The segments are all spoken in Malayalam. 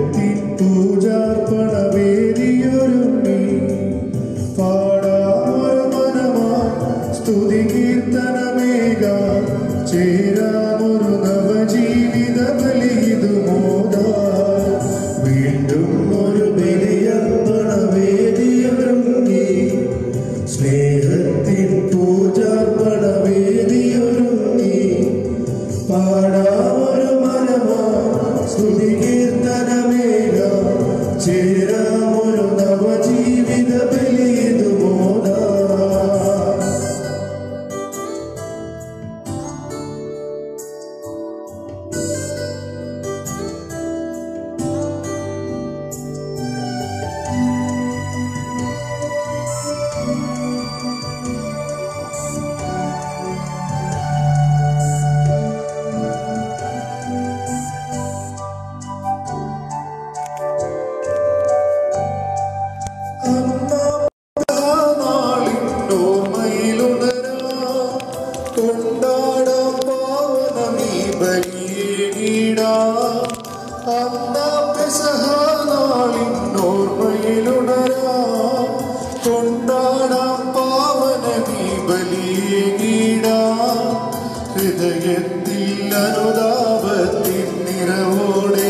സ്നേഹത്തിൻ പൂജാർപ്പണവേദിയൊരുങ്ങി പാടാമൊരു മനമായി സ്തുതി കീർത്തനമേക ചേരാമൊരു നവജീവിത ബലിയിതു മോദാ വീണ്ടും ഒരു ബലിയർപ്പണവേദിയൊരുങ്ങി സ്നേഹത്തിൻ പൂജാർപ്പണവേദിയൊരുങ്ങി പാടാമൊരു മനമാ സ്തുതി കീർത്തനമേക ചേരാമൊരു നവജീവിത ബലിയിതു മോദാ ഹൃദയത്തിൽ അനുതാപത്തിൻ നിറവോടെ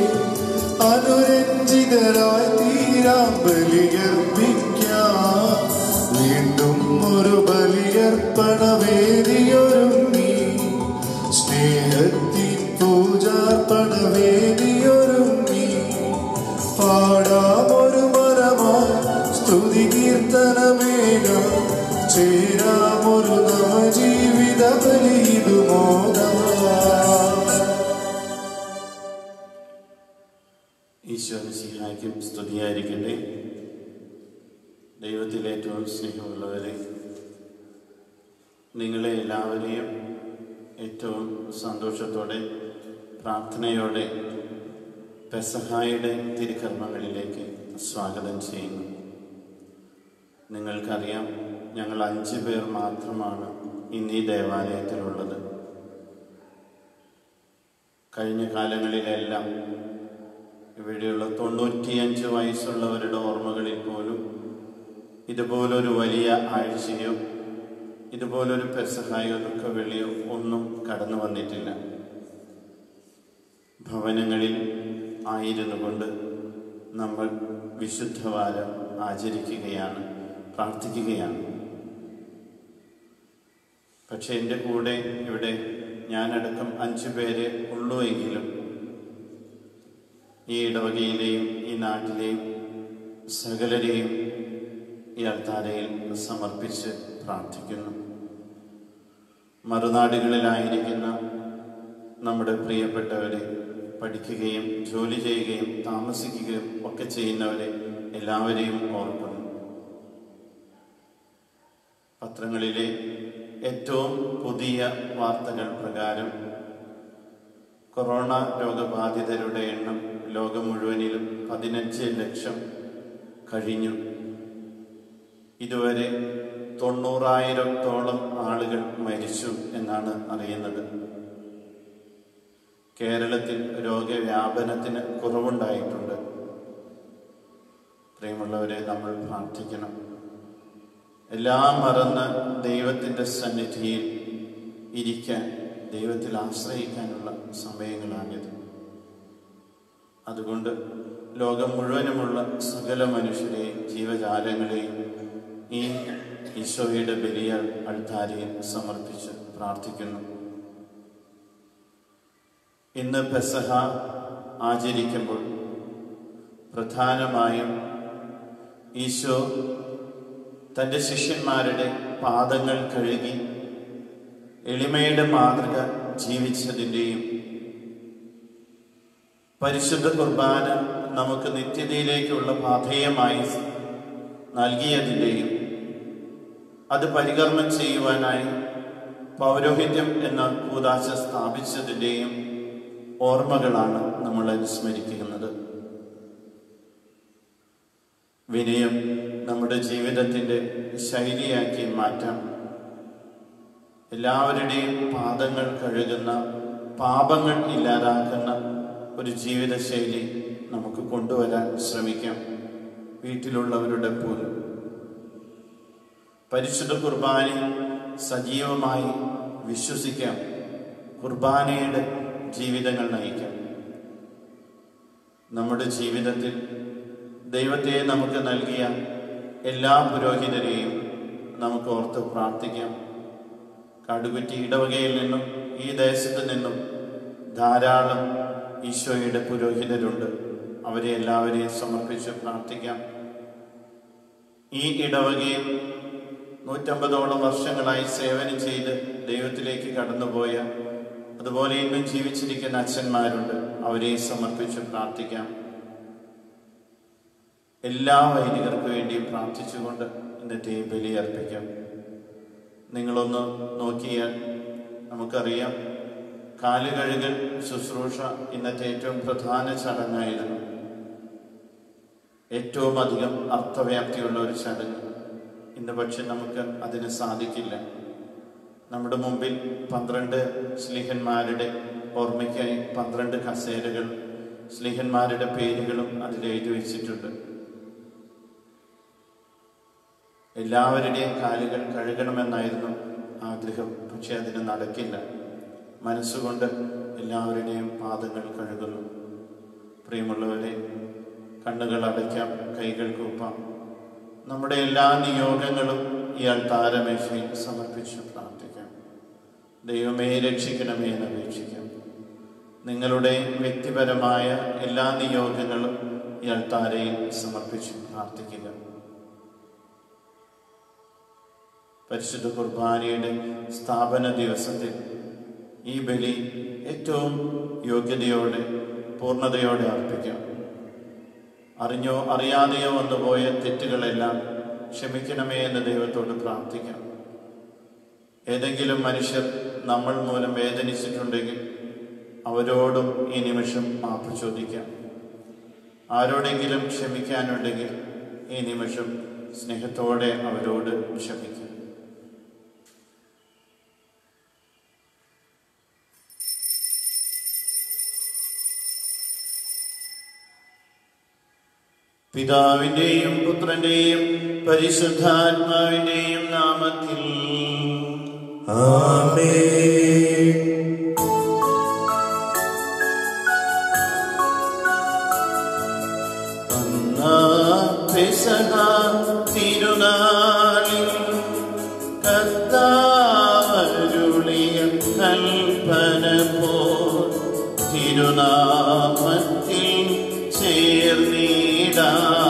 അനുരഞ്ജിതരായി തീരാം ബലിയർപ്പിക്കാം വീണ്ടും ഒരു ബലിയർപ്പണ വേദിയൊരുങ്ങി സ്നേഹത്തിൻ പൂജാർപ്പണ വേദിയൊരുങ്ങി പാടാമൊരു മരമായി സ്തുതി കീർത്തനമേക ചേരാമൊരു നവജീവിത ബലിയിതു മോദാ ഈശോ സിഹായ്ക്കും സ്തുതിയായിരിക്കട്ടെ ദൈവത്തിലെ ഏറ്റവും സ്നേഹമുള്ളവരെ നിങ്ങളെ എല്ലാവരെയും ഏറ്റവും സന്തോഷത്തോടെ പ്രാർത്ഥനയോടെ പെസഹായുടെ തിരുക്കർമ്മങ്ങളിലേക്ക് സ്വാഗതം ചെയ്യുന്നു നിങ്ങൾക്കറിയാം ഞങ്ങൾ അഞ്ച് പേർ മാത്രമാണ് ഇന്ന് ഈ ദേവാലയത്തിലുള്ളത് കഴിഞ്ഞ കാലങ്ങളിലെല്ലാം ഇവിടെയുള്ള തൊണ്ണൂറ്റിയഞ്ച് വയസ്സുള്ളവരുടെ ഓർമ്മകളിൽ പോലും ഇതുപോലൊരു വലിയ ആഴ്ചയോ ഇതുപോലൊരു പെസഹായോ ദുഃഖവെള്ളിയോ ഒന്നും കടന്നു വന്നിട്ടില്ല ഭവനങ്ങളിൽ ആയിരുന്നു കൊണ്ട് നമ്മൾ വിശുദ്ധവാരം ആചരിക്കുകയാണ് പ്രാർത്ഥിക്കുകയാണ് പക്ഷെ എൻ്റെ കൂടെ ഇവിടെ ഞാനടക്കം അഞ്ചു പേരെ ഉള്ളൂ എങ്കിലും ഈ ഇടവകയിലെയും ഈ നാട്ടിലെയും സകലരെയും ഈ അൾത്താരയിൽ സമർപ്പിച്ച് പ്രാർത്ഥിക്കുന്നു മറുനാടുകളിലായിരിക്കുന്ന നമ്മുടെ പ്രിയപ്പെട്ടവരെ പഠിക്കുകയും ജോലി ചെയ്യുകയും താമസിക്കുകയും ഒക്കെ ചെയ്യുന്നവരെ എല്ലാവരെയും ഓർക്കുന്നു പത്രങ്ങളിലെ ഏറ്റവും പുതിയ വാർത്തകൾ പ്രകാരം കൊറോണ രോഗബാധിതരുടെ എണ്ണം ലോകം മുഴുവനിലും പതിനഞ്ച് ലക്ഷം കഴിഞ്ഞു ഇതുവരെ തൊണ്ണൂറായിരത്തോളം ആളുകൾ മരിച്ചു എന്നാണ് അറിയുന്നത് കേരളത്തിൽ രോഗവ്യാപനത്തിന് കുറവുണ്ടായിട്ടുണ്ട് പ്രിയമുള്ളവരെ നമ്മൾ പ്രാർത്ഥിക്കണം എല്ലാം മറന്ന് ദൈവത്തിൻ്റെ സന്നിധിയിൽ ഇരിക്കാൻ ദൈവത്തിൽ ആശ്രയിക്കാനുള്ള സമയങ്ങളാണിത് അതുകൊണ്ട് ലോകം മുഴുവനുമുള്ള സകല മനുഷ്യരെയും ജീവജാലങ്ങളെയും ഈ ഈശോയുടെ ബലിയ അൾത്താരയിൽ സമർപ്പിച്ച് പ്രാർത്ഥിക്കുന്നു ഇന്ന് പെസഹ ആചരിക്കുമ്പോൾ പ്രധാനമായും ഈശോ തൻ്റെ ശിഷ്യന്മാരുടെ പാദങ്ങൾ കഴുകി എളിമയുടെ മാതൃക ജീവിച്ചതിൻ്റെയും പരിശുദ്ധ കുർബാന നമുക്ക് നിത്യതയിലേക്കുള്ള പാഥേയമായി നൽകിയതിൻ്റെയും അത് പരികർമ്മം ചെയ്യുവാനായി പൗരോഹിത്യം എന്ന കൂതാശ സ്ഥാപിച്ചതിൻ്റെയും ഓർമ്മകളാണ് നമ്മൾ അനുസ്മരിക്കുന്നത് വിനയം നമ്മുടെ ജീവിതത്തിൻ്റെ ശൈലിയാക്കി മാറ്റാം എല്ലാവരുടെയും പാദങ്ങൾ കഴുകുന്ന പാപങ്ങൾ ഇല്ലാതാക്കുന്ന ഒരു ജീവിതശൈലി നമുക്ക് കൊണ്ടുവരാൻ ശ്രമിക്കാം വീട്ടിലുള്ളവരുടെ പോലും പരിശുദ്ധ കുർബാനയിൽ സജീവമായി വിശ്വസിക്കാം കുർബാനയുടെ ജീവിതങ്ങൾ നയിക്കാം നമ്മുടെ ജീവിതത്തിൽ ദൈവത്തെ നമുക്ക് നൽകിയ എല്ലാ പുരോഹിതരെയും നമുക്ക് ഓർത്ത് പ്രാർത്ഥിക്കാം കടുകുറ്റി ഇടവകയിൽ നിന്നും ഈ ദേശത്ത് നിന്നും ധാരാളം ഈശോയുടെ പുരോഹിതരുണ്ട് അവരെ എല്ലാവരെയും സമർപ്പിച്ച് പ്രാർത്ഥിക്കാം ഈ ഇടവകയിൽ നൂറ്റമ്പതോളം വർഷങ്ങളായി സേവനം ചെയ്ത് ദൈവത്തിലേക്ക് കടന്നുപോയ അതുപോലെ ഇന്നും ജീവിച്ചിരിക്കുന്ന അച്ഛന്മാരുണ്ട് അവരെ സമർപ്പിച്ച് പ്രാർത്ഥിക്കാം എല്ലാ വൈദികർക്ക് വേണ്ടിയും പ്രാർത്ഥിച്ചുകൊണ്ട് ഇന്നത്തെ ഈ ബലി അർപ്പിക്കാം നിങ്ങളൊന്ന് നോക്കിയാൽ നമുക്കറിയാം കാലുകഴുകൽ ശുശ്രൂഷ ഇന്നത്തെ ഏറ്റവും പ്രധാന ചടങ്ങായിരുന്നു ഏറ്റവും അധികം അർത്ഥവ്യാപ്തിയുള്ള ഒരു ചടങ്ങ് ഇന്ന് പക്ഷെ നമുക്ക് അതിന് സാധിക്കില്ല നമ്മുടെ മുമ്പിൽ പന്ത്രണ്ട് സ്ലിഹന്മാരുടെ ഓർമ്മയ്ക്കായി പന്ത്രണ്ട് കസേരകൾ സ്ലിഹന്മാരുടെ പേരുകളും അതിൽ എഴുതി വെച്ചിട്ടുണ്ട് എല്ലാവരുടെയും കാലുകൾ കഴുകണമെന്നായിരുന്നു ആഗ്രഹം പക്ഷെ അതിന് നടക്കില്ല മനസ്സുകൊണ്ട് എല്ലാവരുടെയും പാദങ്ങൾ കഴുകുന്നു പ്രിയമുള്ളവരെ കണ്ണുകൾ അടയ്ക്കാം കൈകൾ കൂപ്പാം നമ്മുടെ എല്ലാ നിയോഗങ്ങളും ഇയാൾ താരമേശയിൽ സമർപ്പിച്ച് പ്രാർത്ഥിക്കാം ദൈവമേ രക്ഷിക്കണമേ എന്ന് അപേക്ഷിക്കാം നിങ്ങളുടെ വ്യക്തിപരമായ എല്ലാ നിയോഗങ്ങളും ഇയാൾ താരയിൽ സമർപ്പിച്ച് പ്രാർത്ഥിക്കുക പരിശുദ്ധ കുർബാനയുടെ സ്ഥാപന ദിവസത്തിൽ ഈ ബലി ഏറ്റവും യോഗ്യതയോടെ പൂർണ്ണതയോടെ അർപ്പിക്കാം അറിഞ്ഞോ അറിയാതെയോ വന്നുപോയ തെറ്റുകളെല്ലാം ക്ഷമിക്കണമേ എന്ന് ദൈവത്തോട് പ്രാർത്ഥിക്കാം ഏതെങ്കിലും മനുഷ്യർ നമ്മൾ മൂലം വേദനിച്ചിട്ടുണ്ടെങ്കിൽ അവരോടും ഈ നിമിഷം മാപ്പ് ചോദിക്കാം ആരോടെങ്കിലും ക്ഷമിക്കാനുണ്ടെങ്കിൽ ഈ നിമിഷം സ്നേഹത്തോടെ അവരോട് ക്ഷമിക്കാം പിതാവിന്റെയും പുത്രന്റെയും പരിശുദ്ധാത്മാവിന്റെയും നാമത്തിൽ ആമേൻ അന്നാ പെസഹ തിരുനാളിൽ കർത്താവരുളിയ കൽപ്പന പോ തിരുനാമത്തിൽ ചേർന്നിടാ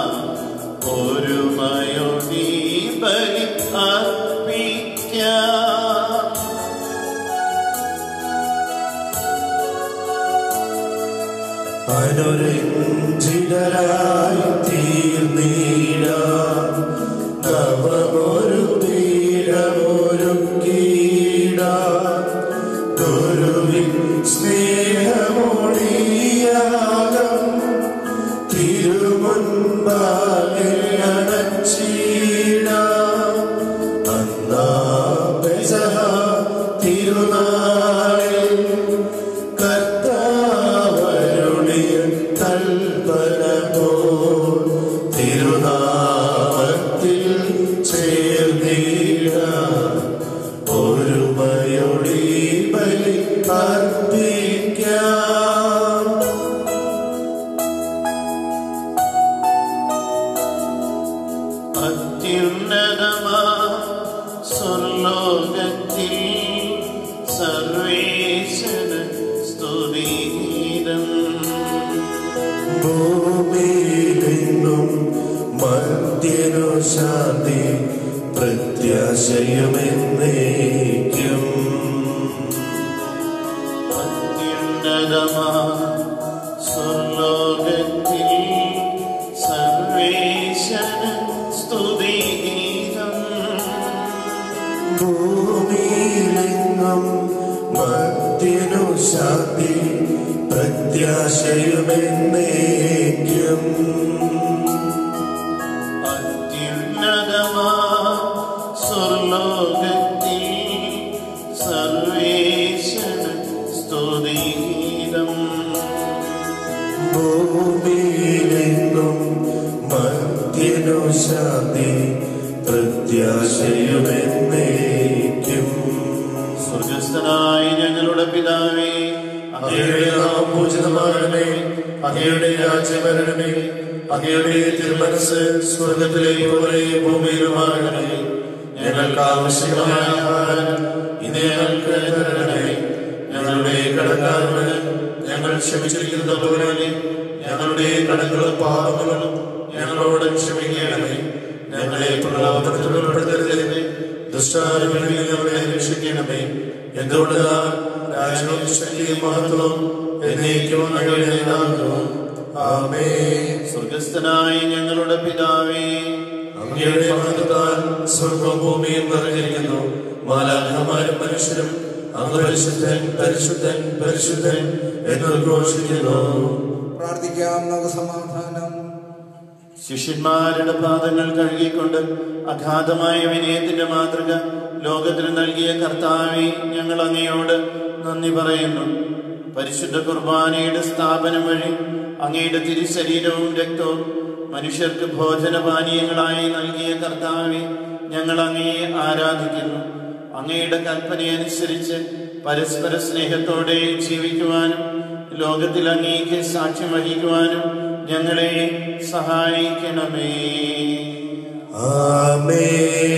ഒരുമയൊടി ബലി അർപ്പിക്കാം അനുരഞ്ജിതരായി തീർന്നീട നവമൊരു തീരമൊരു കീട ഗുരുവിൻ സ്നേഹമൊഴിയാകം തിരുമുൻപാകിലടച്ചീട അന്നാ പെസഹ തിരുനാളിൽ കർത്താവരുളിയ കൽപ്പന പോൽ തിരുനാമത്തിൽ ചേർന്നീട ഒരുമയൊടി ബലി അർപ്പിക്കാം അത്യുന്നതമാ സ്വർലോകത്തിൽ സർവേശന സ്തുതിഗീതം ഭൂമിയിലെങ്ങും മർത്യനു ശാന്തി പ്രത്യാശയുമെന്നേക്കും അത്യുന്നതമാ സ്വർലോകത്തിൽ സർവേശന സ്തുതിഗീതം ഭൂമിയിലെങ്ങും മർത്യനു ശാന്തി പ്രത്യാശയുമെന്നേക്കും അത്യുന്നതമാ സ്വർലോകത്തിൽ സർവേശന സ്തുതിഗീതം ഭൂമിയിലെങ്ങും ശാന്തി പ്രത്യാശയുമെന്നേക്കും സ്വർഗസ്ഥനായ ഞങ്ങളുടെ പിതാവേ അങ്ങയുടെ നാമം പൂജിതമാകണമേ അങ്ങയുടെ രാജ്യം വരണമേ അങ്ങയുടെ തിരുമനസ് സ്വർഗത്തിലെ പോലെ ഭൂമിയിലുമാകണമേ ഞങ്ങൾക്ക് ആവശ്യമായ ആഹാരം ഇന്ന് ഞങ്ങൾക്ക് തരണമേ ഞങ്ങളുടെ കടക്കാരോട് ഞങ്ങൾ ക്ഷമിച്ചിരിക്കുന്ന പോലെ ഞങ്ങളുടെ കടങ്ങളും പാപങ്ങളും ഞങ്ങളോട് ക്ഷമിക്കണമേ ഞങ്ങളെ പ്രലോഭനത്തിൽ ഉൾപ്പെടുത്തരുതേ ദുഷ്ടാരുകളിൽ ഞങ്ങളെ രക്ഷിക്കണമേ എന്തുകൊണ്ട് രാജ്യവും ശക്തിയും മഹത്വവും എന്നേക്കും അങ്ങയുടേതാകുന്നു ആമേ സ്വർഗസ്ഥനായ ഞങ്ങളുടെ പിതാവേ അങ്ങയുടെ മഹത്വത്താൽ സ്വർഗവും ഭൂമിയും നിറഞ്ഞിരിക്കുന്നു മാലാഖമാരും മനുഷ്യരും അങ്ങ് പരിശുദ്ധൻ പരിശുദ്ധൻ പരിശുദ്ധൻ എന്ന് ഘോഷിക്കുന്നു പ്രാർത്ഥിക്കാം നമുക്ക് സമാധാനം ശിഷ്യന്മാരുടെ പാദങ്ങൾ കഴുകിക്കൊണ്ട് അഗാധമായ വിനയത്തിന്റെ മാതൃക ലോകത്തിന് നൽകിയ കർത്താവെ ഞങ്ങൾ അങ്ങയോട് നന്ദി പറയുന്നു പരിശുദ്ധ കുർബാനയുടെ സ്ഥാപനം വഴി അങ്ങയുടെ തിരുശരീരവും രക്തവും മനുഷ്യർക്ക് ഭോജനപാനീയങ്ങളായി നൽകിയ കർത്താവെ ഞങ്ങൾ അങ്ങയെ ആരാധിക്കുന്നു അങ്ങയുടെ കൽപ്പനയനുസരിച്ച് പരസ്പര സ്നേഹത്തോടെ ജീവിക്കുവാനും ലോകത്തിൽ അങ്ങേക്ക് സാക്ഷ്യം വഹിക്കുവാനും ഞങ്ങളെ സഹായിക്കണമേ ആമേ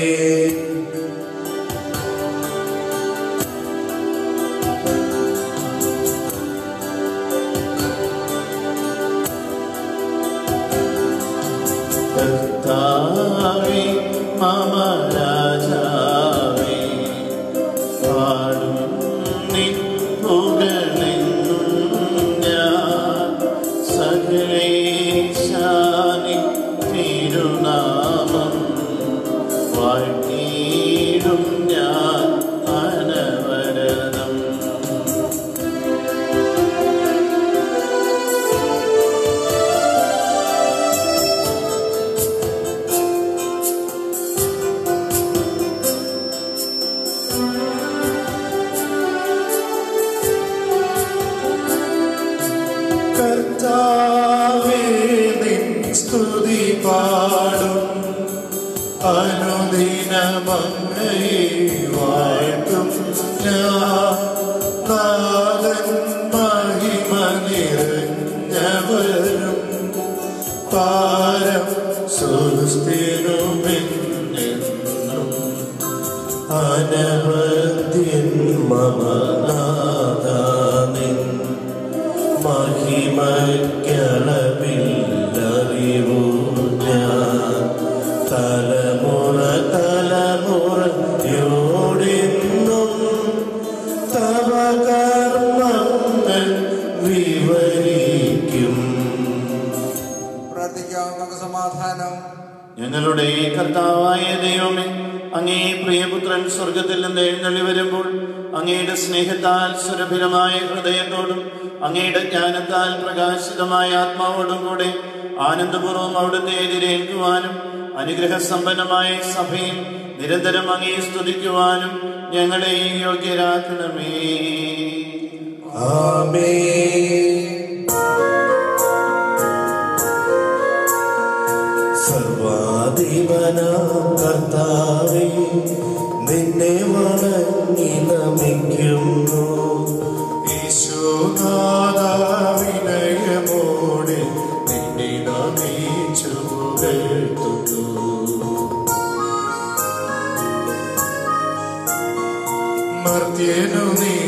കർത്താവേ മമ രാജാവേ പാടും നിൻ പുകഴെന്നും ഞാൻ സകലേശാനി തിരുനാമം വാഴ്ത്തിയിടും ഞാൻ അനവരതം കർത്താവേ നിൻ സ്തുതി പാടും അനുദിനമങ്ങയെ വാഴ്ത്തും ഞാൻ നാഥൻ മഹിമ നിറഞ്ഞവരും പാരം സുസ്ഥിരമെന്നും അനവധ്യൻ മമനാഥാനിൻ മഹിമക്കളവില്ലറിവു ഞാൻ തലമുറ തലമുറയോടെന്നും തവ കർമ്മങ്ങൾ വിവരിക്കും പ്രാർത്ഥിക്കാം നമുക്ക് സമാധാനം ഞങ്ങളുടെ കർത്താവായ ദൈവമേ അങ്ങേ പ്രിയപുത്രൻ സ്വർഗത്തിൽ നിന്ന് എഴുന്നള്ളി വരുമ്പോൾ അങ്ങയുടെ സ്നേഹത്താൽ സുരഭിരമായ ഹൃദയത്തോടും അങ്ങയുടെ ജ്ഞാനത്താൽ പ്രകാശിതമായ ആത്മാവോടും കൂടെ ആനന്ദപൂർവ്വം അവിടുത്തെ എതിരേൽക്കുവാനും അനുഗ്രഹ സമ്പന്നമായ സഭയിൽ നിരന്തരം അങ്ങേ സ്തുതിക്കുവാനും ഞങ്ങളെ യോഗ്യരാക്കണമേ ആമേൻ സർവാധിപനാം കർത്താവേ നിന്നെ വണങ്ങി നമിക്കുന്നു ഈശോനാദാവിനയമോടെ നിന്നെ നമിച്ചു പുകഴ്ത്തുന്നു മർത്യനു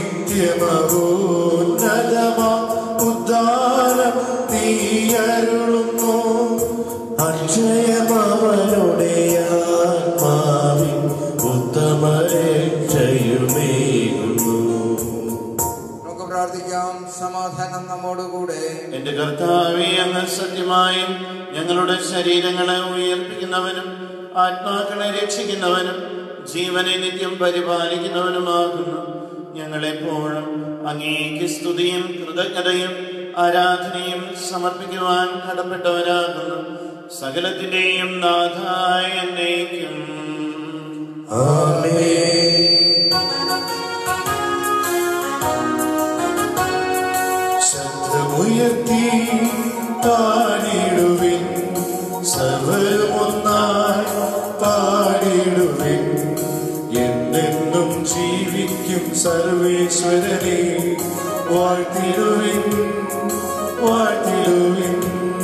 നിത്യമോന്നതമാ ഉദ്ധാരം നീയരുളുന്നു അക്ഷയമവരുടെ ആത്മാവിൻ ഉത്തമ രക്ഷയുമേകുന്നു നമുക്ക് പ്രാർത്ഥിക്കാം സമാധാനം നമ്മോടുകൂടെ എന്റെ കർത്താവെ അങ്ങ് സത്യമായും ഞങ്ങളുടെ ശരീരങ്ങളെ ഉയർപ്പിക്കുന്നവനും ആത്മാക്കളെ രക്ഷിക്കുന്നവനും ജീവനെ നിത്യം പരിപാലിക്കുന്നവനുമാകുന്നു ഞങ്ങളെപ്പോഴും അങ്ങേക്ക് സ്തുതിയും കൃതജ്ഞതയും ആരാധനയും സമർപ്പിക്കുവാൻ കടപ്പെട്ടവരാകുന്നു സകലത്തിന്റെയും നാഥായ എന്നേക്കും ആമേൻ ശബ്ദമുയർത്തി താണിടുവിൻ സർവരുമൊന്നാ സർവേശ്വരനെ വാഴ്ത്തിടുവിൻ വാഴ്ത്തിടുവിൻ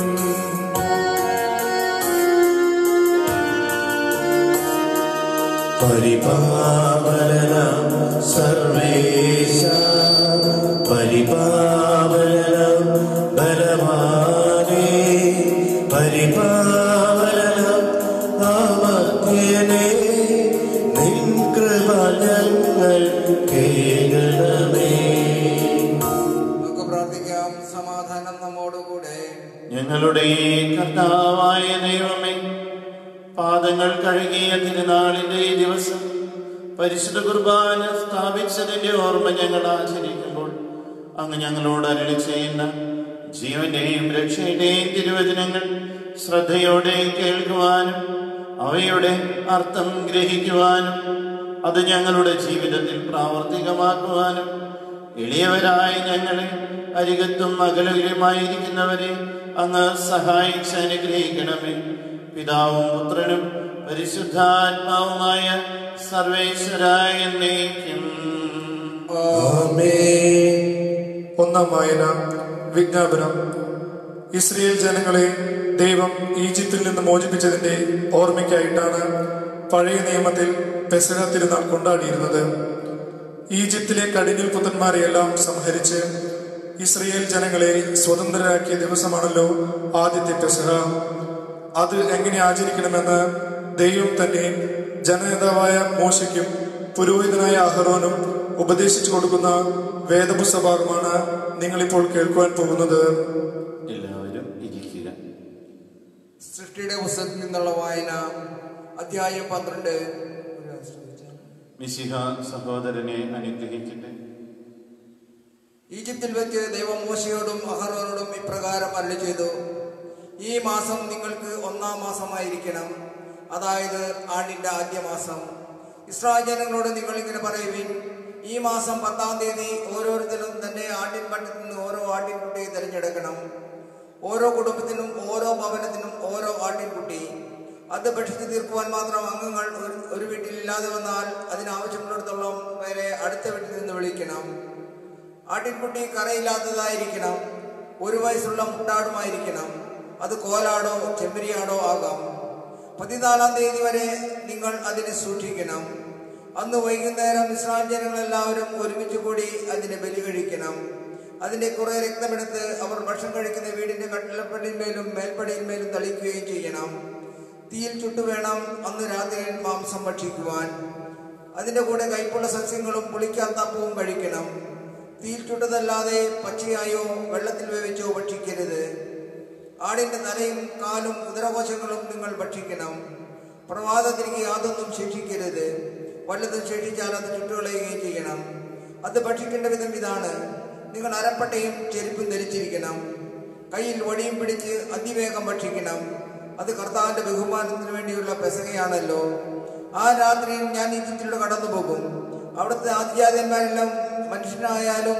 പരിപാവന സർവേശ പരിപാവന ബലവാനേ പരിപാവന അമർത്യനേ നിൻ കൃപ ഞങ്ങൾ കേൾക്കണമേ നമുക്ക് പ്രാർത്ഥിക്കാം സമാധാനം നമ്മോടുകൂടെ ഞങ്ങളുടെ കർത്താവായ ദൈവമേ പാദങ്ങൾ കഴുകിയ തിരുനാളിന്റെ ഈ ദിവസം പരിശുദ്ധ കുർബാന സ്ഥാപിച്ചതിന്റെ ഓർമ്മ ഞങ്ങൾ ആചരിക്കുമ്പോൾ അങ്ങ് ഞങ്ങളോട് അരളി ചെയ്യുന്ന ജീവന്റെയും രക്ഷയുടെയും തിരുവചനങ്ങൾ ശ്രദ്ധയോടെ കേൾക്കുവാനും അവയുടെ അർത്ഥം ഗ്രഹിക്കുവാനും അത് ഞങ്ങളുടെ ജീവിതത്തിൽ പ്രാവർത്തികമാക്കുവാനും എളിയവരായ ഞങ്ങളെ അരികത്തും അകലകലുമായിരിക്കുന്നവരെ അങ്ങ് സഹായിച്ച് അനുഗ്രഹിക്കണമേ പിതാവും പുത്രനും പരിശുദ്ധാത്മാവുമായ സർവേശ്വരായ എന്നേക്കും ആമേൻ. ഒന്നാം വായന വിജ്ഞാപനം ഇസ്രയേൽ ജനങ്ങളെ ദൈവം ഈജിപ്തിൽ നിന്ന് മോചിപ്പിച്ചതിന്റെ ഓർമ്മയ്ക്കായിട്ടാണ് പഴയ നിയമത്തിൽ പെസഹ തിരുനാൾ കൊണ്ടാടിയിരുന്നത് ഈജിപ്തിലെ കടിഞ്ഞിൽ പുത്രന്മാരെയെല്ലാം സംഹരിച്ച് ഇസ്രയേൽ ജനങ്ങളെ സ്വതന്ത്രരാക്കിയ ദിവസമാണല്ലോ ആദ്യത്തെ പെസഹ അത് എങ്ങനെ ആചരിക്കണമെന്ന് ദൈവം തന്നെ ജനനേതാവായ മോശയ്ക്കും പുരോഹിതനായ അഹറോനും ഉപദേശിച്ചു കൊടുക്കുന്ന വേദപുസ്തഭാഗമാണ് നിങ്ങളിപ്പോൾ കേൾക്കുവാൻ പോകുന്നത് എല്ലാവരും ഇരിക്കുക സൃഷ്ടിയുടെ പുസ്തകത്തിൽ നിന്നുള്ള വായന അധ്യായം പന്ത്രണ്ട് മിശിഹ സഹോദരനെ അനുഗ്രഹിക്കട്ടെ ഈജിപ്തിൽ വെച്ച് ദൈവം മോശയോടും അഹറോനോടും ഇപ്രകാരം അരുളി ചെയ്തു ഈ മാസം നിങ്ങൾക്ക് ഒന്നാം മാസമായിരിക്കണം അതായത് ആണ്ടിന്റെ ആദ്യ മാസം ഇസ്രായേൽ ജനങ്ങളോട് നിങ്ങൾ ഇങ്ങനെ പറയുവിൻ ഈ മാസം പത്താം തീയതി ഓരോരുത്തരും തന്റെ ആട്ടിൻ പട്ടത്തിൽ നിന്ന് ഓരോ ആട്ടിൻകുട്ടിയെ തിരഞ്ഞെടുക്കണം ഓരോ കുടുംബത്തിനും ഓരോ ഭവനത്തിനും ഓരോ ആട്ടിൻകുട്ടി അത് ഭക്ഷിച്ച് തീർക്കുവാൻ മാത്രം അംഗങ്ങൾ ഒരു- ഒരു വീട്ടിൽ ഇല്ലാതെ വന്നാൽ അതിനാവശ്യമുള്ളിടത്തോളം പേരെ അടുത്ത വീട്ടിൽ നിന്ന് വിളിക്കണം ആട്ടിൻകുട്ടി കറയില്ലാത്തതായിരിക്കണം ഒരു വയസ്സുള്ള മുട്ടാടുമായിരിക്കണം അത് കോലാടോ ചെമ്മരിയാടോ ആകാം പതിനാലാം തീയതി വരെ നിങ്ങൾ അതിനെ സൂക്ഷിക്കണം അന്ന് വൈകുന്നേരം ഇസ്രായേൽ ജനങ്ങളെല്ലാവരും ഒരുമിച്ച് കൂടി അതിനെ ബലി കഴിക്കണം അതിന്റെ കുറെ രക്തമെടുത്ത് അവർ ഭക്ഷണം കഴിക്കുന്ന വീടിന്റെ കട്ടിലപ്പടിന്മേലും മേൽപ്പടിയിന്മേലും തളിക്കുകയും ചെയ്യണം തീയിൽ ചുട്ടു വേണം അന്ന് രാത്രിയിൽ മാംസം ഭക്ഷിക്കുവാൻ അതിന്റെ കൂടെ കൈപ്പുള്ള സസ്യങ്ങളും പുളിക്കാത്ത അപ്പവും കഴിക്കണം തീയിൽ ചുട്ടതല്ലാതെ പച്ചയായോ വെള്ളത്തിൽ വേവിച്ചോ ഭക്ഷിക്കരുത് ആടിന്റെ തലയും കാലും ഉദരകോശങ്ങളും നിങ്ങൾ ഭക്ഷിക്കണം പ്രഭാതത്തിലേക്ക് യാതൊന്നും ശേഷിക്കരുത് വല്ലതും ശേഷിച്ചാൽ അത് ചുട്ടുകളയുകയും ചെയ്യണം അത് ഭക്ഷിക്കേണ്ട വിധം ഇതാണ് നിങ്ങൾ അരപ്പട്ടയും ചെരുപ്പും ധരിച്ചിരിക്കണം കയ്യിൽ വടിയും പിടിച്ച് അതിവേഗം ഭക്ഷിക്കണം അത് കർത്താവിന്റെ ബഹുമാനത്തിന് വേണ്ടിയുള്ള പെസകയാണല്ലോ ആ രാത്രിയിൽ ഞാൻ ഈജിപ്തിലൂടെ കടന്നു പോകും അവിടുത്തെ ആദ്യാതന്മാരെല്ലാം മനുഷ്യനായാലും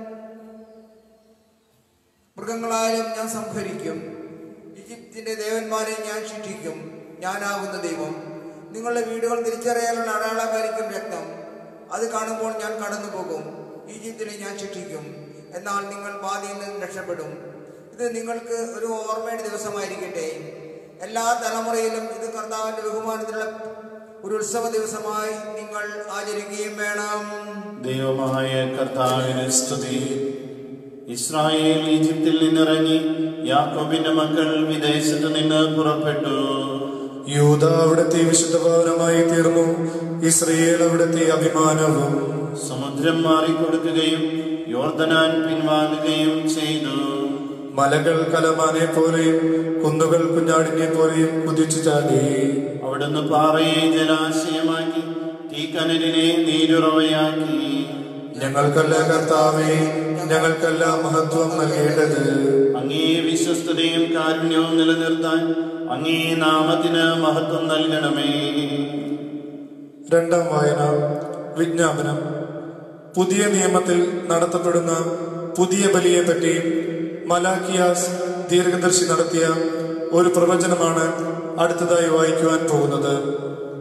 മൃഗങ്ങളായാലും ഞാൻ സംഹരിക്കും ഈജിപ്തിന്റെ ദേവന്മാരെ ഞാൻ ശിക്ഷിക്കും ഞാനാകുന്ന ദൈവം നിങ്ങളുടെ വീടുകൾ തിരിച്ചറിയാനുള്ള അടയാളമായിരിക്കും രക്തം അത് കാണുമ്പോൾ ഞാൻ കടന്നു പോകും ഈജിപ്തിനെ ഞാൻ ശിക്ഷിക്കും എന്നാൽ നിങ്ങൾ ബാധയിൽ നിന്ന് രക്ഷപ്പെടും ഇത് നിങ്ങൾക്ക് ഒരു ഓർമ്മയുടെ ദിവസമായിരിക്കട്ടെ എല്ലാ തലമുറയിലും ഇത് കർത്താവിന്റെ ബഹുമാനത്തിലുള്ള ഒരു ഉത്സവ ദിവസമായി നിങ്ങൾ ആചരിക്കുകയും വേണം ദൈവമായ കർത്താവിന് സ്തുതി ഇസ്രായേൽ ഈജിപ്തിൽ നിന്നിറങ്ങി യാക്കോബിന്റെ മക്കൾ വിദേശത്ത് നിന്ന് പുറപ്പെട്ടു യൂത അവിടുത്തെ വിശുദ്ധ ഭവനമായി തീർന്നു ഇസ്രയേൽ അവിടുത്തെ അഭിമാനവും സമുദ്രം മാറിക്കൊടുക്കുകയും യോർദനാൻ പിൻവാങ്ങുകയും ചെയ്തു മലകൾ കലമാനെ പോലെയും കുന്നുകൾ കുഞ്ഞാടിനെ പോലെയും കുതിച്ചു ചാടി അവിടുന്ന് പാറയെ ജലാശയമാക്കി തീക്കനലിനെ നീരുറവയാക്കി ഞങ്ങൾക്കല്ല കർത്താവേ ഞങ്ങൾക്കല്ല മഹത്വം നൽകേണ്ടത് അങ്ങേ വിശ്വസ്തതയും കാരുണ്യവും നിലനിർത്താൻ അങ്ങേ നാമത്തിന് മഹത്വം നൽകണമേ രണ്ടാം വായന വിജ്ഞാപനം പുതിയ നിയമത്തിൽ നടത്തപ്പെടുന്ന പുതിയ ബലിയെ പറ്റി മലാക്കിയാസ് ദീർഘദർശി നടത്തിയ ഒരു പ്രവചനമാണ് അടുത്തതായി വായിക്കുവാൻ പോകുന്നത്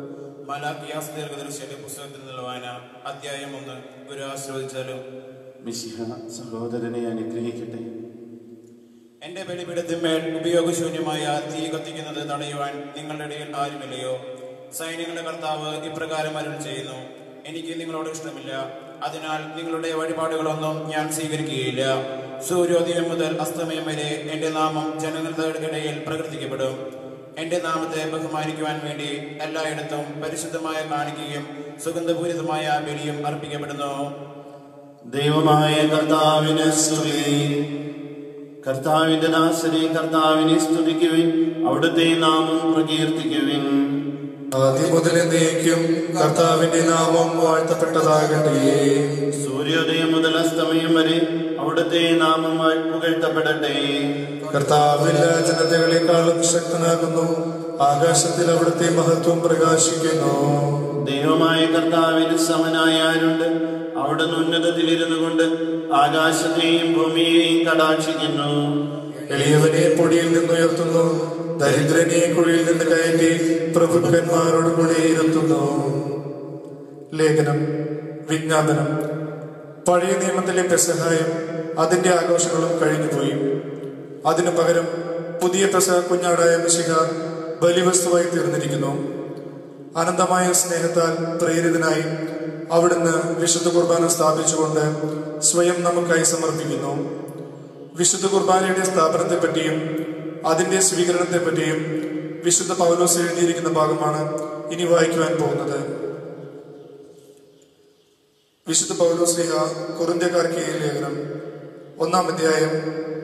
മലാക്കിയാസ് ദീർഘദർശിയുടെ പുസ്തകത്തിൽ നിന്നുള്ള വായന അധ്യായം ഒന്ന് ഗുരു ആശ്രവദിച്ചാലും മിശിഹ സഹോദരനെ അനുഗ്രഹിക്കട്ടെ എന്റെ ബലിപീഠത്തിന്മേൽ ഉപയോഗശൂന്യമായ തീ കത്തിക്കുന്നത് തടയുവാൻ നിങ്ങളുടെ ഇടയിൽ ആരുമില്ലയോ സൈന്യങ്ങളുടെ കർത്താവ് ഇപ്രകാരം അരുൾ ചെയ്യുന്നു എനിക്ക് നിങ്ങളോട് ഇഷ്ടമില്ല അതിനാൽ നിങ്ങളുടെ വഴിപാടുകളൊന്നും ഞാൻ സ്വീകരിക്കുകയില്ല സൂര്യോദയം മുതൽ അസ്തമയം വരെ എന്റെ നാമം ജനങ്ങളുടെ ഇടയിൽ പ്രകീർത്തിക്കപ്പെടും എന്റെ നാമത്തെ ബഹുമാനിക്കുവാൻ വേണ്ടി എല്ലായിടത്തും പരിശുദ്ധമായ കാണിക്കുകയും സുഗന്ധപൂരിതമായ ബലിയും അർപ്പിക്കപ്പെടുന്നു ദൈവമായ കർത്താവിന് സ്തുതി കർത്താവിന്റെ ദാസനെ കർത്താവിനെ സ്തുതിക്കുവിൻ അവിടുത്തെ നാമം പ്രകീർത്തിക്കുവിൻ ആദ്യം മുതൽ എന്നേക്കും കർത്താവിന്റെ നാമം വാഴ്ത്തപ്പെട്ടതാകട്ടെ സൂര്യോദയം മുതൽ അസ്തമയം വരെ അവിടുത്തെ നാമം പുകഴ്ത്തപ്പെടട്ടെ കർത്താവില്ല ജനതകളെക്കാളും ശക്തനാകുന്നു ആകാശത്തിൽ അവിടുത്തെ മഹത്വം പ്രകാശിക്കുന്നു ദൈവമായ കർത്താവിന് സമനായ ആരുണ്ട് അവിടുന്ന് ഉന്നതത്തിലിരുന്നു കൊണ്ട് ആകാശത്തെയും ഭൂമിയെയും കടാക്ഷിക്കുന്നു എളിയവനെ പൊടിയിൽ നിന്നുയർത്തുന്നു ദരിദ്രനെ കുഴിയിൽ നിന്ന് കയറ്റി പ്രഭുക്കന്മാരോട് കൂടി ഇരുത്തുന്നു ലേഖനം വിജ്ഞാപനം പഴയ നിയമത്തിലെ പെസഹായും അതിന്റെ ആഘോഷങ്ങളും കഴിഞ്ഞുപോയി അതിനു പകരം പുതിയ പെസഹ കുഞ്ഞാടായ മിശിക ബലിവസ്തുവായി തീർന്നിരിക്കുന്നു അനന്തമായ സ്നേഹത്താൽ പ്രേരിതനായി അവിടുന്ന് വിശുദ്ധ കുർബാന സ്ഥാപിച്ചുകൊണ്ട് സ്വയം നമുക്കായി സമർപ്പിക്കുന്നു വിശുദ്ധ കുർബാനയുടെ സ്ഥാപനത്തെപ്പറ്റിയും അതിന്റെ സ്വീകരണത്തെപ്പറ്റിയും വിശുദ്ധ പൗലോസ് എഴുതിയിരിക്കുന്ന ഭാഗമാണ് ഇനി വായിക്കുവാൻ പോകുന്നത് വിശുദ്ധ പൗലോസ് ലിഹ കുറുന്ത്യക്കാർക്ക് ഈ ലേഖനം ഒന്നാം അധ്യായം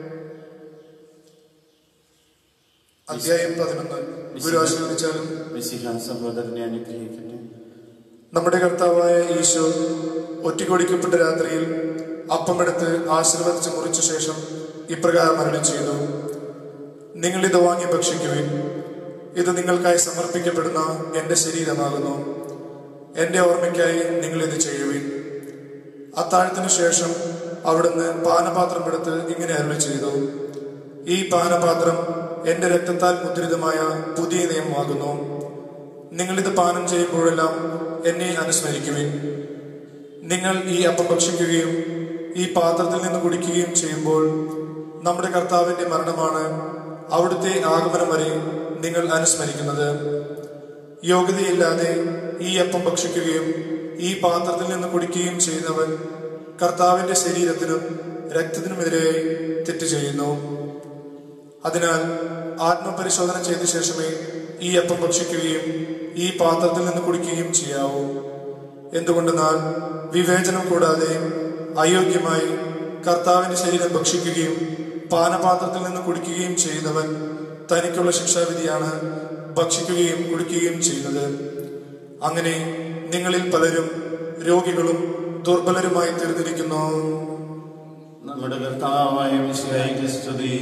അധ്യായം പതിനൊന്ന് ഗുരു ആശീർവദിച്ചാലും മിശിഹ സഹോദരനെ അനുഗ്രഹിക്കട്ടെ നമ്മുടെ കർത്താവായ ഈശോ ഒറ്റിക്കൊടിക്കപ്പെട്ട രാത്രിയിൽ അപ്പമെടുത്ത് ആശീർവദിച്ച് മുറിച്ച ശേഷം ഇപ്രകാരം അരളി ചെയ്തു നിങ്ങൾ ഇത് വാങ്ങി ഭക്ഷിക്കുവിൻ ഇത് നിങ്ങൾക്കായി സമർപ്പിക്കപ്പെടുന്ന എന്റെ ശരീരമാകുന്നു എന്റെ ഓർമ്മയ്ക്കായി നിങ്ങൾ ഇത് ചെയ്യുവിൻ അത്താഴത്തിനു ശേഷം അവിടുന്ന് പാനപാത്രം എടുത്ത് ഇങ്ങനെ അരുളി ചെയ്തു ഈ പാനപാത്രം എന്റെ രക്തത്താൽ മുദ്രിതമായ പുതിയ നിയമമാകുന്നു നിങ്ങളിത് പാനം ചെയ്യുമ്പോഴെല്ലാം എന്നെ അനുസ്മരിക്കുവിൻ നിങ്ങൾ ഈ അപ്പം ഭക്ഷിക്കുകയും ഈ പാത്രത്തിൽ നിന്ന് കുടിക്കുകയും ചെയ്യുമ്പോൾ നമ്മുടെ കർത്താവിന്റെ മരണമാണ് അവിടുത്തെ ആഗമനം വരെ നിങ്ങൾ അനുസ്മരിക്കുന്നത് യോഗ്യതയില്ലാതെ ഈ അപ്പം ഭക്ഷിക്കുകയും ഈ പാത്രത്തിൽ നിന്ന് കുടിക്കുകയും ചെയ്യുന്നവൻ കർത്താവിന്റെ ശരീരത്തിനും രക്തത്തിനുമെതിരെയായി തെറ്റ് ചെയ്യുന്നു അതിനാൽ ആത്മപരിശോധന ചെയ്ത ശേഷമേ ഈ അപ്പം ഭക്ഷിക്കുകയും ഈ പാത്രത്തിൽ നിന്ന് കുടിക്കുകയും ചെയ്യാവൂ എന്തുകൊണ്ടെന്നാൽ വിവേചനം കൂടാതെ അയോഗ്യമായി കർത്താവിന്റെ ശരീരം ഭക്ഷിക്കുകയും പാനപാത്രത്തിൽ നിന്ന് കുടിക്കുകയും ചെയ്യുന്നവൻ തനിക്കുള്ള ശിക്ഷാവിധിയാണ് ഭക്ഷിക്കുകയും കുടിക്കുകയും ചെയ്യുന്നത് അങ്ങനെ നിങ്ങളിൽ പലരും രോഗികളും ദുർബലരുമായി തീർന്നിരിക്കുന്നു നമ്മുടെ കർത്താവായ മിശിഹായ്ക്ക് സ്തുതി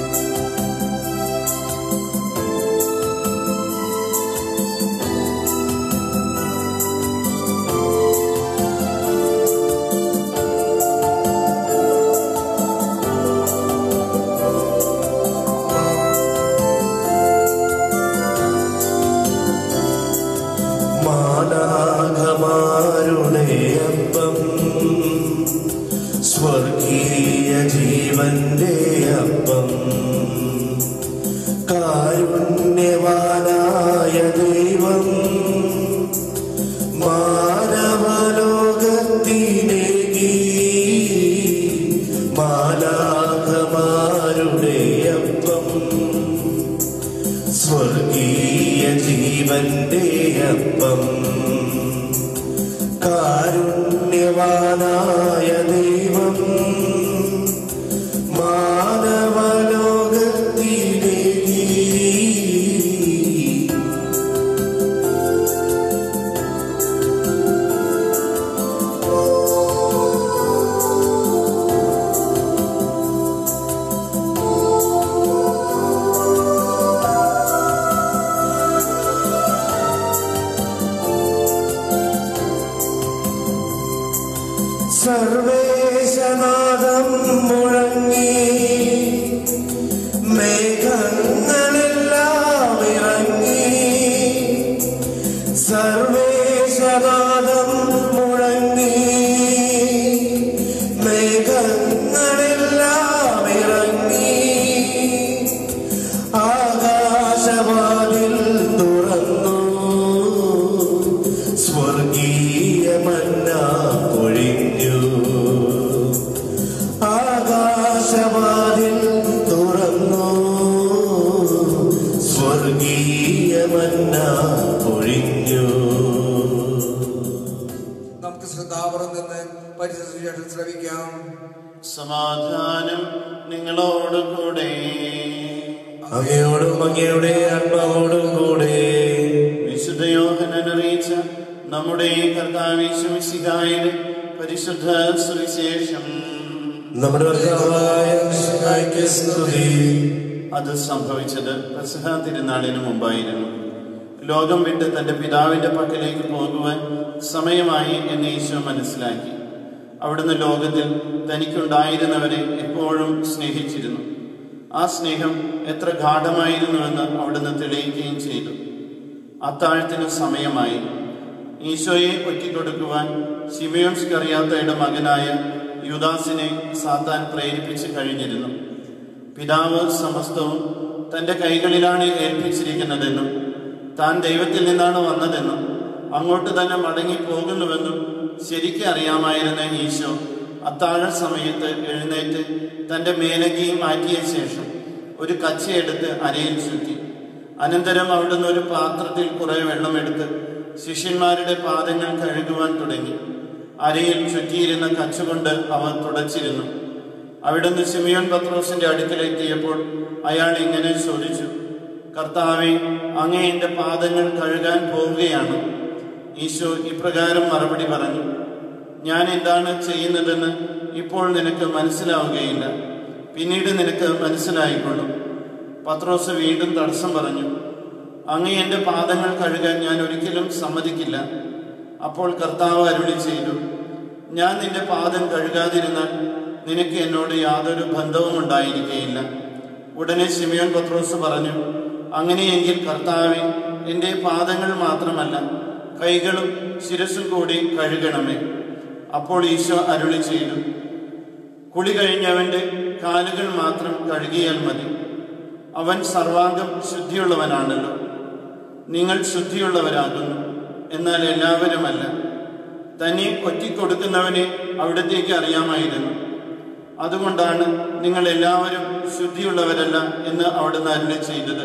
മാലാഖമാരുടെ അപ്പം സ്വർഗീയ ജീവന്റെ അപ്പം കാരുണ്യവാനായ ദൈവം മാനവലോകത്തിലേക്ക് മാലാഖമാരുടെ അപ്പം സ്വർഗീയ ജീവന്റെ അപ്പം കാരുണ്യവാനായ ദൈവം മാനവലോകത്തിലേക്ക് സർവേശ്വരനെ ആകാശവാതിൽ തുറന്നു സ്വർഗീയ മന്ന പൊഴിഞ്ഞു ആകാശവാതിൽ തുറന്നു സ്വർഗീയ മന്ന പൊഴിഞ്ഞു നമുക്ക് ശ്രദ്ധാപുറം നിന്ന് പരിശുദ്ധ സുവിശേഷം ശ്രവിക്കാം സമാധാനം നിങ്ങളോട് കൂടെ അങ്ങയോടും അങ്ങയുടെ ആത്മാവോടും കൂടെ വിശുദ്ധ യോഹനൻ അറിയിച്ച നമ്മുടെ കർത്താവിശ്വസിഹായുടെ പരിശുദ്ധ സുവിശേഷം നമ്മുടെ കർത്താവായ മിശിഹായ്ക്ക് സ്തുതി അത് സംഭവിച്ചത് പെസഹ തിരുനാളിന് മുമ്പായിരുന്നു ലോകം വിട്ട് തന്റെ പിതാവിന്റെ പക്കലേക്ക് പോകുവാൻ സമയമായി എന്ന് ഈശോ മനസ്സിലാക്കി അവിടുന്ന് ലോകത്തിൽ തനിക്കുണ്ടായിരുന്നവരെ എപ്പോഴും സ്നേഹിച്ചിരുന്നു ആ സ്നേഹം എത്ര ഗാഠമായിരുന്നുവെന്ന് അവിടുന്ന് തെളിയിക്കുകയും ചെയ്തു അത്താഴത്തിന് സമയമായി ഈശോയെ ഒറ്റിക്കൊടുക്കുവാൻ ശിവയോൻസ് കറിയാത്തയുടെ മകനായ യുദാസിനെ സാത്താൻ പ്രേരിപ്പിച്ച് കഴിഞ്ഞിരുന്നു പിതാവ് സമസ്തവും തന്റെ കൈകളിലാണ് ഏൽപ്പിച്ചിരിക്കുന്നതെന്നും താൻ ദൈവത്തിൽ നിന്നാണ് വന്നതെന്നും അങ്ങോട്ട് തന്നെ മടങ്ങി പോകുന്നുവെന്നും ശരിക്കും അറിയാമായിരുന്ന ഈശോ അത്താഴ സമയത്ത് എഴുന്നേറ്റ് തന്റെ മേലങ്കി മാറ്റിയ ശേഷം ഒരു കച്ചയെടുത്ത് അരയിൽ ചുറ്റി അനന്തരം അവിടുന്ന് ഒരു പാത്രത്തിൽ കുറെ വെള്ളമെടുത്ത് ശിഷ്യന്മാരുടെ പാദങ്ങൾ കഴുകുവാൻ തുടങ്ങി അരയിൽ ചുറ്റിയിരുന്ന കച്ചുകൊണ്ട് അവർ തുടച്ചിരുന്നു അവിടുന്ന് സിമിയോൻ പത്രോസിന്റെ അടുക്കലെത്തിയപ്പോൾ അയാൾ ഇങ്ങനെ ചോദിച്ചു കർത്താവെ അങ്ങേ എന്റെ പാദങ്ങൾ കഴുകാൻ പോവുകയാണ് ഈശോ ഇപ്രകാരം മറുപടി പറഞ്ഞു ഞാൻ എന്താണ് ചെയ്യുന്നതെന്ന് ഇപ്പോൾ നിനക്ക് മനസ്സിലാവുകയില്ല പിന്നീട് നിനക്ക് മനസ്സിലായിക്കൊള്ളും പത്രോസ് വീണ്ടും തടസ്സം പറഞ്ഞു അങ്ങ് എന്റെ പാദങ്ങൾ കഴുകാൻ ഞാൻ ഒരിക്കലും സമ്മതിക്കില്ല അപ്പോൾ കർത്താവ് അരുളി ചെയ്തു ഞാൻ നിന്റെ പാദം കഴുകാതിരുന്നാൽ നിനക്ക് എന്നോട് യാതൊരു ബന്ധവും ഉണ്ടായിരിക്കുകയില്ല ഉടനെ ശിമിയോൻ പത്രോസ് പറഞ്ഞു അങ്ങനെയെങ്കിൽ കർത്താവെ എൻ്റെ പാദങ്ങൾ മാത്രമല്ല കൈകളും ശിരസും കൂടി കഴുകണമേ അപ്പോൾ ഈശോ അരുളി ചെയ്തു കുളി കഴിഞ്ഞവന്റെ കാലുകൾ മാത്രം കഴുകിയാൽ മതി അവൻ സർവാംഗം ശുദ്ധിയുള്ളവനാണല്ലോ നിങ്ങൾ ശുദ്ധിയുള്ളവരാകുന്നു എന്നാൽ എല്ലാവരുമല്ല തന്നെ ഒറ്റിക്കൊടുക്കുന്നവനെ അവിടത്തേക്ക് അറിയാമായിരുന്നു അതുകൊണ്ടാണ് നിങ്ങൾ എല്ലാവരും ശുദ്ധിയുള്ളവരല്ല എന്ന് അവിടുന്ന് അരുളി ചെയ്തത്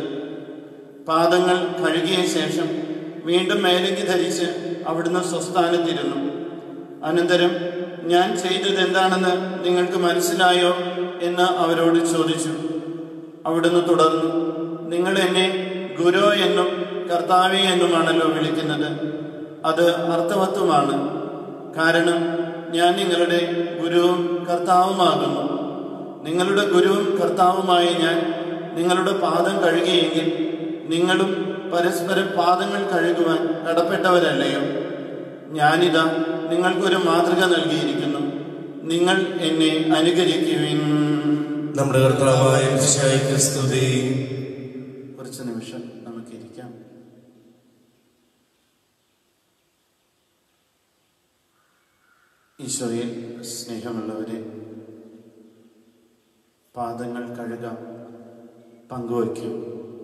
പാദങ്ങൾ കഴുകിയ ശേഷം വീണ്ടും മേലങ്കി ധരിച്ച് അവിടുന്ന് സ്വസ്ഥാനത്തിരുന്നു അനന്തരം ഞാൻ ചെയ്തത് എന്താണെന്ന് നിങ്ങൾക്ക് മനസ്സിലായോ എന്ന് അവരോട് ചോദിച്ചു അവിടുന്ന് തുടർന്നു നിങ്ങൾ എന്നെ ഗുരു എന്നും കർത്താവി എന്നുമാണല്ലോ വിളിക്കുന്നത് അത് അർത്ഥവത്വമാണ് കാരണം ഞാൻ നിങ്ങളുടെ ഗുരുവും കർത്താവുമാകുന്നു നിങ്ങളുടെ ഗുരുവും കർത്താവുമായ ഞാൻ നിങ്ങളുടെ പാദം കഴുകിയെങ്കിൽ നിങ്ങളും പരസ്പരം പാദങ്ങൾ കഴുകുവാൻ കടപ്പെട്ടവരല്ലയോ ഞാനിതാ നിങ്ങൾക്കൊരു മാതൃക നൽകിയിരിക്കുന്നു നിങ്ങൾ എന്നെ അനുകരിക്കുവിൻ നമ്മുടെ കർത്താവായ മിശിഹായ്ക്ക് സ്തുതി കുറച്ച് നിമിഷം നമുക്കിരിക്കാം ഈശോയിൽ സ്നേഹമുള്ളവരെ പാദങ്ങൾ കഴുകാം പങ്കുവയ്ക്കും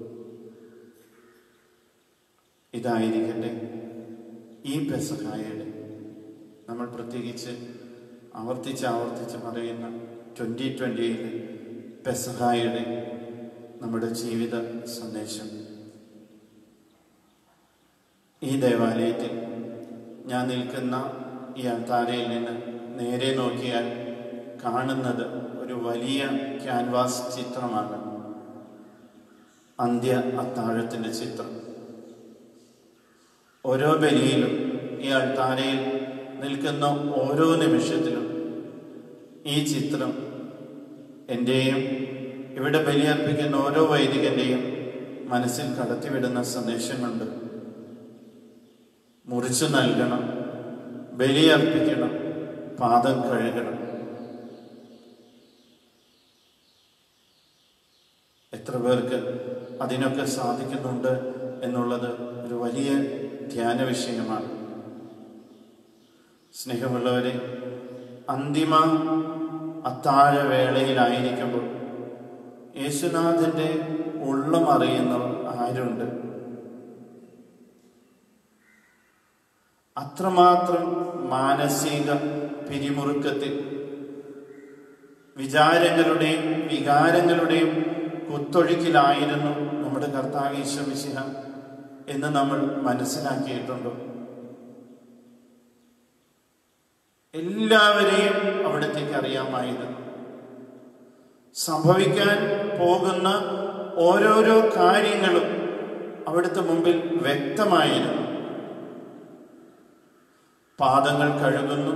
ഇതായിരിക്കട്ടെ ഈ പെസഹായയുടെ നമ്മൾ പ്രത്യേകിച്ച് ആവർത്തിച്ച് ആവർത്തിച്ച് പറയുന്ന ട്വൻ്റി ട്വൻ്റിയിലെ പെസഹായയുടെ നമ്മുടെ ജീവിത സന്ദേശം ഈ ദേവാലയത്തിൽ ഞാൻ നിൽക്കുന്ന ഈ അൽത്താരയിൽ നിന്ന് നേരെ നോക്കിയാൽ കാണുന്നത് ഒരു വലിയ ക്യാൻവാസ് ചിത്രമാണ് അന്ത്യ അത്താഴത്തിൻ്റെ ചിത്രം ഓരോ ബലിയിലും ഈ അൾത്താരയിൽ നിൽക്കുന്ന ഓരോ നിമിഷത്തിലും ഈ ചിത്രം എൻ്റെയും ഇവിടെ ബലിയർപ്പിക്കുന്ന ഓരോ വൈദികന്റെയും മനസ്സിൽ കടത്തിവിടുന്ന സന്ദേശങ്ങളുണ്ട് മുറിച്ചു നൽകണം ബലിയർപ്പിക്കണം പാദം കഴുകണം എത്ര പേർക്ക് അതിനൊക്കെ സാധിക്കുന്നുണ്ട് എന്നുള്ളത് ഒരു വലിയ ധ്യാന വിഷയമാണ് സ്നേഹമുള്ളവരെ അന്തിമ അത്താഴവേളയിലായിരിക്കുമ്പോൾ യേശുനാഥന്റെ ഉള്ളം അറിയുന്നവർ ആരുണ്ട് അത്രമാത്രം മാനസിക പിരിമുറുക്കത്തിൽ വിചാരങ്ങളുടെയും വികാരങ്ങളുടെയും കുത്തൊഴുക്കിലായിരുന്നു നമ്മുടെ കർത്താവീശ്വ മിശിഹ എന്ന് നമ്മൾ മനസ്സിലാക്കിയിട്ടുണ്ടോ എല്ലാവരെയും അവിടത്തേക്ക് അറിയാമായിരുന്നു സംഭവിക്കാൻ പോകുന്ന ഓരോരോ കാര്യങ്ങളും അവിടുത്തെ മുമ്പിൽ വ്യക്തമായിരുന്നു പാദങ്ങൾ കഴുകുന്നു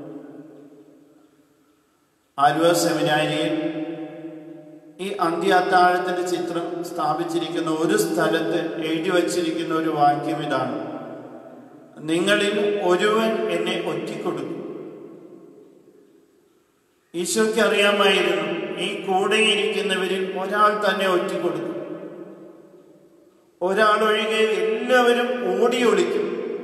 ആലുവ സെമിനാരിയിൽ ഈ അന്ത്യാത്താഴത്തിന്റെ ചിത്രം സ്ഥാപിച്ചിരിക്കുന്ന ഒരു സ്ഥലത്ത് എഴുതി വച്ചിരിക്കുന്ന ഒരു വാക്യം ഇതാണ് നിങ്ങളിൽ ഒരുവൻ എന്നെ ഒറ്റിക്കൊടുക്കും ഈശോയ്ക്ക് അറിയാമായിരുന്നു ഈ കൂടെ ഇരിക്കുന്നവരിൽ ഒരാൾ തന്നെ ഒറ്റിക്കൊടുക്കും ഒരാളൊഴികെ എല്ലാവരും ഓടി ഒളിക്കും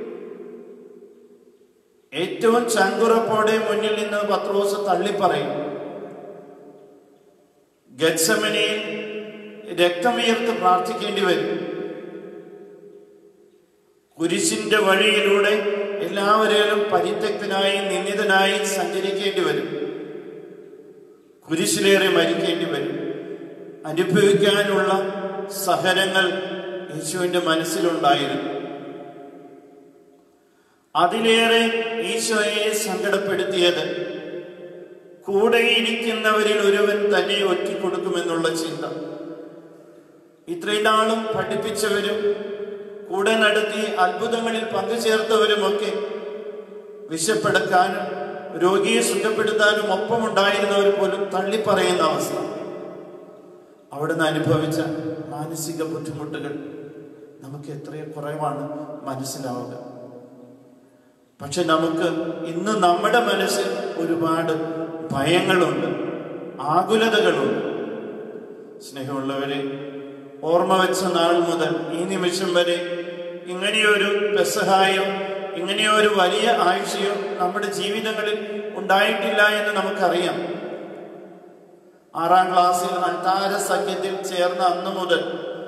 ഏറ്റവും ചങ്കുറപ്പോടെ മുന്നിൽ നിന്ന് പത്രോസ് തള്ളിപ്പറയും ഗത്സമനയിൽ രക്തമുയർത്ത് പ്രാർത്ഥിക്കേണ്ടി വരും കുരിശിന്റെ വഴിയിലൂടെ എല്ലാവരെയും പരിത്യക്തനായി നിന്ദിതനായി സഞ്ചരിക്കേണ്ടി വരും കുരിശിലേറെ മരിക്കേണ്ടി വരും അനുഭവിക്കാനുള്ള സഹനങ്ങൾ യേശുവിന്റെ മനസ്സിലുണ്ടായിരുന്നു അതിലേറെ ഈശോയെ സങ്കടപ്പെടുത്തിയത് കൂടെ ഇരിക്കുന്നവരിൽ ഒരുവൻ തന്നെ ഒറ്റിക്കൊടുക്കുമെന്നുള്ള ചിന്ത ഇത്രയും നാളും പഠിപ്പിച്ചവരും കൂടെ നടത്തി അത്ഭുതങ്ങളിൽ പങ്കുചേർത്തവരുമൊക്കെ വിശപ്പെടുക്കാനും രോഗിയെ സുഖപ്പെടുത്താനും ഒപ്പമുണ്ടായിരുന്നവർ പോലും തള്ളിപ്പറയുന്ന അവസ്ഥ അവിടുന്ന് അനുഭവിച്ച മാനസിക ബുദ്ധിമുട്ടുകൾ നമുക്ക് എത്രയോ കുറവാണ് മനസ്സിലാവുക പക്ഷെ നമുക്ക് ഇന്ന് നമ്മുടെ മനസ്സിൽ ഒരുപാട് ഭയങ്ങളുണ്ട് ആകുലതകളുണ്ട് സ്നേഹമുള്ളവരെ ഓർമ്മ വെച്ച നാൾ മുതൽ ഈ നിമിഷം വരെ ഇങ്ങനെയൊരു പെസഹായോ ഇങ്ങനെയൊരു വലിയ ആഴ്ചയോ നമ്മുടെ ജീവിതങ്ങളിൽ ഉണ്ടായിട്ടില്ല എന്ന് നമുക്കറിയാം ആറാം ക്ലാസ്സിൽ അൾത്താര സഖ്യത്തിൽ ചേർന്ന അന്നു മുതൽ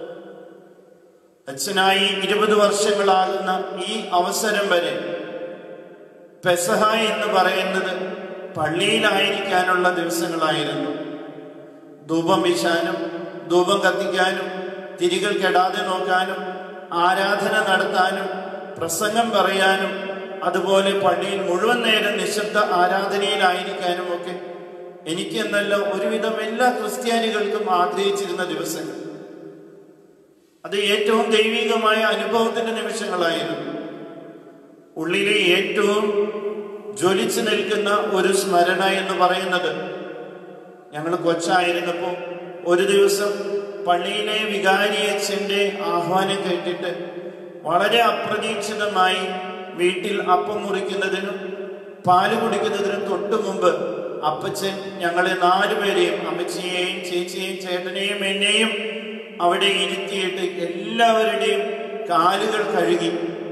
അച്ഛനായി ഇരുപത് വർഷങ്ങളാകുന്ന ഈ അവസരം വരെ പെസഹ എന്ന് പറയുന്നത് പള്ളിയിലായിരിക്കാനുള്ള ദിവസങ്ങളായിരുന്നു ധൂപം വീശാനും ധൂപം കത്തിക്കാനും തിരികൾ കെടാതെ നോക്കാനും ആരാധന നടത്താനും പ്രസംഗം പറയാനും അതുപോലെ പള്ളിയിൽ മുഴുവൻ നേരം നിശബ്ദ ആരാധനയിലായിരിക്കാനും ഒക്കെ എനിക്ക് എന്നല്ല ഒരുവിധം എല്ലാ ക്രിസ്ത്യാനികൾക്കും ആഗ്രഹിച്ചിരുന്ന ദിവസങ്ങൾ അത് ഏറ്റവും ദൈവികമായ അനുഭവത്തിന്റെ നിമിഷങ്ങളായിരുന്നു ഉള്ളിലെ ഏറ്റവും ജ്വലിച്ചു നിൽക്കുന്ന ഒരു സ്മരണ എന്ന് പറയുന്നത് ഞങ്ങൾ കൊച്ചായിരുന്നപ്പോൾ ഒരു ദിവസം പള്ളിയിലെ വികാരി അച്ഛൻ്റെ ആഹ്വാനം കേട്ടിട്ട് വളരെ അപ്രതീക്ഷിതമായി വീട്ടിൽ അപ്പം മുറിക്കുന്നതിനും പാല് കുടിക്കുന്നതിനും തൊട്ടു മുമ്പ് അപ്പച്ചൻ ഞങ്ങളെ നാലുപേരെയും അമ്മച്ചിയെയും ചേച്ചിയെയും ചേട്ടനെയും എന്നെയും അവിടെ ഇരുത്തിയിട്ട് എല്ലാവരുടെയും കാലുകൾ കഴുകി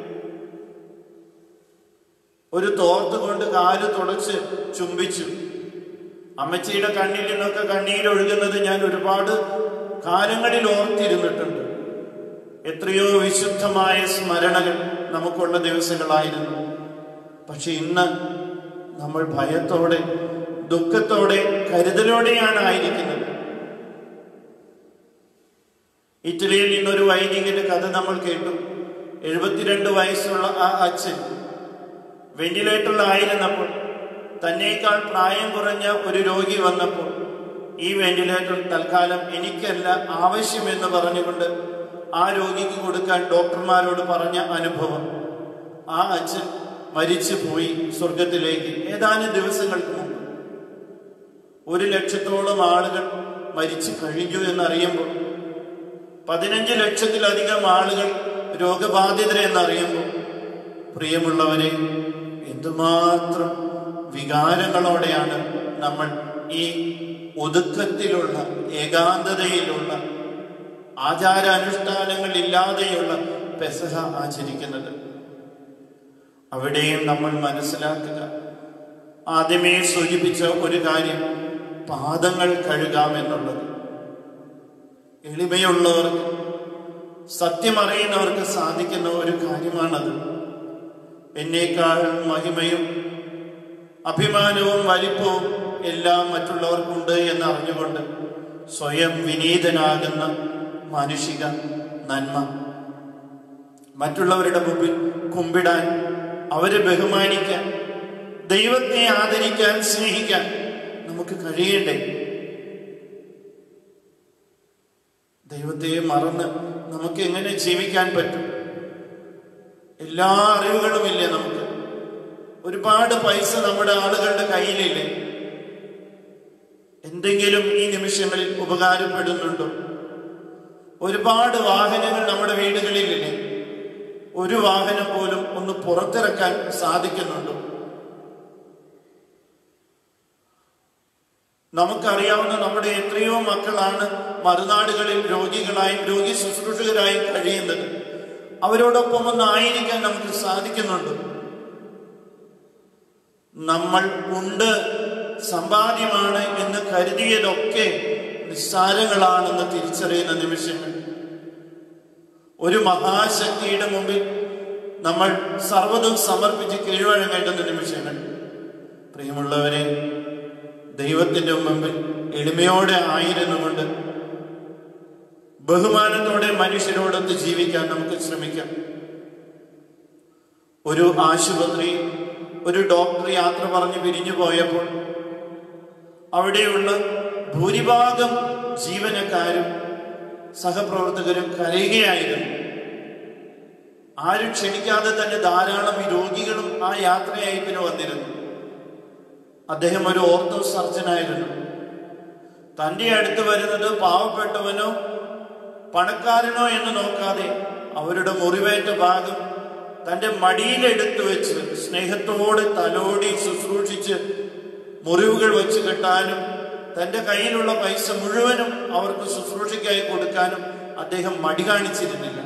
ഒരു തോർത്ത് കൊണ്ട് കാല് തുടച്ച് ചുംബിച്ചു അമ്മച്ചിയുടെ കണ്ണിൽ നിന്നൊക്കെ കണ്ണീരൊഴുകുന്നത് ഞാൻ ഒരുപാട് കാലങ്ങളിൽ ഓർത്തിരുന്നിട്ടുണ്ട് എത്രയോ വിശുദ്ധമായ സ്മരണകൾ നമുക്കുള്ള ദിവസങ്ങളായിരുന്നു പക്ഷെ ഇന്ന് നമ്മൾ ഭയത്തോടെ ദുഃഖത്തോടെ കരുതലോടെയാണ് ആയിരിക്കുന്നത് ഇറ്റലിയിൽ നിന്നൊരു വൈദികന്റെ കഥ നമ്മൾ കേട്ടു എഴുപത്തിരണ്ട് വയസ്സുള്ള ആ അച്ഛൻ വെന്റിലേറ്ററിലായിരുന്നപ്പോൾ തന്നേക്കാൾ പ്രായം കുറഞ്ഞ ഒരു രോഗി വന്നപ്പോൾ ഈ വെന്റിലേറ്റർ തൽക്കാലം എനിക്കല്ല ആവശ്യമെന്ന് പറഞ്ഞുകൊണ്ട് ആ രോഗിക്ക് കൊടുക്കാൻ ഡോക്ടർമാരോട് പറഞ്ഞ അനുഭവം ആ അച്ഛൻ മരിച്ചു പോയി സ്വർഗത്തിലേക്ക് ഏതാനും ദിവസങ്ങൾക്ക് മുമ്പ് ഒരു ലക്ഷത്തോളം ആളുകൾ മരിച്ചു കഴിഞ്ഞു എന്നറിയുമ്പോൾ പതിനഞ്ച് ലക്ഷത്തിലധികം ആളുകൾ രോഗബാധിതരെന്നറിയുമ്പോൾ പ്രിയമുള്ളവരെ എന്തുമാത്രം വികാരങ്ങളോടെയാണ് നമ്മൾ ഈ ഒതുക്കത്തിലുള്ള ഏകാന്തതയിലുള്ള ആചാരാനുഷ്ഠാനങ്ങളില്ലാതെയുള്ള പെസഹ ആചരിക്കുന്നത് അവിടെയും നമ്മൾ മനസ്സിലാക്കുക ആദ്യമേ സൂചിപ്പിച്ച ഒരു കാര്യം പാദങ്ങൾ കഴുകാമെന്നുള്ളത് എളിമയുള്ളവർക്ക് സത്യമറിയുന്നവർക്ക് സാധിക്കുന്ന ഒരു കാര്യമാണത് എന്നേക്കാൾ മഹിമയും അഭിമാനവും വലിപ്പവും എല്ലാം മറ്റുള്ളവർക്കുണ്ട് എന്ന് അറിഞ്ഞുകൊണ്ട് സ്വയം വിനീതനാകുന്ന മാനുഷിക നന്മ മറ്റുള്ളവരുടെ മുമ്പിൽ കുമ്പിടാൻ അവരെ ബഹുമാനിക്കാൻ ദൈവത്തെ ആദരിക്കാൻ സ്നേഹിക്കാൻ നമുക്ക് കഴിയണ്ടേ ദൈവത്തെ മറന്ന് നമുക്ക് എങ്ങനെ ജീവിക്കാൻ പറ്റും എല്ലാ അറിവുകളുമില്ലേ നമുക്ക് ഒരുപാട് പൈസ നമ്മുടെ ആളുകളുടെ കയ്യിലില്ലേ എന്തെങ്കിലും ഈ നിമിഷങ്ങളിൽ ഉപകാരപ്പെടുന്നുണ്ടോ ഒരുപാട് വാഹനങ്ങൾ നമ്മുടെ വീടുകളിലില്ലേ ഒരു വാഹനം പോലും ഒന്ന് പുറത്തിറക്കാൻ സാധിക്കുന്നുണ്ടോ നമുക്കറിയാവുന്ന നമ്മുടെ എത്രയോ മക്കളാണ് മറുനാടുകളിൽ രോഗികളായും രോഗി ശുശ്രൂഷകരായും കഴിയുന്നത് അവരോടൊപ്പം ഒന്ന് ആയിരിക്കാൻ നമുക്ക് സാധിക്കുന്നുണ്ട് നമ്മൾ ഉണ്ട് സമ്പാദ്യമാണ് എന്ന് കരുതിയതൊക്കെ നിസ്സാരങ്ങളാണെന്ന് തിരിച്ചറിയുന്ന നിമിഷങ്ങൾ ഒരു മഹാശക്തിയുടെ മുമ്പിൽ നമ്മൾ സർവ്വതും സമർപ്പിച്ച് കീഴ്വഴങ്ങേണ്ടുന്ന നിമിഷങ്ങൾ പ്രിയമുള്ളവരെ ദൈവത്തിന്റെ മുമ്പിൽ എളിമയോടെ ആയിരുന്നുകൊണ്ട് ബഹുമാനത്തോടെ മനുഷ്യരോടൊത്ത് ജീവിക്കാൻ നമുക്ക് ശ്രമിക്കാം ഒരു ആശുപത്രി ഒരു ഡോക്ടർ യാത്ര പറഞ്ഞ് പിരിഞ്ഞു പോയപ്പോൾ അവിടെയുള്ള ഭൂരിഭാഗം ജീവനക്കാരും സഹപ്രവർത്തകരും കരയുകയായിരുന്നു ആരും ക്ഷണിക്കാതെ തന്നെ ധാരാളം രോഗികളും ആ യാത്രയയപ്പിന് വന്നിരുന്നു അദ്ദേഹം ഒരു ഓർത്തോ സർജനായിരുന്നു തന്റെ അടുത്ത് വരുന്നത് പാവപ്പെട്ടവനോ പണക്കാരനോ എന്ന് നോക്കാതെ അവരുടെ മുറിവേറ്റ ഭാഗം തന്റെ മടിയിലെടുത്തു വെച്ച് സ്നേഹത്തോടെ തലോടി ശുശ്രൂഷിച്ച് മുറിവുകൾ വെച്ച് കെട്ടാനും തന്റെ കയ്യിലുള്ള പൈസ മുഴുവനും അവർക്ക് ശുശ്രൂഷയ്ക്കായി കൊടുക്കാനും അദ്ദേഹം മടി കാണിച്ചിരുന്നില്ല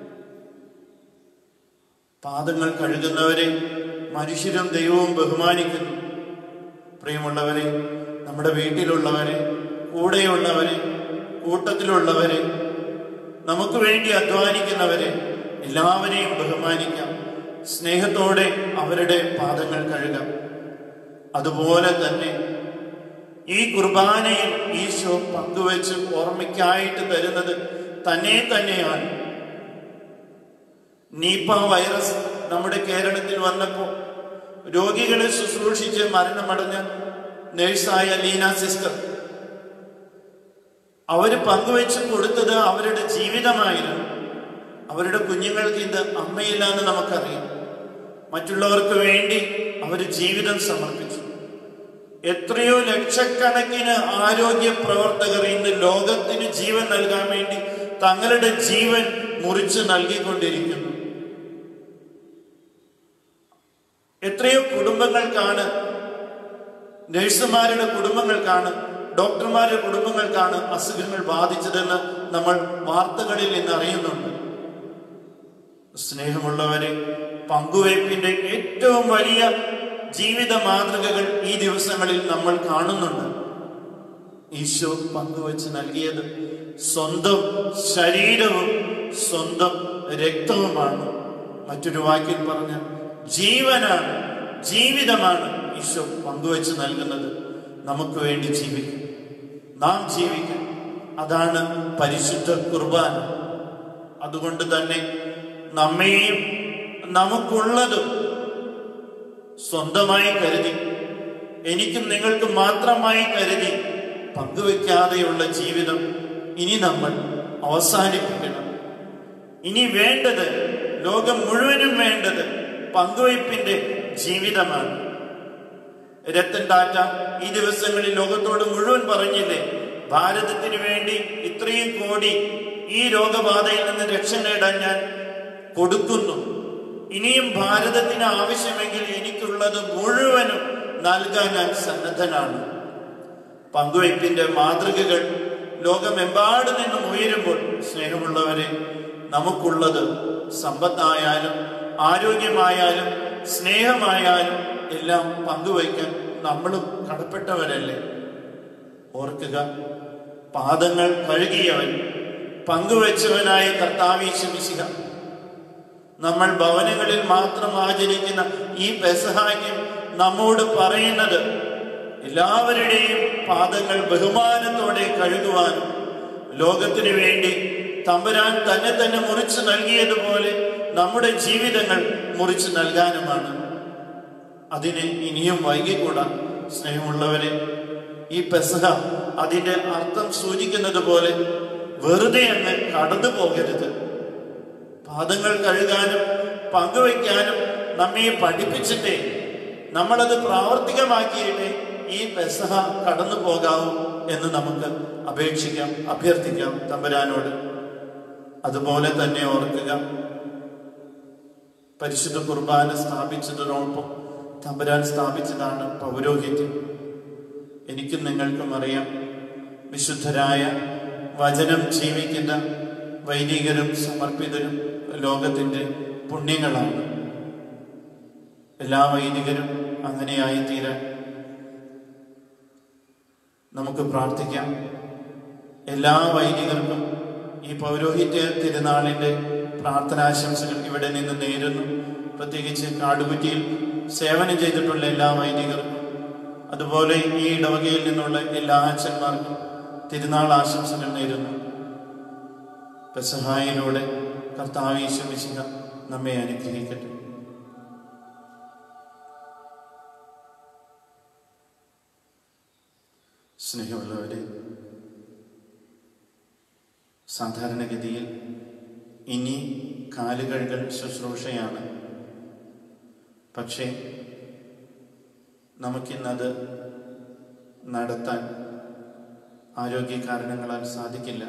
പാദങ്ങൾ കഴുകുന്നവരെ മനുഷ്യരും ദൈവവും ബഹുമാനിക്കുന്നു പ്രിയമുള്ളവരെ നമ്മുടെ വീട്ടിലുള്ളവരെ കൂടെയുള്ളവരെ കൂട്ടത്തിലുള്ളവരെ നമുക്ക് വേണ്ടി അധ്വാനിക്കുന്നവരെ എല്ലാവരെയും ബഹുമാനിക്കാം സ്നേഹത്തോടെ അവരുടെ പാദങ്ങൾ കഴുകാം അതുപോലെ തന്നെ ഈ കുർബാനയിൽ ഈശോ പങ്കുവെച്ച് ഓർമ്മയ്ക്കായിട്ട് തരുന്നത് തന്നെ തന്നെയാണ് നീപ്പ വൈറസ് നമ്മുടെ കേരളത്തിൽ വന്നപ്പോൾ രോഗികളെ ശുശ്രൂഷിച്ച് മരണമടഞ്ഞ നേഴ്സായ ലീന സിസ്റ്റർ അവര് പങ്കുവെച്ച് കൊടുത്തത് അവരുടെ ജീവിതമായിരുന്നു അവരുടെ കുഞ്ഞുങ്ങൾക്ക് ഇത് അമ്മയില്ല എന്ന് നമുക്കറിയാം മറ്റുള്ളവർക്ക് വേണ്ടി അവർ ജീവിതം സമർപ്പിച്ചു എത്രയോ ലക്ഷക്കണക്കിന് ആരോഗ്യ പ്രവർത്തകർ ഇന്ന് ലോകത്തിന് ജീവൻ നൽകാൻ വേണ്ടി തങ്ങളുടെ ജീവൻ മുറിച്ച് നൽകിക്കൊണ്ടിരിക്കുന്നു എത്രയോ കുടുംബങ്ങൾക്കാണ് നഴ്സുമാരുടെ കുടുംബങ്ങൾക്കാണ് ഡോക്ടർമാരുടെ കുടുംബങ്ങൾക്കാണ് അസുഖങ്ങൾ ബാധിച്ചതെന്ന് നമ്മൾ വാർത്തകളിൽ നിന്ന് അറിയുന്നുണ്ട് സ്നേഹമുള്ളവരെ പങ്കുവയ്പ്പിന്റെ ഏറ്റവും വലിയ ജീവിത മാതൃകകൾ ഈ ദിവസങ്ങളിൽ നമ്മൾ കാണുന്നുണ്ട് ഈശോ പങ്കുവച്ച് നൽകിയത് സ്വന്തം ശരീരവും സ്വന്തം രക്തവുമാണ് മറ്റൊരു വാക്കിൽ പറഞ്ഞ ജീവനാണ് ജീവിതമാണ് ഈശോ പങ്കുവച്ച് നൽകുന്നത് നമുക്ക് വേണ്ടി ജീവിക്കും നാം ജീവിക്കും അതാണ് പരിശുദ്ധ കുർബാന അതുകൊണ്ട് തന്നെ നമ്മെയും നമുക്കുള്ളതും സ്വന്തമായി കരുതി എനിക്കും നിങ്ങൾക്കും മാത്രമായി കരുതി പങ്കുവെക്കാതെയുള്ള ജീവിതം ഇനി നമ്മൾ അവസാനിപ്പിക്കണം ഇനി വേണ്ടത് ലോകം മുഴുവനും വേണ്ടത് പങ്കുവയ്പ്പിന്റെ ജീവിതമാണ് രത്തൻ ടാറ്റ ഈ ദിവസങ്ങളിൽ ലോകത്തോട് മുഴുവൻ പറഞ്ഞില്ലേ ഭാരതത്തിന് വേണ്ടി ഇത്രയും കോടി ഈ രോഗബാധയിൽ നിന്ന് രക്ഷ നേടാൻ ഞാൻ കൊടുക്കുന്നു ഇനിയും ഭാരതത്തിന് ആവശ്യമെങ്കിൽ എനിക്കുള്ളത് മുഴുവനും നൽകാൻ ഞാൻ സന്നദ്ധനാണ് പങ്കുവയ്പ്പിന്റെ മാതൃകകൾ ലോകമെമ്പാട് നിന്നും ഉയരുമ്പോൾ സ്നേഹമുള്ളവരെ നമുക്കുള്ളത് സമ്പത്തായാലും ആരോഗ്യമായാലും സ്നേഹമായാലും എല്ലാം പങ്കുവയ്ക്കാൻ നമ്മളും കടപ്പെട്ടവരല്ലേ ഓർക്കുക പാദങ്ങൾ കഴുകിയവൻ പങ്കുവെച്ചവനായ കർത്താവീശുമിശിക നമ്മൾ ഭവനങ്ങളിൽ മാത്രം ആചരിക്കുന്ന ഈ പെസഹാക്യം നമ്മോട് പറയുന്നത് എല്ലാവരുടെയും പാദങ്ങൾ ബഹുമാനത്തോടെ കഴുകുവാനും ലോകത്തിനു വേണ്ടി തമ്പുരാൻ തന്നെ തന്നെ മുറിച്ചു നൽകിയതുപോലെ നമ്മുടെ ജീവിതങ്ങൾ മുറിച്ചു നൽകാനുമാണ് അതിന് ഇനിയും വൈകിക്കൂടാ സ്നേഹമുള്ളവരെ ഈ പെസഹ അതിന്റെ അർത്ഥം സൂചിക്കുന്നത് പോലെ വെറുതെ അങ്ങ് കടന്നു പോകരുത് പാദങ്ങൾ കഴുകാനും പങ്കുവയ്ക്കാനും നമ്മെ പഠിപ്പിച്ചിട്ടേ നമ്മളത് പ്രാവർത്തികമാക്കിയിട്ടേ ഈ പെസഹ കടന്നു പോകാവൂ എന്ന് നമുക്ക് അപേക്ഷിക്കാം അഭ്യർത്ഥിക്കാം തമ്പുരാനോട് അതുപോലെ തന്നെ ഓർക്കുക പരിശുദ്ധ കുർബാന സ്ഥാപിച്ചതിനോടൊപ്പം തമ്പുരാൻ സ്ഥാപിച്ചതാണ് പൗരോഹിത്യം എനിക്കും നിങ്ങൾക്കും അറിയാം വിശുദ്ധരായ വചനം ജീവിക്കുന്ന വൈദികരും സമർപ്പിതരും ലോകത്തിൻ്റെ പുണ്യങ്ങളാണ് എല്ലാ വൈദികരും അങ്ങനെയായി തീരാൻ നമുക്ക് പ്രാർത്ഥിക്കാം എല്ലാ വൈദികർക്കും ഈ പൗരോഹിത്യ തിരുനാളിൻ്റെ പ്രാർത്ഥനാശംസകൾ ഇവിടെ നിന്ന് നേരുന്നു പ്രത്യേകിച്ച് കാടുകുറ്റിയിൽ സേവനം ചെയ്തിട്ടുള്ള എല്ലാ വൈദികർക്കും അതുപോലെ ഈ ഇടവകയിൽ നിന്നുള്ള എല്ലാ അച്ഛന്മാർക്കും തിരുനാൾ ആശംസകൾ നേരുന്നു പെസഹായിലൂടെ കർത്താവീശ്വമിശിക നമ്മെ അനുഗ്രഹിക്കട്ടെ സ്നേഹമുള്ളവരെ സാധാരണഗതിയിൽ ഇനി കാലുകഴുകൽ ശുശ്രൂഷയാണ് പക്ഷേ നമുക്കിന്നത് നടത്താൻ ആരോഗ്യ കാരണങ്ങളാൽ സാധിക്കില്ല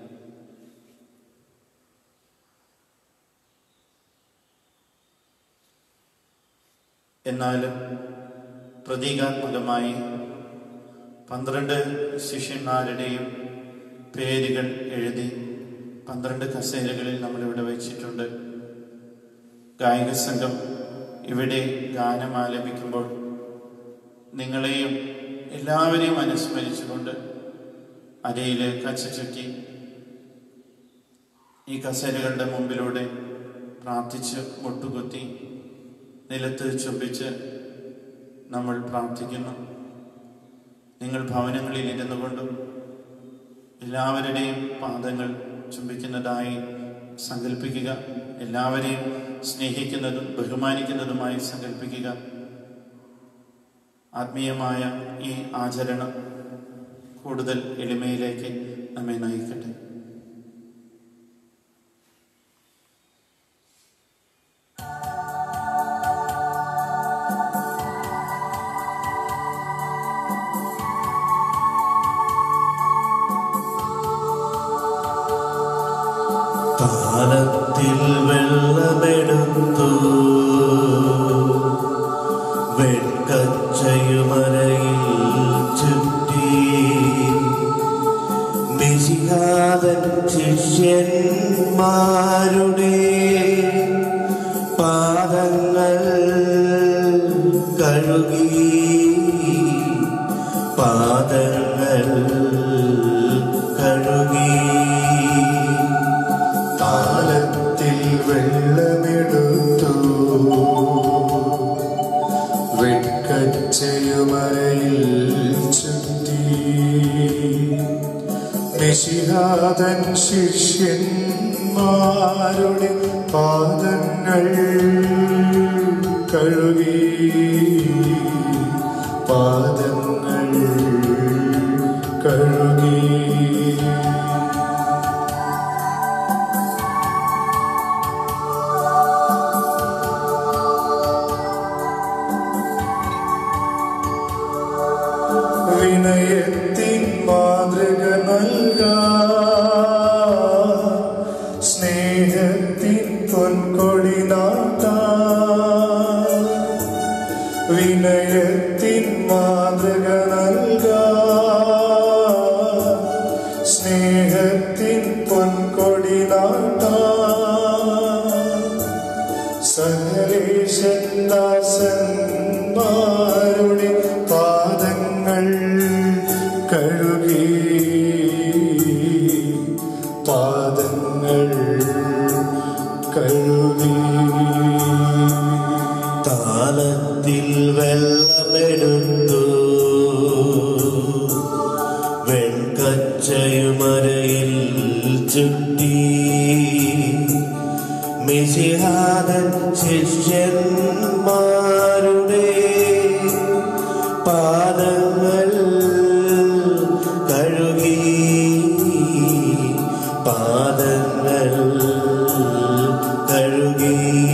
എന്നാലും പ്രതീകാത്മകമായി പന്ത്രണ്ട് ശിഷ്യന്മാരുടെയും പേരുകൾ എഴുതി പന്ത്രണ്ട് കസേരകളിൽ നമ്മളിവിടെ വെച്ചിട്ടുണ്ട് ഗായക സംഘം ഇവിടെ ഗാനം ആലപിക്കുമ്പോൾ നിങ്ങളെയും എല്ലാവരെയും അനുസ്മരിച്ചുകൊണ്ട് അരയിൽ കച്ച ചുറ്റി ഈ കസേരകളുടെ മുമ്പിലൂടെ പ്രാർത്ഥിച്ച് മുട്ടുകുത്തി നിലത്ത് ചുംബിച്ച് നമ്മൾ പ്രാർത്ഥിക്കുന്നു നിങ്ങൾ ഭവനങ്ങളിൽ ഇരുന്നു കൊണ്ടും എല്ലാവരുടെയും പാദങ്ങൾ ചുംബിക്കുന്നതായി സങ്കല്പിക്കുക എല്ലാവരെയും സ്നേഹിക്കുന്നതും ബഹുമാനിക്കുന്നതുമായി സങ്കല്പിക്കുക ആത്മീയമായ ഈ ആചരണം കൂടുതൽ എളിമയിലേക്ക് നമ്മെ നയിക്കട്ടെ കാലത്തിൽ വെള്ളമെടുത്തു വെൺകച്ചയുമരയിൽ ചുറ്റി മിശിഹാതൻ ശിഷ്യന്മാരുടെ പാദങ്ങൾ കഴുകി പാദങ്ങൾ കഴുകി താലത്തിൽ വെള്ളമെടുത്തു വെട്കച്ചയുമരയിൽ ചുറ്റി നിശിഹാതൻ ശിഷ്യന്മാരുടെ പാദങ്ങൾ കഴുകി പാദങ്ങൾ കഴുകി വിനയത്തിൻ മാതൃക നൽക സ്നേഹത്തിൻ പൊൻകൊടി നാട്ട വിനയത്തിൻ മാതൃക നൽക സ്നേഹത്തിൻ പൊൻകൊടി നാട്ട സഹരേശൻ ദാസന്മാരുടെ പാദങ്ങൾ കഴുകി പാദങ്ങൾ കഴുകി താലത്തിൽ വെള്ളമെടുത്തു വെൺകച്ചയുമരയിൽ ചുറ്റി മിശിഹാദൻ ശിഷ്യന്മാരുടെ പാദങ്ങൾ കഴുകി പാദങ്ങൾ കഴുകി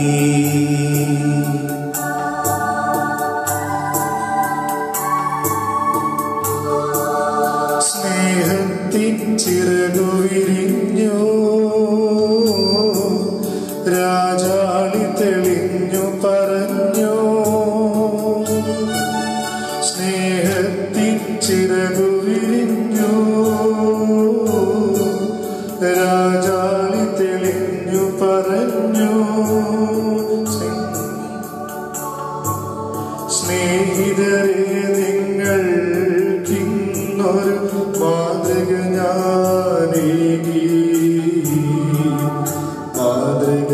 സ്നേഹത്തിൻ ചിറകു വിരിഞ്ഞു രാജാളി തെളിഞ്ഞു പറഞ്ഞു സ്നേഹത്തിൻ ചിറകു വിരിഞ്ഞു രാജാളി തെളിഞ്ഞു പറഞ്ഞു സ്നേഹിതരെ നിങ്ങൾക്കിന്നൊരു മാതൃക ഞാനേകി മാതൃക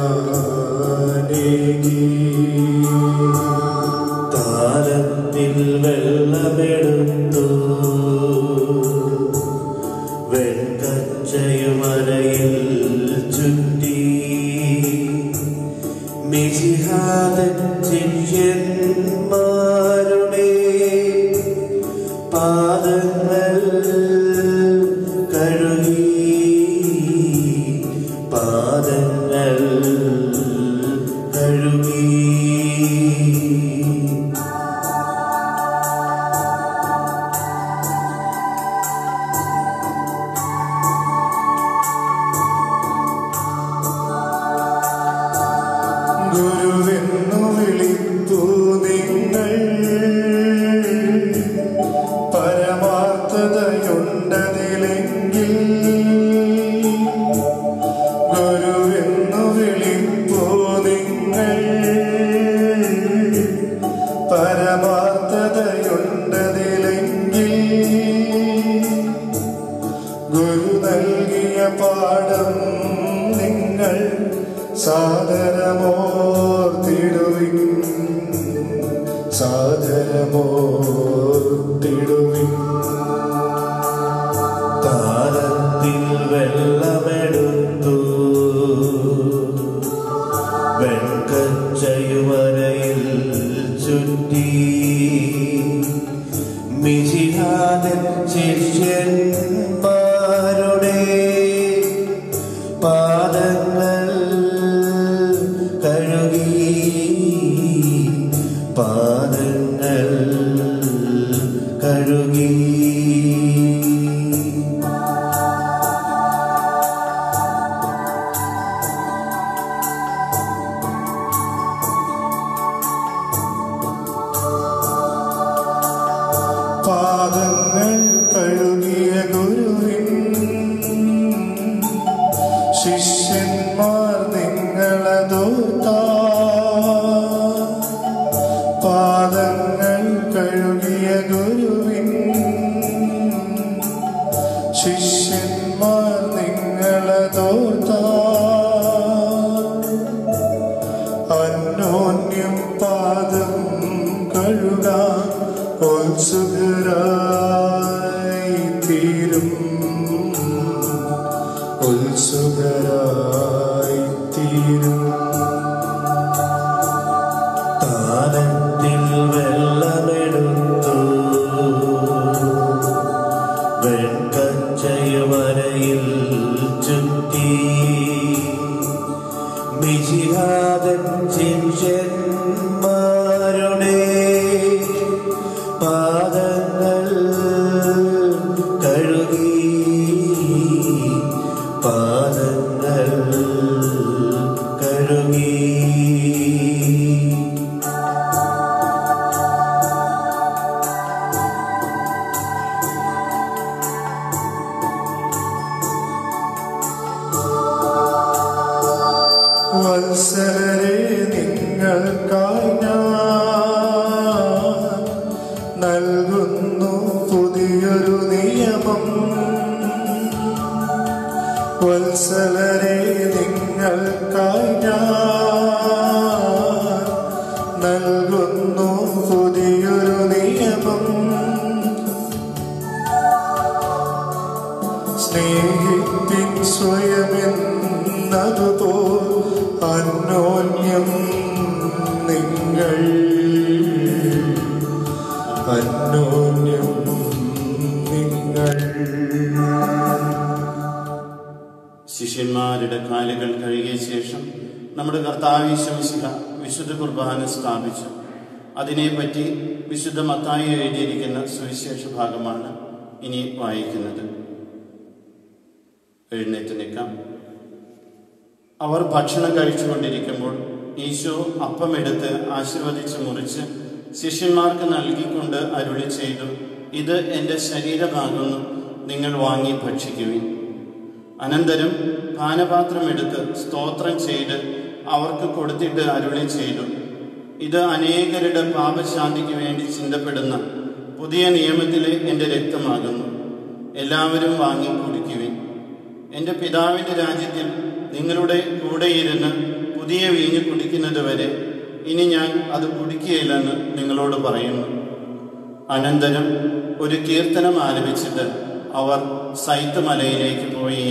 ഞാനേകി താരത്തിൽ വെള്ളമെടുത്തു വെൺകച്ചയുമരയിൽ ചുറ്റി മിശിഹാദൻ ശിഷ്യന്മാരുടെ പാദങ്ങൾ കഴുകി പാദങ്ങൾ കഴുകി ഗുരുവെന്നു വിളിപ്പു നിങ്ങൾ പരമാർത്ഥതയുണ്ടതിലെങ്കിൽ ഗുരുവെന്നു വിളിപ്പു നിങ്ങൾ പരമാർത്ഥതയുണ്ടതിലെങ്കിൽ ഗുരു നൽകിയ പാഠം നിങ്ങൾ സാദരമോർത്തിടുവിൻ സാദരമോർത്തിടുവിൻ താരത്തിൽ വെള്ളമെടുത്തു വെൺകച്ചയുവരയിൽ ചുറ്റി മിശിഹാദൻ ശിഷ്യന്മാരുടെ പാദങ്ങൾ കഴുകി പാദങ്ങൾ കഴുകി പാദങ്ങൾ കഴുകിയ ഗുരുവിൻ ശിഷ്യന്മാർ നിങ്ങളതോർത്താ പാദങ്ങൾ കഴുകിയ ഗുരുവിൻ ശിഷ്യന്മാർ നിങ്ങളതോർത്താ അന്യോന്യം പാദം കഴുക ഉത്സുകരായി തീരും ഉത്സുകരായി തീരും താരത്തിൽ വെള്ളമെടുത്തു വെൺകച്ചയുമരയിൽ ചുറ്റി മിശിഹാദൻ ശിഷ്യന്മാരുടെ പാദങ്ങൾ കഴുകി പാദങ്ങൾ കഴുകി വത്സലരെ നിങ്ങൾക്കായി ഞാൻ നൽകുന്നു പുതിയൊരു നിയമം വത്സലരെ നിങ്ങൾക്കായി അതുപോ അന്യോന്യം നിങ്ങൾ അന്യോന്യം നിങ്ങൾ ശിഷ്യന്മാരുടെ കാലുകൾ കഴുകിയ ശേഷം നമ്മുടെ കർത്താവിശ്വസിക വിശുദ്ധ കുർബാന സ്ഥാപിച്ചു അതിനെപ്പറ്റി വിശുദ്ധ മത്തായി എഴുതിയിരിക്കുന്ന സുവിശേഷ ഭാഗമാണ് ഇനി വായിക്കുന്നത് എഴുന്നേറ്റ് നിൽക്കാം അവർ ഭക്ഷണം കഴിച്ചുകൊണ്ടിരിക്കുമ്പോൾ ഈശോ അപ്പമെടുത്ത് ആശീർവദിച്ച് മുറിച്ച് ശിഷ്യന്മാർക്ക് നൽകിക്കൊണ്ട് അരുളി ചെയ്തു ഇത് എൻ്റെ ശരീരമാകുന്നു നിങ്ങൾ വാങ്ങി ഭക്ഷിക്കുവിൻ അനന്തരം പാനപാത്രം എടുത്ത് സ്തോത്രം ചെയ്ത് അവർക്ക് കൊടുത്തിട്ട് അരുളി ചെയ്തു ഇത് അനേകരുടെ പാപശാന്തിക്ക് വേണ്ടി ചിന്തപ്പെടുന്ന പുതിയ നിയമത്തിലെ എൻ്റെ രക്തമാകുന്നു എല്ലാവരും വാങ്ങി കുടിക്കുവിൻ എൻ്റെ പിതാവിൻ്റെ രാജ്യത്തിൽ നിങ്ങളുടെ കൂടെയിരുന്ന് പുതിയ വീഞ്ഞ് കുടിക്കുന്നത് വരെ ഇനി ഞാൻ അത് കുടിക്കുകയില്ലെന്ന് നിങ്ങളോട് പറയുന്നു അനന്തരം ഒരു കീർത്തനം ആലപിച്ചിട്ട് അവർ സൈത്ത് മലയിലേക്ക് പോയി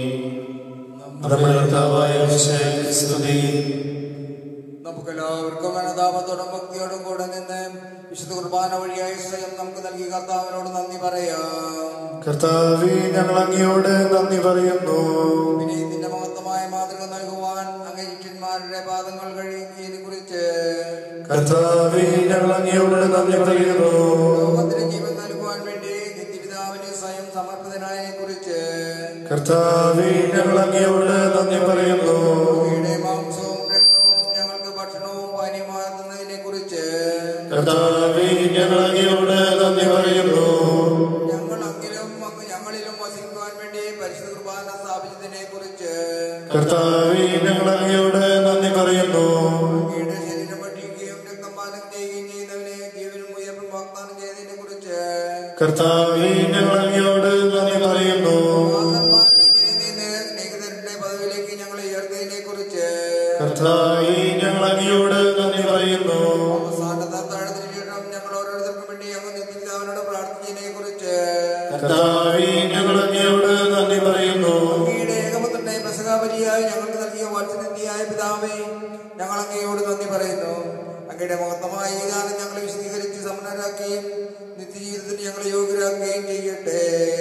നമ്മുടെ കർത്താവായ യേശുവേ, സ്തുതി നമുക്കെല്ലാവർക്കും അനുതാപത്തോടും ഭക്തിയോടും കൂടെ നിന്ന് വിശുദ്ധ കുർബാന വഴിയായി സ്വയം നമുക്ക് നൽകി കർത്താവിനോട് നന്ദി പറയാം കർത്താവേ ഞങ്ങൾ അങ്ങയോട് നന്ദി പറയുന്നു വിനയത്തിന്റെ മഹത്വമായ മാതൃക നൽകുവാൻ അങ്ങ് ശിഷ്യന്മാരുടെ പാദങ്ങൾ കഴുകിയതിനെ കുറിച്ച് കർത്താവേ ഞങ്ങൾ അങ്ങയോട് നന്ദി പറയുന്നു ലോകത്തിന് ജീവൻ നൽകുവാൻ വേണ്ടി നിത്യപിതാവിന് സ്വയം സമർപ്പിതനായതിനെ കുറിച്ച് കർത്താവേ ഞങ്ങൾ അങ്ങയോട് നന്ദി പറയുന്നു അങ്ങയുടെ മാംസവും രക്തവും ഞങ്ങൾക്ക് ഭക്ഷണവും പാനീയമാകുന്നതിനെ കുറിച്ച് കർത്താവേ ഞങ്ങൾ അങ്ങയോട് നന്ദി പറയുന്നു ഞങ്ങൾ അങ്ങിലും അങ്ങ് ഞങ്ങളിലും വസിക്കുവാൻ വേണ്ടി പരിശുദ്ധ കുർബാന സ്ഥാപിച്ചതിനെ കുറിച്ച് കർത്താവേ ഞങ്ങൾ അങ്ങയോട് നന്ദി പറയുന്നു അങ്ങയുടെ ശരീരം ഭക്ഷിക്കുകയും രക്തം പാനം ചെയ്യുകയും ചെയ്യുന്നവനെ ജീവനും ഉയർന്നും വാഗ്ദാനം ചെയ്തതിനെ കുറിച്ച് കർത്താവേ ഞങ്ങൾ അങ്ങയോട് നന്ദി പറയുന്നു ദാസന്മാരുടെ നിരയിൽ നിന്ന് സ്നേഹിതരുടെ പദവിയിലേക്ക് ഞങ്ങളെ ഉയർത്തിയതിനെ കുറിച്ച് കർത്താവേ ഞങ്ങൾ അങ്ങയോട് നന്ദി പറയുന്നു അവസാനത്തെ താഴത്തിന് ശേഷം ഞങ്ങൾ ഓരോരുത്തർക്കും വേണ്ടി അങ്ങ് നിത്യപിതാവിനോട് പ്രാർത്ഥിച്ചതിനെ കുറിച്ച് കർത്താവേ ഞങ്ങൾ അങ്ങയോട് നന്ദി പറയുന്നു അങ്ങയുടെ ഏകപുത്രന്റെ പ്രസകാപരിയായി ഞങ്ങൾക്ക് നൽകിയ വാത്സല്യത്തിയായ പിതാവേ ഞങ്ങൾ അങ്ങയോട് നന്ദി പറയുന്നു അങ്ങയുടെ മഹത്തമായ ഈ ഗാനം ഞങ്ങളെ വിശദീകരിച്ച് സമനരാക്കുകയും നിത്യജീവിതത്തിന് ഞങ്ങളെ യോഗ്യരാക്കുകയും ചെയ്യട്ടെ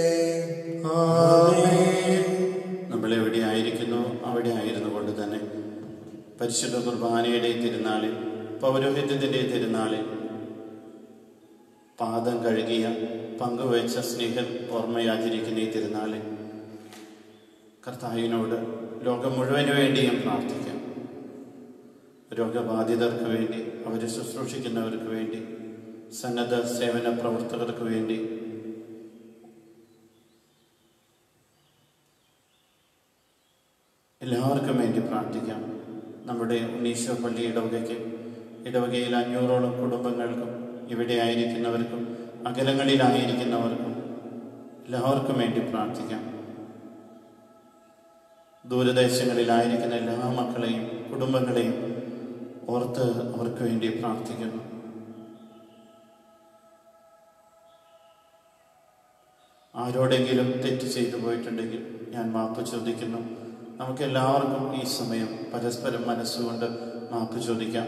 ആമേൻ നമ്മൾ എവിടെ ആയിരിക്കുന്നു അവിടെ ആയിരുന്നു കൊണ്ട് തന്നെ പരിശുദ്ധ കുർബാനയുടെ തിരുനാളിൽ പൗരോഹിത്യത്തിൻ്റെ തിരുനാളിൽ പാദം കഴുകിയ പങ്കുവച്ച സ്നേഹം ഓർമ്മയാചരിക്കുന്ന ഈ തിരുനാളിൽ കർത്താവിനോട് ലോകം മുഴുവന് വേണ്ടിയും പ്രാർത്ഥിക്കാം രോഗബാധിതർക്ക് വേണ്ടി അവരെ ശുശ്രൂഷിക്കുന്നവർക്ക് വേണ്ടി സന്നദ്ധ സേവന പ്രവർത്തകർക്ക് വേണ്ടി എല്ലാവർക്കും വേണ്ടി പ്രാർത്ഥിക്കാം നമ്മുടെ ഉണ്ണീശോ പള്ളി ഇടവകയ്ക്ക് ഇടവകയിൽ അഞ്ഞൂറോളം കുടുംബങ്ങൾക്കും ഇവിടെ ആയിരിക്കുന്നവർക്കും അകലങ്ങളിലായിരിക്കുന്നവർക്കും എല്ലാവർക്കും വേണ്ടി പ്രാർത്ഥിക്കാം ദൂരദേശങ്ങളിലായിരിക്കുന്ന എല്ലാ മക്കളെയും കുടുംബങ്ങളെയും ഓർത്ത് അവർക്ക് വേണ്ടി പ്രാർത്ഥിക്കുന്നു ആരോടെങ്കിലും തെറ്റ് ചെയ്തു പോയിട്ടുണ്ടെങ്കിൽ ഞാൻ മാപ്പ് ചോദിക്കുന്നു നമുക്ക് എല്ലാവർക്കും ഈ സമയം പരസ്പരം മനസ്സുകൊണ്ട് മാപ്പ് ചോദിക്കാം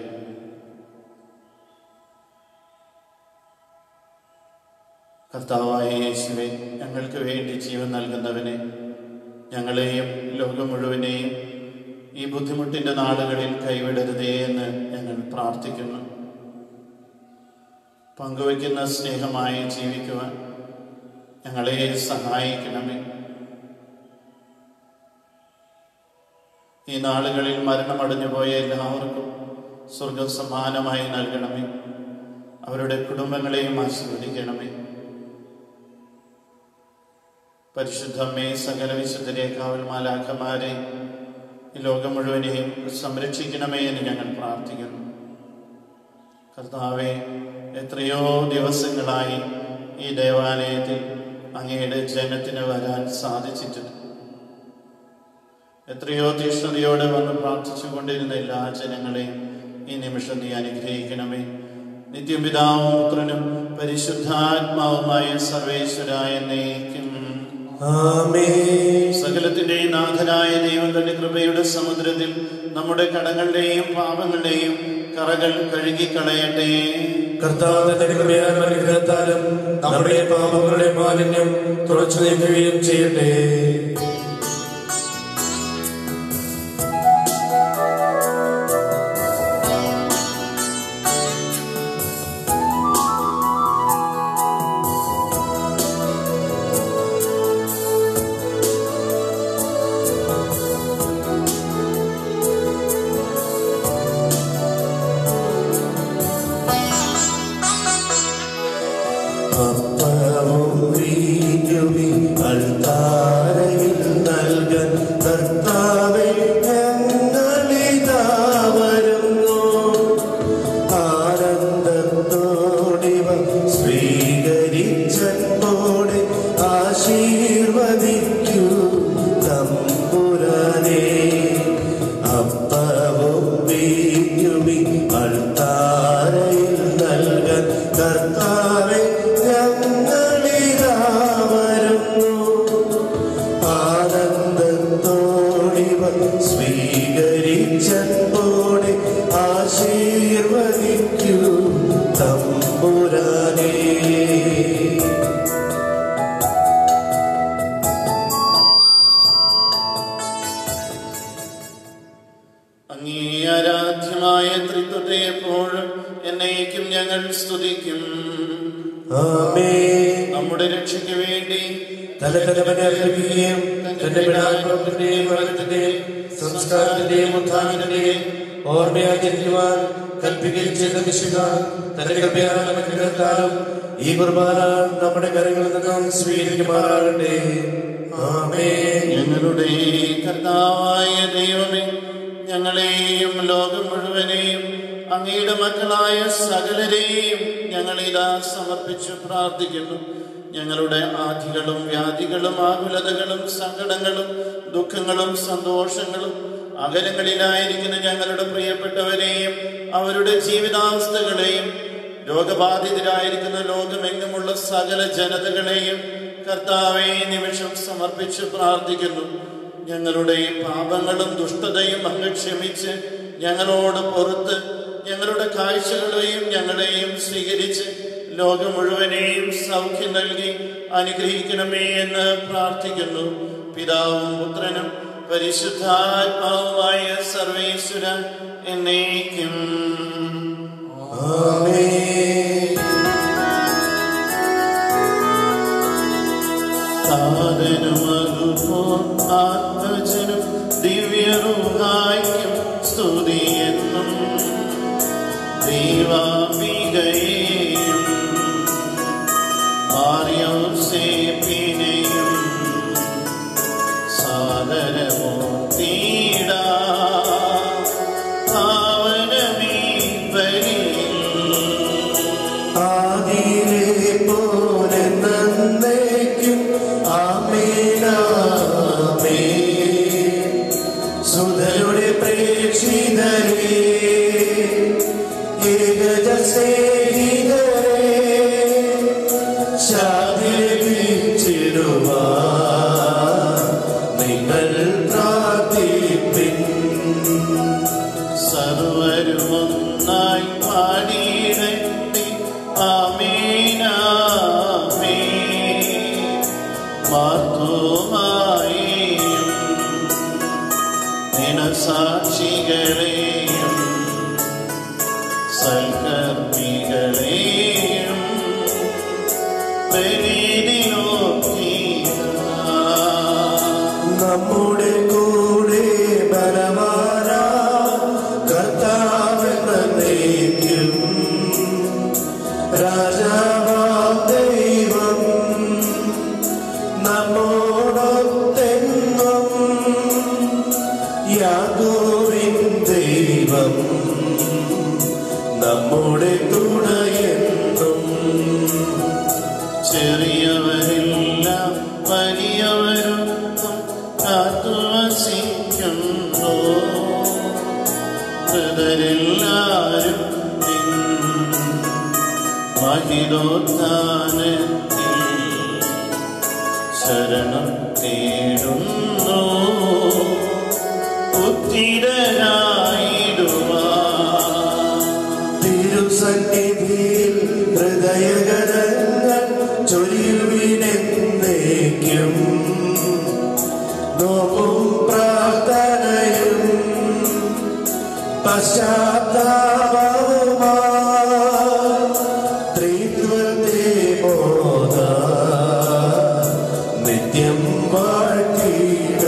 കർത്താവായ യേശുവെ ഞങ്ങൾക്ക് വേണ്ടി ജീവൻ നൽകുന്നവനെ ഞങ്ങളെയും ലോകം മുഴുവനെയും ഈ ബുദ്ധിമുട്ടിന്റെ നാളുകളിൽ കൈവിടരുതേ എന്ന് ഞങ്ങൾ പ്രാർത്ഥിക്കുന്നു പങ്കുവയ്ക്കുന്ന സ്നേഹമായി ജീവിക്കുവാൻ ഞങ്ങളെ സഹായിക്കണമേ ഈ നാളുകളിൽ മരണമടഞ്ഞു പോയ എല്ലാവർക്കും സ്വർഗം സമാനമായി നൽകണമേ അവരുടെ കുടുംബങ്ങളെയും ആശീർവദിക്കണമേ പരിശുദ്ധമ്മേ സകല വിശുദ്ധരെ കാവൽ മാലാഖമാരെ ഈ ലോകം മുഴുവനെയും സംരക്ഷിക്കണമേ എന്ന് ഞങ്ങൾ പ്രാർത്ഥിക്കുന്നു കർത്താവെ എത്രയോ ദിവസങ്ങളായി ഈ ദേവാലയത്തിൽ അങ്ങയുടെ ജനത്തിന് വരാൻ സാധിച്ചിട്ടുണ്ട് എത്രയോ തീഷ്ണതയോടെ വന്ന് പ്രാർത്ഥിച്ചു കൊണ്ടിരുന്ന എല്ലാ ജനങ്ങളെയും ഈ നിമിഷം നീ അനുഗ്രഹിക്കണമേ നിത്യം പിതാവും പുത്രനും പരിശുദ്ധാത്മാവുമായ സർവേശ്വരായ നയിക്കും ആമേൻ സകലത്തിന്റെ നാഥനായ ദൈവം തന്റെ കൃപയുടെ സമുദ്രത്തിൽ നമ്മുടെ കടങ്ങളുടെയും പാപങ്ങളുടെയും കറകൾ കഴുകിക്കളയട്ടെ കർത്താവ് തന്റെ കൃപയാലും അനുഗ്രഹത്താലും നമ്മുടെ പാപങ്ങളുടെ മാലിന്യം തുടച്ചു നീക്കുകയും ചെയ്യട്ടെ അപ്പവും വീഞ്ഞുമി അൾത്താരയിൽ നൽകാൻ കർത്താവെ ഞങ്ങളിതാ വരുന്നു ആനന്ദത്തോടിവ സ്വീകരിച്ചോടെ ആശീർവദിക്കൂ തമ്പുരാനേ അപ്പവും വീഞ്ഞുമി അൾത്താരയിൽ നൽകാൻ കർത്താവെ ഞങ്ങളിതാ വരുന്നു ആനന്ദത്തോടിവ സ്വീകരിച്ചോടെ ആശീർവദിക്കൂ തമ്പുരാനേ അങ്ങേ ആരാധ്യമായ ത്രിത്വത്തെ എപ്പോഴും എന്നേക്കും ഞങ്ങൾ സ്തുതിക്കും ആമേൻ നമ്മുടെ രക്ഷയ്ക്ക് വേണ്ടി തന്റെ തലവനെ അറിയിക്കുകയും തന്റെ പിതാവിന്റെയും മരണത്തിന്റെയും സംസ്കാരത്തിന്റെയും ഉത്ഥാനത്തിന്റെയും ഓർമ്മയാചരിക്കുവാൻ കൽപ്പിക്കുകയും ചെയ്ത മിശുക തന്റെ കൃപയാലും അനുഗ്രഹത്താലും ഈ കുർബാന നമ്മുടെ കരങ്ങളിൽ നിന്നും സ്വീകരിക്കുമാറാകട്ടെ ആമേൻ ഞങ്ങളുടെ കർത്താവായ ദൈവമേ ഞങ്ങളെയും ലോകം മുഴുവനെയും അങ്ങയുടെ മക്കളായ സകലരെയും ഞങ്ങളിതാ സമർപ്പിച്ച് പ്രാർത്ഥിക്കുന്നു ഞങ്ങളുടെ ആധികളും വ്യാധികളും ആകുലതകളും സങ്കടങ്ങളും ദുഃഖങ്ങളും സന്തോഷങ്ങളും അകലങ്ങളിലായിരിക്കുന്ന ഞങ്ങളുടെ പ്രിയപ്പെട്ടവരെയും അവരുടെ ജീവിതാവസ്ഥകളെയും രോഗബാധിതരായിരിക്കുന്ന ലോകമെങ്ങുമുള്ള സകല ജനതകളെയും കർത്താവെ ഈ നിമിഷം സമർപ്പിച്ച് പ്രാർത്ഥിക്കുന്നു ഞങ്ങളുടെ പാപങ്ങളും ദുഷ്ടതയും അങ്ങ് ക്ഷമിച്ച് ഞങ്ങളോട് പുറത്ത് ഞങ്ങളുടെ കാഴ്ചകളെയും ഞങ്ങളെയും സ്വീകരിച്ച് ലോകം മുഴുവനെയും സൗഖ്യം നൽകി അനുഗ്രഹിക്കണമേ എന്ന് പ്രാർത്ഥിക്കുന്നു പിതാവും പുത്രനും പരിശുദ്ധാത്മാവുമായ സർവേശ്വര എന്നേക്കും ആമേൻ സാധനമതുപോൽ ആത്മജനും ദിവ്യറുഹായ്ക്കും സ്തുതിയെന്നും ദൈവാംബികയെയും മാറിയോസേപ്പിനെയും സാദരമോ തീടാ പാവനമീ ബലിയിൽ ആദിയിലെ പോലെ നന്നേക്കും ആമേനാമേ സുധരുടെ പ്രേക്ഷിതരേ ഏകജ സ്നേഹിതരേ ശാന്തിലഭിച്ചിടുവാ നിങ്ങൾ പ്രാർത്ഥിപ്പിൻ സർവരുമൊന്നായി പാടിയിടട്ടെ ആമീനാമേ മാർത്തോമായും നിണസാക്ഷികളെയും സൽക്കർമ്മികളെയും ബലിയിലോർത്തിയ നമ്മുടെ കൂടെ ബലവാന കർത്താവെന്ന നയിക്കും രാജാവാം ദൈവം നമ്മോടൊത്തെന്നും യാഗോവിൻ ദൈവം നമ്മുടെ തുണയെന്നും ചെറിയവരെല്ലാം വലിയവരൊപ്പം കാത്തുവസിക്കുന്നു മൃതരെല്ലാരും നിൻ മഹിതോത്ഥാനത്തിൽ ശരണം തേടുന്നു ഉത്തിരനായിടുവാൻ തിരുസന്നിധിയിൽ ഹൃദയകരങ്ങൾ ചൊരിയുവിനെന്നേക്കും നോക്കും പ്രാർത്ഥനയും പശ്ചാത്താപവുമാ ത്രിത്വത്തെ ബോധ നിത്യം വാഴ്ത്തിയിട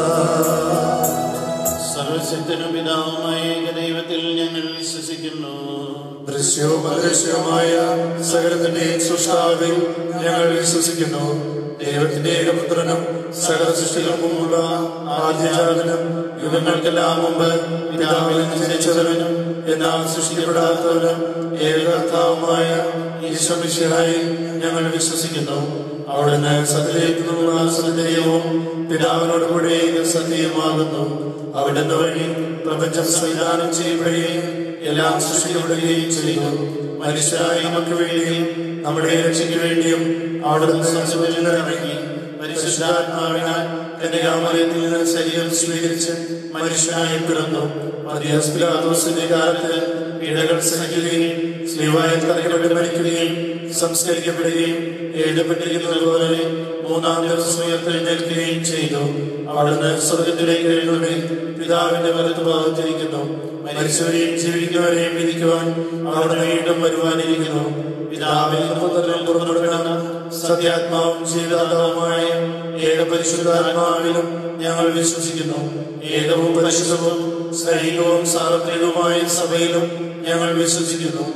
സർവശക്തനും പിതാവുമായ ഏകദൈവത്തിൽ ഞങ്ങൾ വിശ്വസിക്കുന്നു ദൃശ്യവും അദൃശ്യവുമായ സകലത്തിന്റെയും സൃഷ്ടാവിൽ ഞങ്ങൾ വിശ്വസിക്കുന്നു ദൈവത്തിന്റെ ഏകപുത്രനും സകല സൃഷ്ടികൾക്കുമുള്ള ആദ്യജാതനും യുഗങ്ങൾക്കെല്ലാം മുമ്പ് പിതാവിൽ നിന്ന് ജനിച്ചവനും എന്നാൽ സൃഷ്ടിക്കപ്പെടാത്തവനും ഏകകർത്താവുമായ ഈശ്വമിഷയായി ഞങ്ങൾ വിശ്വസിക്കുന്നു അവിടുന്ന് സത്യത്തിനുള്ള സത്യവും പിതാവിനോട് കൂടെ സത്യമാകുന്നു അവിടുന്ന് വഴി പ്രപഞ്ചം സംവിധാനം ചെയ്യപ്പെടുകയും എല്ലാം സൃഷ്ടിക്കപ്പെടുകയും ചെയ്തു മനുഷ്യരായി നമുക്ക് വേണ്ടിയും നമ്മുടെ രക്ഷയ്ക്ക് വേണ്ടിയും അവിടുന്ന് സ്വർഗ്ഗത്തിൽ നിന്നിറങ്ങി പരിശുദ്ധാത്മാവിനാൽ കന്യകാമറിയത്തിൽ നിന്ന് ശരീരം സ്വീകരിച്ച് മനുഷ്യനായി പിറന്നു മധ്യസ്പിലാദോസിന്റെ കാലത്ത് പീഡകൾ സഹിക്കുകയും സ്ലീവായിൽ തറയ്ക്കപ്പെട്ട് മരിക്കുകയും സംസ്കരിക്കപ്പെടുകയും എഴുതപ്പെട്ടിരിക്കുന്നത് പോലെ മൂന്നാം ദിവസം ഉയർത്തെഴുന്നേൽക്കുകയും ചെയ്തു അവിടുന്ന് സ്വർഗത്തിലേക്ക് എഴുന്നള്ളി പിതാവിന്റെ വലത്ത് ഭാഗത്തിരിക്കുന്നു മരിച്ചവരെയും ജീവിക്കുന്നവരെയും വിധിക്കുവാൻ അവിടുന്ന് വീണ്ടും വരുവാനിരിക്കുന്നു പിതാവിൽ നിന്ന് പുത്രനും പുറപ്പെടുവിടുന്ന സത്യാത്മാവും ജീവിതാത്മാവുമായ ഏകപരിശുദ്ധാത്മാവിലും ഞങ്ങൾ വിശ്വസിക്കുന്നു ഏകവും പരിശുദ്ധവും സൈനികവും സാർവത്രികവുമായ സഭയിലും ഞങ്ങൾ വിശ്വസിക്കുന്നു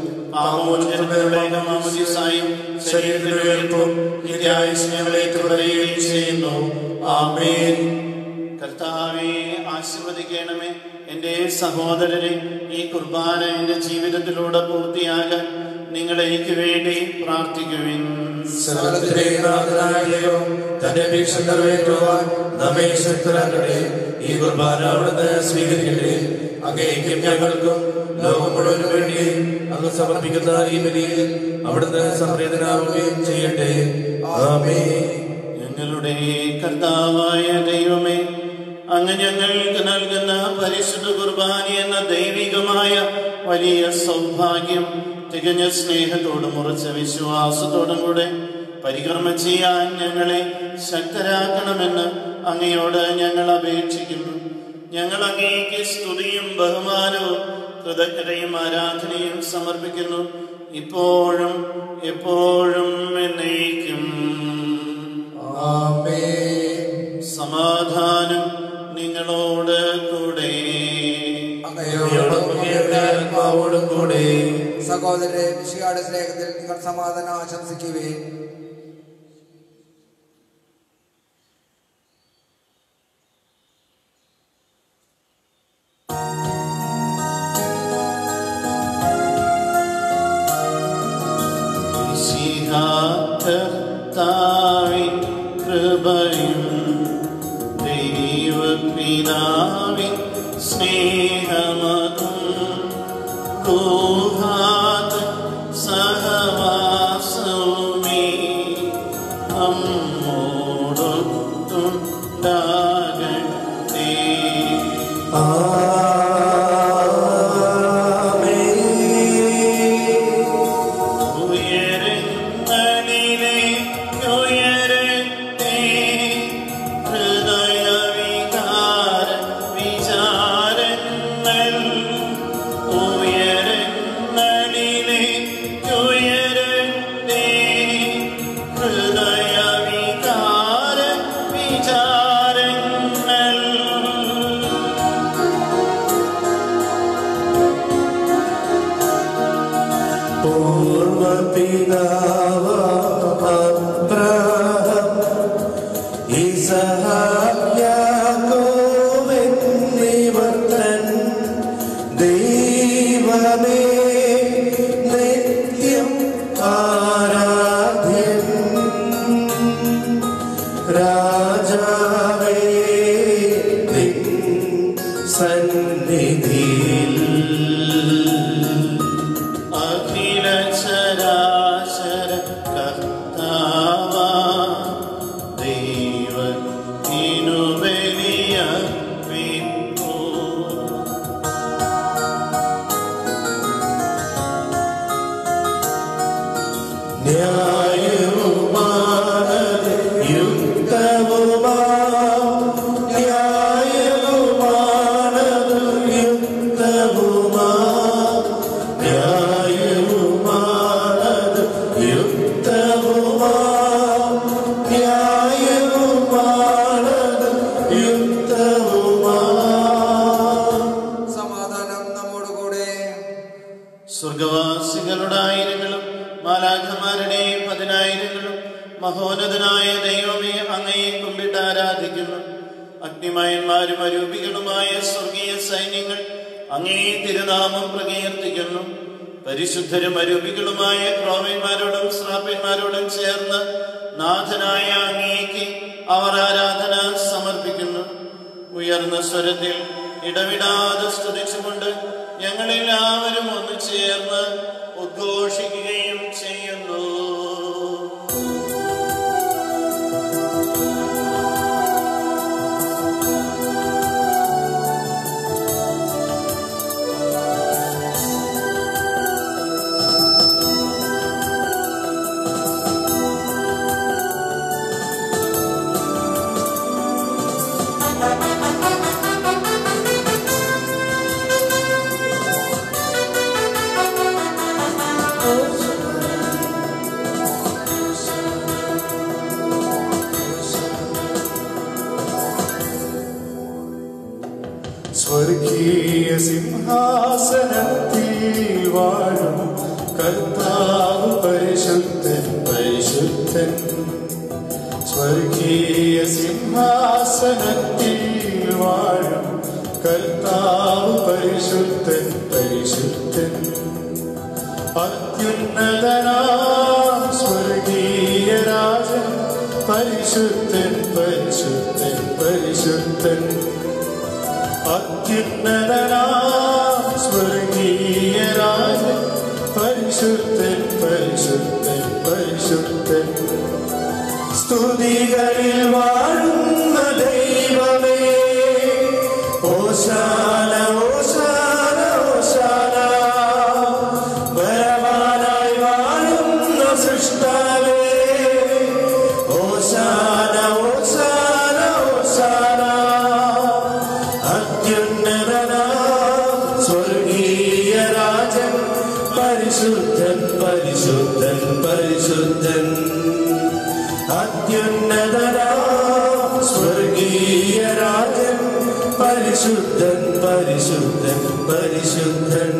പാപമോചനമാമോദിസായും ശരീരത്തിന്റെ ഉയർപ്പും നിത്യായുസ് ഞങ്ങൾ ഏറ്റുപറയുകയും ചെയ്യുന്നു ആമേൻ കർത്താവെ ആശീർവദിക്കണമേ എൻ്റെ സഹോദരരെ ഈ കുർബാന എൻ്റെ ജീവിതത്തിലൂടെ പൂർത്തിയാകാൻ നിങ്ങൾ എനിക്ക് വേണ്ടി പ്രാർത്ഥിക്കുവിൻ സകലത്തിലെ നാഥനായ ദൈവം തന്റെ അപേക്ഷ നിറവേറ്റുവാൻ നമ്മെ ശക്തരാക്കട്ടെ ഈ കുർബാന അവിടുന്ന് സ്വീകരിക്കട്ടെ അങ്ങേക്കും ഞങ്ങൾക്കും ലോകം മുഴുവനും വേണ്ടി അങ്ങ് സമർപ്പിക്കുന്ന ഈ ബലിയിൽ അവിടുന്ന് സംപ്രീതനാവുകയും ചെയ്യട്ടെ ആമേ ഞങ്ങളുടെ കർത്താവായ ദൈവമേ അങ്ങ് ഞങ്ങൾക്ക് നൽകുന്ന പരിശുദ്ധ കുർബാന എന്ന ദൈവികമായ വലിയ സൗഭാഗ്യം തികഞ്ഞ സ്നേഹത്തോടും ഉറച്ച വിശ്വാസത്തോടും കൂടെ പരികർമ്മം ചെയ്യാൻ ഞങ്ങളെ ശക്തരാക്കണമെന്ന് അങ്ങയോട് ഞങ്ങൾ അപേക്ഷിക്കുന്നു ഞങ്ങൾ അങ്ങേക്ക് സ്തുതിയും ബഹുമാനവും കൃതജ്ഞതയും ആരാധനയും സമർപ്പിക്കുന്നു ഇപ്പോഴും എപ്പോഴും എന്നേക്കും സമാധാനം നിങ്ങളോട് കൂടെ അങ്ങയോടും ആത്മാവോടും കൂടെ സഹോദരരെ വിശികാട് സ്നേഹത്തിൽ നിങ്ങൾ സമാധാനം ആശംസിക്കുകയും കർത്താവിൻ കൃപയും ദൈവപിതാവിൻ സ്നേഹമതും കൂഹാത് സഹവാസവുമേ നമ്മോടൊത്തുണ്ടാകട്ടെ ഉയരങ്ങളിലെ ഉയരത്തെ ഹൃദയവികാര വിചാരങ്ങൾ ഉയരങ്ങളിലെ ഉയരത്തെ ഹൃദയവികാര വിചാരങ്ങൾ പൂർവപിതാവാബ്രഹം ഇസഹായാകോവെന്നിവർത്തൻ ദൈവമേ നിത്യം ആരാധ്യൻ രാജാവേ നിൻ സന്നിധിയിൽ അഖില ചരാചര കർത്താവ ദൈവമേ അങ്ങേ തിരുനാമം പ്രകീർത്തിക്കുന്നു പരിശുദ്ധരും അരൂപികളുമായ ക്രോമന്മാരോടും ശ്രാപ്പന്മാരോടും ചേർന്ന് നാഥനായ അങ്ങേക്ക് അവർ ആരാധന സമർപ്പിക്കുന്നു ഉയർന്ന സ്വരത്തിൽ ഇടവിടാതെ സ്തുതിച്ചുകൊണ്ട് ഞങ്ങളെല്ലാവരും ഒന്ന് ചേർന്ന് ഉദ്ഘോഷിക്കുകയും ചെയ്യുന്നു സ്വർഗീയ സിംഹാസനത്തിൽ വാഴും കർത്താവ് പരിശുദ്ധൻ പരിശുദ്ധൻ സ്വർഗീയ സിംഹാസനത്തിൽ വാഴും കർത്താവ് പരിശുദ്ധൻ പരിശുദ്ധൻ അത്യുന്നതനാം സ്വർഗീയ രാജൻ പരിശുദ്ധൻ പരിശുദ്ധൻ പരിശുദ്ധൻ അത്യുന്നതനാം സ്വർഗീയ രാജൻ പരിശുദ്ധൻ പരിശുദ്ധൻ പരിശുദ്ധൻ സ്തുതികളിൽ വാഴുന്ന ദൈവമേ ഓശാന ഓശാന ഓശാന ബലവാനായി വാഴുന്ന സൃഷ്ടാവേ ഓശാന ഓശാന ഓശാന അത്യുന്നതനാ സ്വർഗീയ രാജൻ പരിശുദ്ധൻ പരിശുദ്ധൻ പരിശുദ്ധൻ അത്യുന്നതനാ സ്വർഗീയ രാജൻ പരിശുദ്ധൻ പരിശുദ്ധൻ പരിശുദ്ധൻ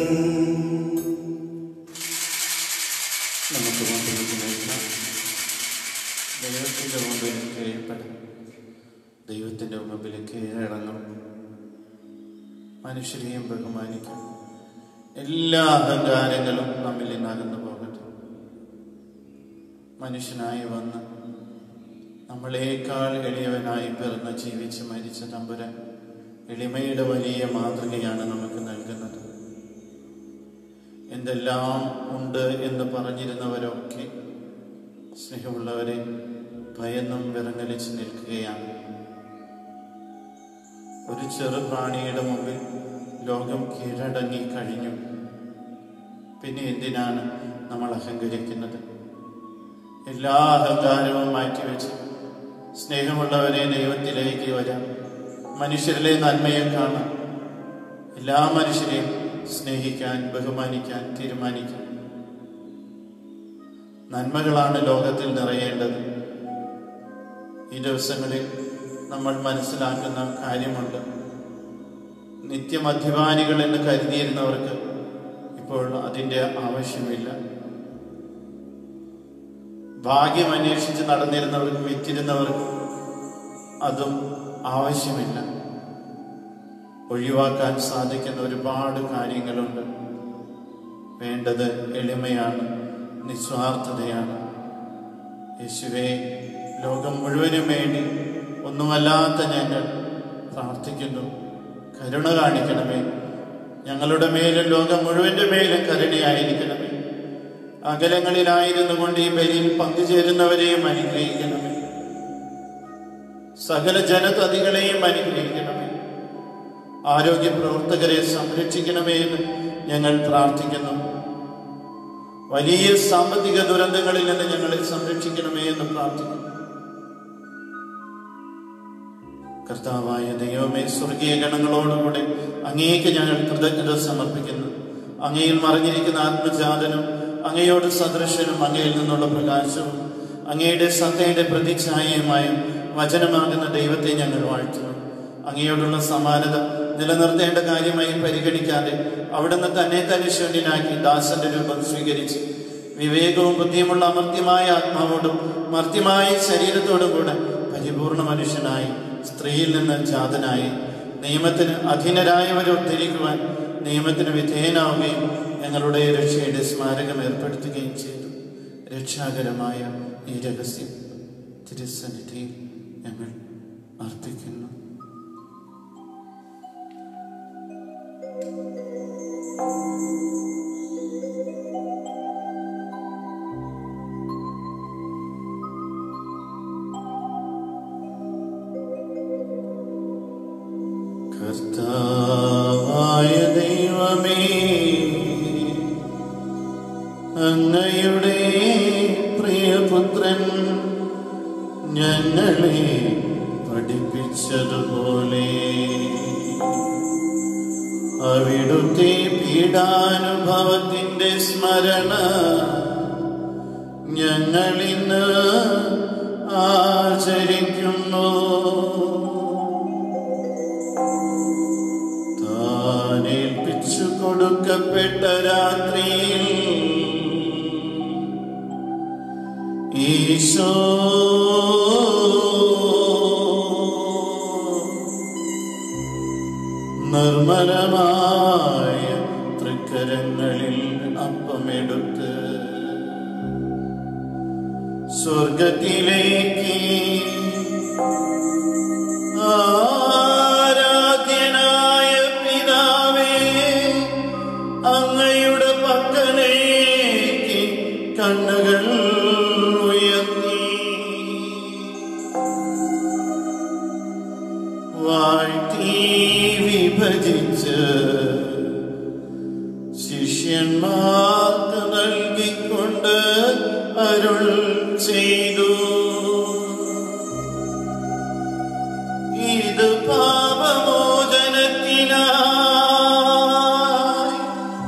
നമുക്ക് മുമ്പിലേക്ക് നയിക്കാം ദൈവത്തിൻ്റെ മുമ്പിൽ കീഴ്പ്പെടും ദൈവത്തിൻ്റെ മുമ്പിൽ കീഴടങ്ങും മനുഷ്യരെയും ബഹുമാനിക്കും എല്ലാ അഹങ്കാരങ്ങളും നമ്മിൽ നിന്ന് അകന്നു പോകട്ടെ മനുഷ്യനായി വന്ന് നമ്മളേക്കാൾ എളിയവനായി പിറന്ന് ജീവിച്ച് മരിച്ച തമ്പുരാൻ എളിമയുടെ വലിയ മാതൃകയാണ് നമുക്ക് നൽകുന്നത് എന്തെല്ലാം ഉണ്ട് എന്ന് പറഞ്ഞിരുന്നവരൊക്കെ സ്നേഹമുള്ളവരെ ഭയന്നും വിറങ്ങലിച്ച് നിൽക്കുകയാണ് ഒരു ചെറു പ്രാണിയുടെ മുമ്പിൽ ലോകം കീഴടങ്ങി കഴിഞ്ഞു പിന്നെ എന്തിനാണ് നമ്മൾ അഹങ്കരിക്കുന്നത് എല്ലാ അഹങ്കാരവും മാറ്റിവെച്ച് സ്നേഹമുള്ളവരെ ദൈവത്തിലേക്ക് വരാം മനുഷ്യരിലെ നന്മയെ കാണാം എല്ലാ മനുഷ്യരെയും സ്നേഹിക്കാൻ ബഹുമാനിക്കാൻ തീരുമാനിക്കാം നന്മകളാണ് ലോകത്തിൽ നിറയേണ്ടത് ഈ ദിവസങ്ങളിൽ നമ്മൾ മനസ്സിലാക്കുന്ന കാര്യമുണ്ട് നിത്യമദ്യപാനികൾ എന്ന് കരുതിയിരുന്നവർക്ക് ഇപ്പോൾ അതിൻ്റെ ആവശ്യമില്ല ഭാഗ്യം അന്വേഷിച്ച് നടന്നിരുന്നവർക്ക് വിറ്റിരുന്നവർക്ക് അതും ആവശ്യമില്ല ഒഴിവാക്കാൻ സാധിക്കുന്ന ഒരുപാട് കാര്യങ്ങളുണ്ട് വേണ്ടത് എളിമയാണ് നിസ്വാർത്ഥതയാണ് യേശുവെ ലോകം മുഴുവനും വേണ്ടി ഒന്നുമല്ലാത്ത ഞങ്ങൾ പ്രാർത്ഥിക്കുന്നു കരുണ കാണിക്കണമേ ഞങ്ങളുടെ മേലും ലോകം മുഴുവന്റെ മേലും കരുണയായിരിക്കണമേ അകലങ്ങളിലായിരുന്നു കൊണ്ട് ഈ ബലിയിൽ പങ്കുചേരുന്നവരെയും അനുഗ്രഹിക്കണമേ സകല ജനതതികളെയും അനുഗ്രഹിക്കണമേ ആരോഗ്യ പ്രവർത്തകരെ സംരക്ഷിക്കണമേ എന്ന് ഞങ്ങൾ പ്രാർത്ഥിക്കുന്നു വലിയ സാമ്പത്തിക ദുരന്തങ്ങളിൽ നിന്ന് ഞങ്ങളെ സംരക്ഷിക്കണമേ എന്ന് പ്രാർത്ഥിക്കുന്നു കർത്താവായ ദൈവമേ സ്വർഗീയ ഗണങ്ങളോടുകൂടെ അങ്ങേക്ക് ഞങ്ങൾ കൃതജ്ഞത സമർപ്പിക്കുന്നു അങ്ങയിൽ മറിഞ്ഞിരിക്കുന്ന ആത്മജാതനും അങ്ങയോട് സദൃശനും അങ്ങയിൽ നിന്നുള്ള പ്രകാശവും അങ്ങയുടെ സത്തയുടെ പ്രതിച്ഛായയുമായ വചനമാകുന്ന ദൈവത്തെ ഞങ്ങൾ വാഴ്ത്തുന്നു അങ്ങയോടുള്ള സമാനത നിലനിർത്തേണ്ട കാര്യമായി പരിഗണിക്കാതെ അവിടുന്ന് തന്നെ തന്നെ ശൂന്യനാക്കി ദാസന്റെ രൂപം സ്വീകരിച്ച് വിവേകവും ബുദ്ധിയുമുള്ള അമർത്യമായ ആത്മാവോടും മർത്യമായ ശരീരത്തോടും കൂടെ പരിപൂർണ മനുഷ്യനായി സ്ത്രീയിൽ നിന്ന് ജാതനായി നിയമത്തിന് അധീനരായവരെ ഉദ്ധരിക്കുവാൻ നിയമത്തിന് വിധേയനാവുകയും ഞങ്ങളുടെ രക്ഷയുടെ സ്മാരകം ഏർപ്പെടുത്തുകയും ചെയ്തു രക്ഷാകരമായ ഈ രഹസ്യം തിരുസന്നിധിയിൽ ഞങ്ങൾ അർപ്പിക്കുന്നു കർത്താവായ ദൈവമേ അങ്ങയുടെ പ്രിയപുത്രൻ ഞങ്ങളെ പഠിപ്പിച്ചതുപോലെ അവിടുത്തെ പീഡാനുഭവത്തിന്റെ സ്മരണ ഞങ്ങളിന്ന് ആചരിക്കുന്നു താനേൽപ്പിച്ചു കൊടുക്കപ്പെട്ട രാത്രിയിൽ ഈശോ നിർമ്മലമായ തൃക്കരങ്ങളിൽ അപ്പമെടുത്ത് സ്വർഗത്തിലേക്ക് ആരാധ്യനായ പിതാവേ അങ്ങയുടെ പക്കലേക്ക് കണ്ണുകൾ ഉയർത്തി വാഴ്ത്തി വിഭജിച്ച് ശിഷ്യന്മാർക്ക് നൽകിക്കൊണ്ട് അരുൾ ചെയ്തു ഇത് പാപമോചനത്തിനായി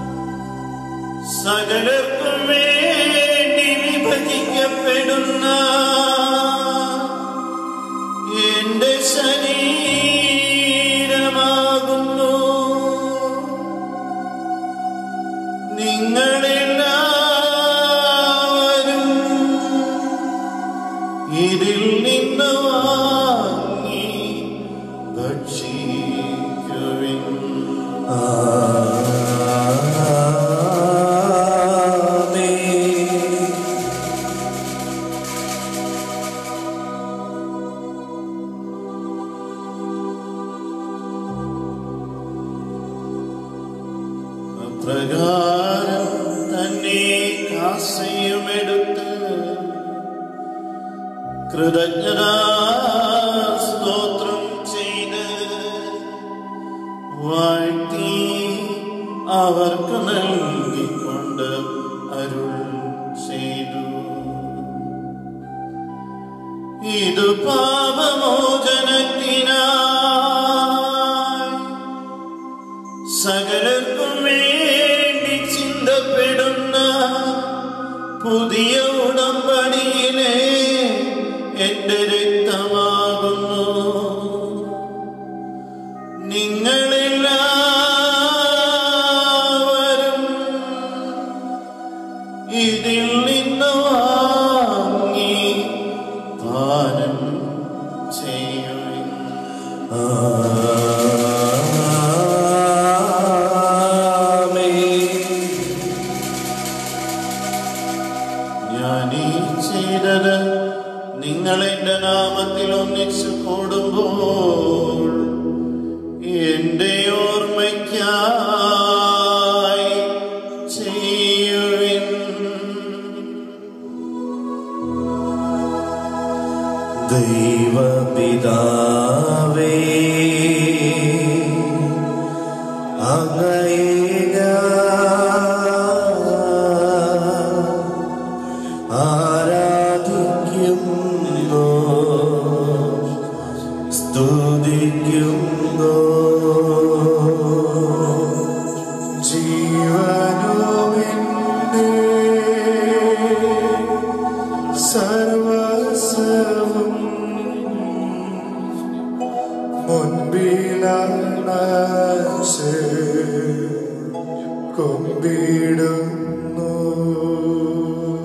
സകലർക്കും വേണ്ടി വിഭജിക്കപ്പെടുന്ന എന്റെ ശരീരമാകുന്നു നിങ്ങളെല്ലാവരും ഇതിൽ നിന്ന് വാങ്ങി ഭക്ഷിക്കുവിൻ അപ്രകാരം തന്നെ കാസയുമെടുത്ത് കൃതജ്ഞതാ സ്തോത്രം ചെയ്ത് വാഴ്ത്തി അവർക്ക് നൽകിക്കൊണ്ട് അരുൾ ചെയ്തു ഇത് പാപമോചനത്തിനായി സകലർക്കും വേണ്ടി ചിന്തപ്പെടുന്ന പുതിയ ഉടമ്പടിയിലെ എന്റെ രക്തമാകുന്നു നിങ്ങളെല്ലാവരും ഇതിൽ നിന്ന് വാങ്ങി പാനം ചെയ്യുവിൻ ഞാൻ ഈ ചെയ്തത് നിങ്ങൾ എന്റെ നാമത്തിൽ ഒന്നിച്ചു കൂടുമ്പോൾ എന്റെ ഓർമ്മയ്ക്കായി ചെയ്യുവിൻ ദൈവപിതാവേ അങ്ങയെ ആരാധിക്കുന്നു സ്തുതിക്കുന്നു ജീവനുമെന്റെ സർവസ്വവും മുൻപിലണച്ച്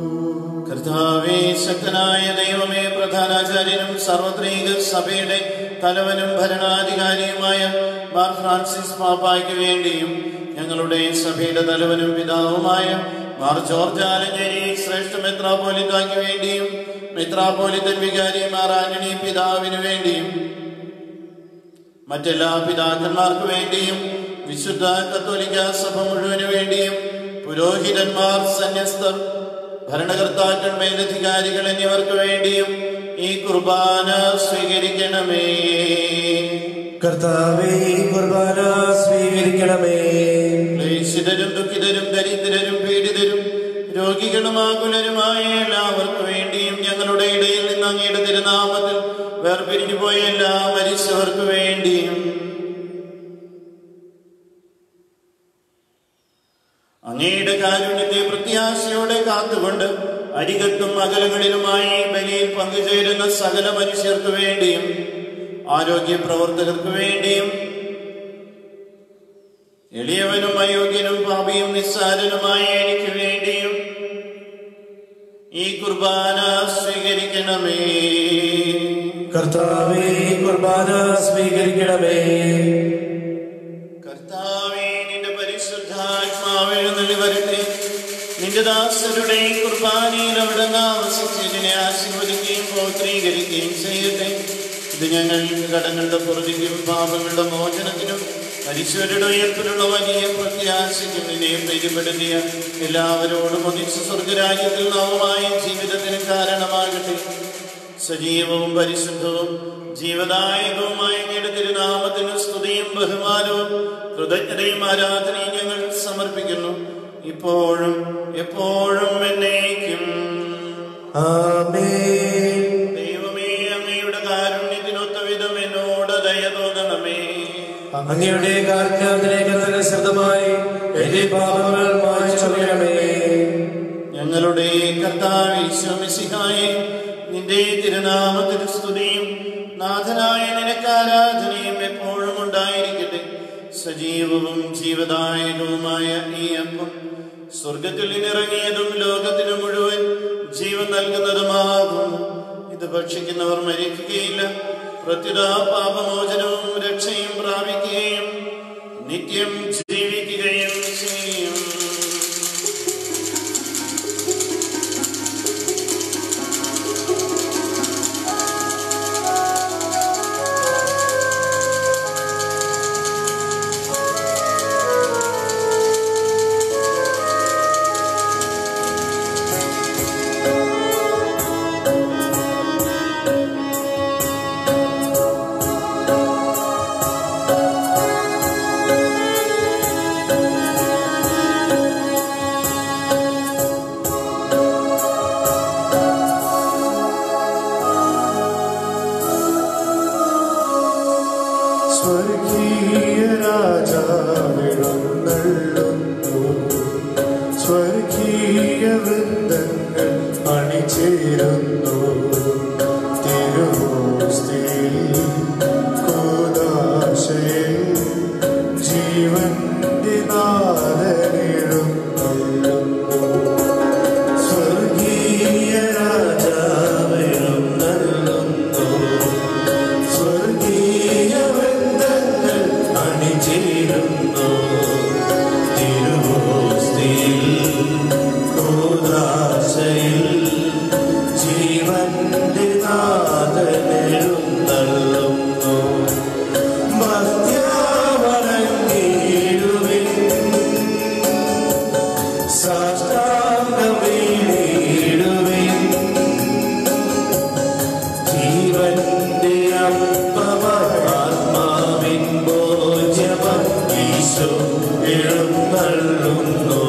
കൊമ്പിടുന്നു കർത്താവേ ശക്തനായ ദൈവമേ പ്രധാനാചാര്യനും സർവത്രീക സഭയുടെ തലവനും ഭരണാധികാരിയുമായ മാർ ഫ്രാൻസിസ് പാപ്പായ്ക്ക് വേണ്ടിയും ഞങ്ങളുടെ സഭയുടെ തലവനും പിതാവുമായ മാർ ജോർജ് ആലഞ്ചേരി ശ്രേഷ്ഠ മെത്രാപോലിത്താക്ക് വേണ്ടിയും മെത്രാപോലിത്തൻ വികാരി മാർ ആന്റണി പിതാവിന് വേണ്ടിയും മറ്റെല്ലാ പിതാക്കന്മാർക്ക് വേണ്ടിയും വിശുദ്ധ കത്തോലിക്ക സഭ മുഴുവന് വേണ്ടിയും പുരോഹിതന്മാർ സന്യസ്തർ ഭരണകർത്താക്കൾ മേലധികാരികൾ എന്നിവർക്ക് വേണ്ടിയും ഈ കുർബാന സ്വീകരിക്കണമേ കർത്താവേ ഈ കുർബാന സ്വീകരിക്കണമേ ക്ലേശിതരും ദുഃഖിതരും ദരിദ്രരും പീഡിതരും രോഗികളും ആകുലരുമായ എല്ലാവർക്കും വേണ്ടിയും ഞങ്ങളുടെ ഇടയിൽ നിന്ന് അങ്ങയുടെ തിരുനാമത്തിൽ വേർപിരിഞ്ഞു പോയ എല്ലാ മരിച്ചവർക്ക് വേണ്ടിയും അങ്ങയുടെ കാരുണ്യത്തെ പ്രത്യാശയോടെ കാത്തുകൊണ്ട് അരികത്തും അകലങ്ങളിലുമായി ബലിയിൽ പങ്കുചേരുന്ന സകല മനുഷ്യർക്ക് വേണ്ടിയും ആരോഗ്യ പ്രവർത്തകർക്ക് വേണ്ടിയും എളിയവനും അയോഗ്യനും പാപിയും നിസ്സാരനുമായ എനിക്ക് വേണ്ടിയും ഈ കുർബാന സ്വീകരിക്കണമേ കർത്താവേ ഈ കുർബാന സ്വീകരിക്കണമേ കർത്താവേ നിന്റെ പരിശുദ്ധാത്മാവെഴുന്നള്ളി വരട്ടെ നിന്റെ ദാസരുടെ ഈ കുർബാനയിൽ അവിടെ ആവസിച്ച് ഇതിനെ ആശീർവദിക്കുകയും പൗത്രീകരിക്കുകയും ചെയ്യട്ടെ ഇത് ഞങ്ങൾക്ക് കടങ്ങളുടെ പുറതിക്കും പാപങ്ങളുടെ മോചനത്തിനും മരിച്ചവരുടെ ഉയർപ്പിലുള്ള വലിയ പ്രത്യാശയ്ക്കും നിന്നെ പ്രീതിപ്പെടുത്തിയ എല്ലാവരോടും ഒന്നിച്ച് സ്വർഗരാജ്യത്തിൽ നവമായ ജീവിതത്തിന് കാരണമാകട്ടെ സജീവവും പരിശുദ്ധവും ജീവദായകവുമായ അങ്ങയുടെ തിരുനാമത്തിന് സ്തുതിയും ബഹുമാനവും കൃതജ്ഞതയും ആരാധനയും ഞങ്ങൾ സമർപ്പിക്കുന്നു ഇപ്പോഴും എപ്പോഴും എന്നേക്കും ആമേൻ ദൈവമേ അങ്ങയുടെ കാരുണ്യത്തിനൊത്ത വിധം എന്നോട് ദയ തോന്നണമേ അങ്ങയുടെ കാരുണ്യത്തിലേക്ക് തന്നെ ശബ്ദമായി എന്റെ പാപങ്ങൾ മായ്ച്ചറിയണമേ ഞങ്ങളുടെ കർത്താവിശ്വമിസിഹായി നിന്റെ തിരുനാമത്തിന് സ്തുതിയും നാഥനായ നിനക്ക് ആരാധനയും എപ്പോഴും ഉണ്ടായിരിക്കട്ടെ സജീവവും ജീവദായകവുമായ ഈ അപ്പം സ്വർഗത്തിൽ നിന്നിറങ്ങിയതും ലോകത്തിന് മുഴുവൻ ജീവൻ നൽകുന്നതുമാകുന്നു ഇത് ഭക്ഷിക്കുന്നവർ മരിക്കുകയില്ല പ്രത്യുത പാപമോചനവും രക്ഷയും പ്രാപിക്കുകയും നിത്യം ജീവിക്കുകയും ചെയ്യും സ്വർഗീയ രാജാവിടുന്നള്ളുന്നു സ്വർഗീയ വൃന്ദങ്ങൾ അണിചേരുന്നു തിരുവോസ്തിയിൽ കൂദാശയിൽ ജീവന്റെ നാദനിടുന്നു സ്വർഗീയ രാജാവിടുന്നള്ളുന്നു സ്വർഗീയ വൃന്ദങ്ങൾ അണിചേരുന്നു തിരുവോസ്തിയിൽ ക്രോധാശയിൽ ജീവന്റെ നാദനെഴുന്നള്ളുന്നു മധ്യാവണങ്ങിടുവിൻ സാഷ്ടാംഗമേടുവിൻ ജീവന്റെ അപ്പമാത്മാവിൻ ഭോജ്യമം ഈശോ എഴുന്നള്ളുന്നു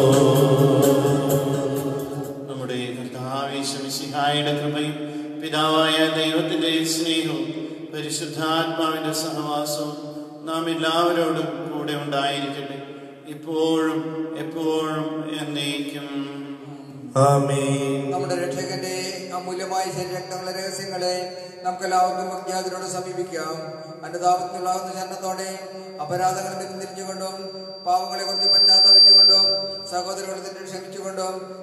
നമ്മുടെ കർത്താവിശ്വമിശിഹായുടെ കൃപയും പിതാവായ ദൈവത്തിന്റെ സ്നേഹവും പരിശുദ്ധാത്മാവിന്റെ സഹവാസവും നാം എല്ലാവരോടും കൂടെ ഉണ്ടായിരിക്കട്ടെ ഇപ്പോഴും എപ്പോഴും എന്നേക്കും ആമേൻ നമ്മുടെ രക്ഷകന്റെ അമൂല്യമായ ശരീരങ്ങളുടെ രഹസ്യങ്ങളെ നമുക്ക് എല്ലാവർക്കും അജ്ഞാതരോട് സമീപിക്കാം അനുതാപത്തിനുള്ളാകുന്ന ശരണത്തോടെ അപരാധങ്ങളിൽ നിന്ന് തിരിഞ്ഞുകൊണ്ടും പാവങ്ങളെ കുറിച്ച് പശ്ചാത്തപിച്ചുകൊണ്ടും സഹോദരങ്ങളെ തെറ്റ് ക്ഷമിച്ചുകൊണ്ടും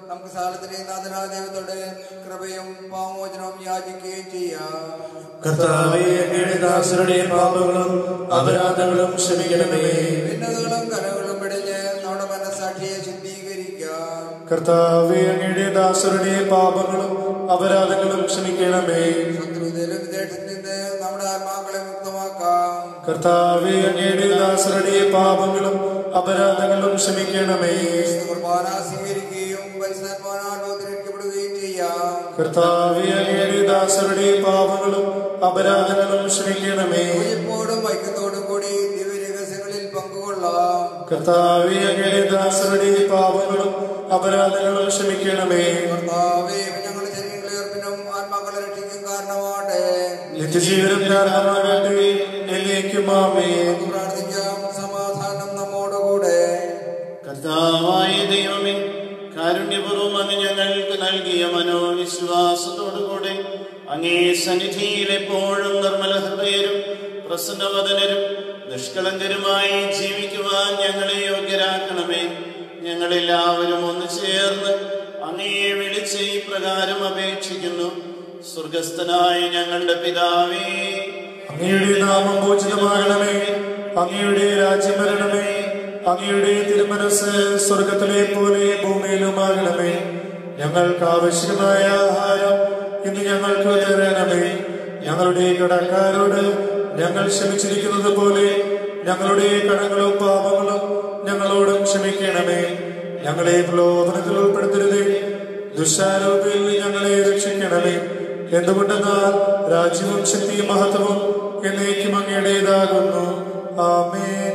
നമുക്ക് സാലത്തിലെ നാഥനായ ദൈവത്തോട് കൃപയും പാമോചനവും യാചിക്കുകയും ചെയ്യാം കർത്താവേ അങ്ങയുടെ ദാസരുടെ പാപങ്ങളും അപരാധങ്ങളും ക്ഷമിക്കണമേ ഭിന്നതകളും കലകളും പിടിഞ്ഞ് നമ്മുടെ മനസ്സാക്ഷിയെ ശുദ്ധീകരിക്കാം കർത്താവേ അങ്ങയുടെ ദാസരുടെ പാപങ്ങളും അപരാധങ്ങളും ക്ഷമിക്കണമേ ശത്രുതയിലും വിദേശത്തിൽ നിന്ന് നമ്മുടെ ആത്മാക്കളെ മുക്തമാക്കാം കർത്താവേ അങ്ങയുടെ ദാസരുടെ പാപങ്ങളും അപരാധങ്ങളും ക്ഷമിക്കണമേ കുർബാന സ്വീകരിക്കുകയും പരിശുദ്ധാത്മാനാൽ ഉദ്ധരിക്കപ്പെടുകയും ചെയ്യാം കർത്താവേ അങ്ങയുടെ ദാസരുടെ പാപങ്ങളും അപരാധങ്ങളും ക്ഷമിക്കണമേ എപ്പോഴും ഐക്യത്തോടും കൂടി ദിവ്യരഹസ്യങ്ങളിൽ പങ്കുകൊള്ളാം കർത്താവേ അങ്ങയുടെ ദാസരുടെ പാപങ്ങളും അപരാധങ്ങളും ക്ഷമിക്കണമേ കർത്താവേ ഞങ്ങളുടെ ശരീരങ്ങളെ ഉറപ്പിനും ആത്മാക്കളെ രക്ഷിക്കും കാരണമാട്ടെ നിത്യജീവനം കാരണമാകട്ടെ എന്നേക്കും ആമേ നമുക്ക് പ്രാർത്ഥിക്കാം സമാധാനം നമ്മോടുകൂടെ കർത്താവായ ദൈവമേ കാരുണ്യപൂർവ്വം അങ്ങ് ഞങ്ങൾക്ക് നൽകിയ മനോവിശ്വാസത്തോടുകൂടെ അങ്ങേ സന്നിധിയിൽ എപ്പോഴും നിർമ്മല ഹൃദയരും പ്രസന്നവദനരും നിഷ്കളങ്കരുമായി ജീവിക്കുവാൻ ഞങ്ങളെ യോഗ്യരാക്കണമേ ഞങ്ങളെല്ലാവരും ഒന്ന് ചേർന്ന് അങ്ങയെ വിളിച്ച് ഈ പ്രകാരം അപേക്ഷിക്കുന്നു സ്വർഗസ്ഥനായ ഞങ്ങളുടെ പിതാവേ അങ്ങയുടെ നാമം പൂജിതമാകണമേ അങ്ങയുടെ രാജ്യം വരണമേ അങ്ങയുടെ തിരുമനസ് സ്വർഗത്തിലെ പോലെ ഭൂമിയിലുമാകണമേ ഞങ്ങൾക്ക് ആവശ്യമായ ആഹാരം ഇന്ന് ഞങ്ങൾക്ക് തരണമേ ഞങ്ങളുടെ കടക്കാരോട് ഞങ്ങൾ ക്ഷമിച്ചിരിക്കുന്നത് പോലെ ഞങ്ങളുടെ കടങ്ങളും പാപങ്ങളും ഞങ്ങളോടും ക്ഷമിക്കണമേ ഞങ്ങളെ പ്രലോഭനത്തിൽ ഉൾപ്പെടുത്തരുതേ ദുഷ്ടാരൂപിൽ ഞങ്ങളെ രക്ഷിക്കണമേ എന്തുകൊണ്ടെന്നാൽ രാജ്യവും ശക്തിയും മഹത്വവും എന്നേക്കും അങ്ങയുടേതാകുന്നു ആമേൻ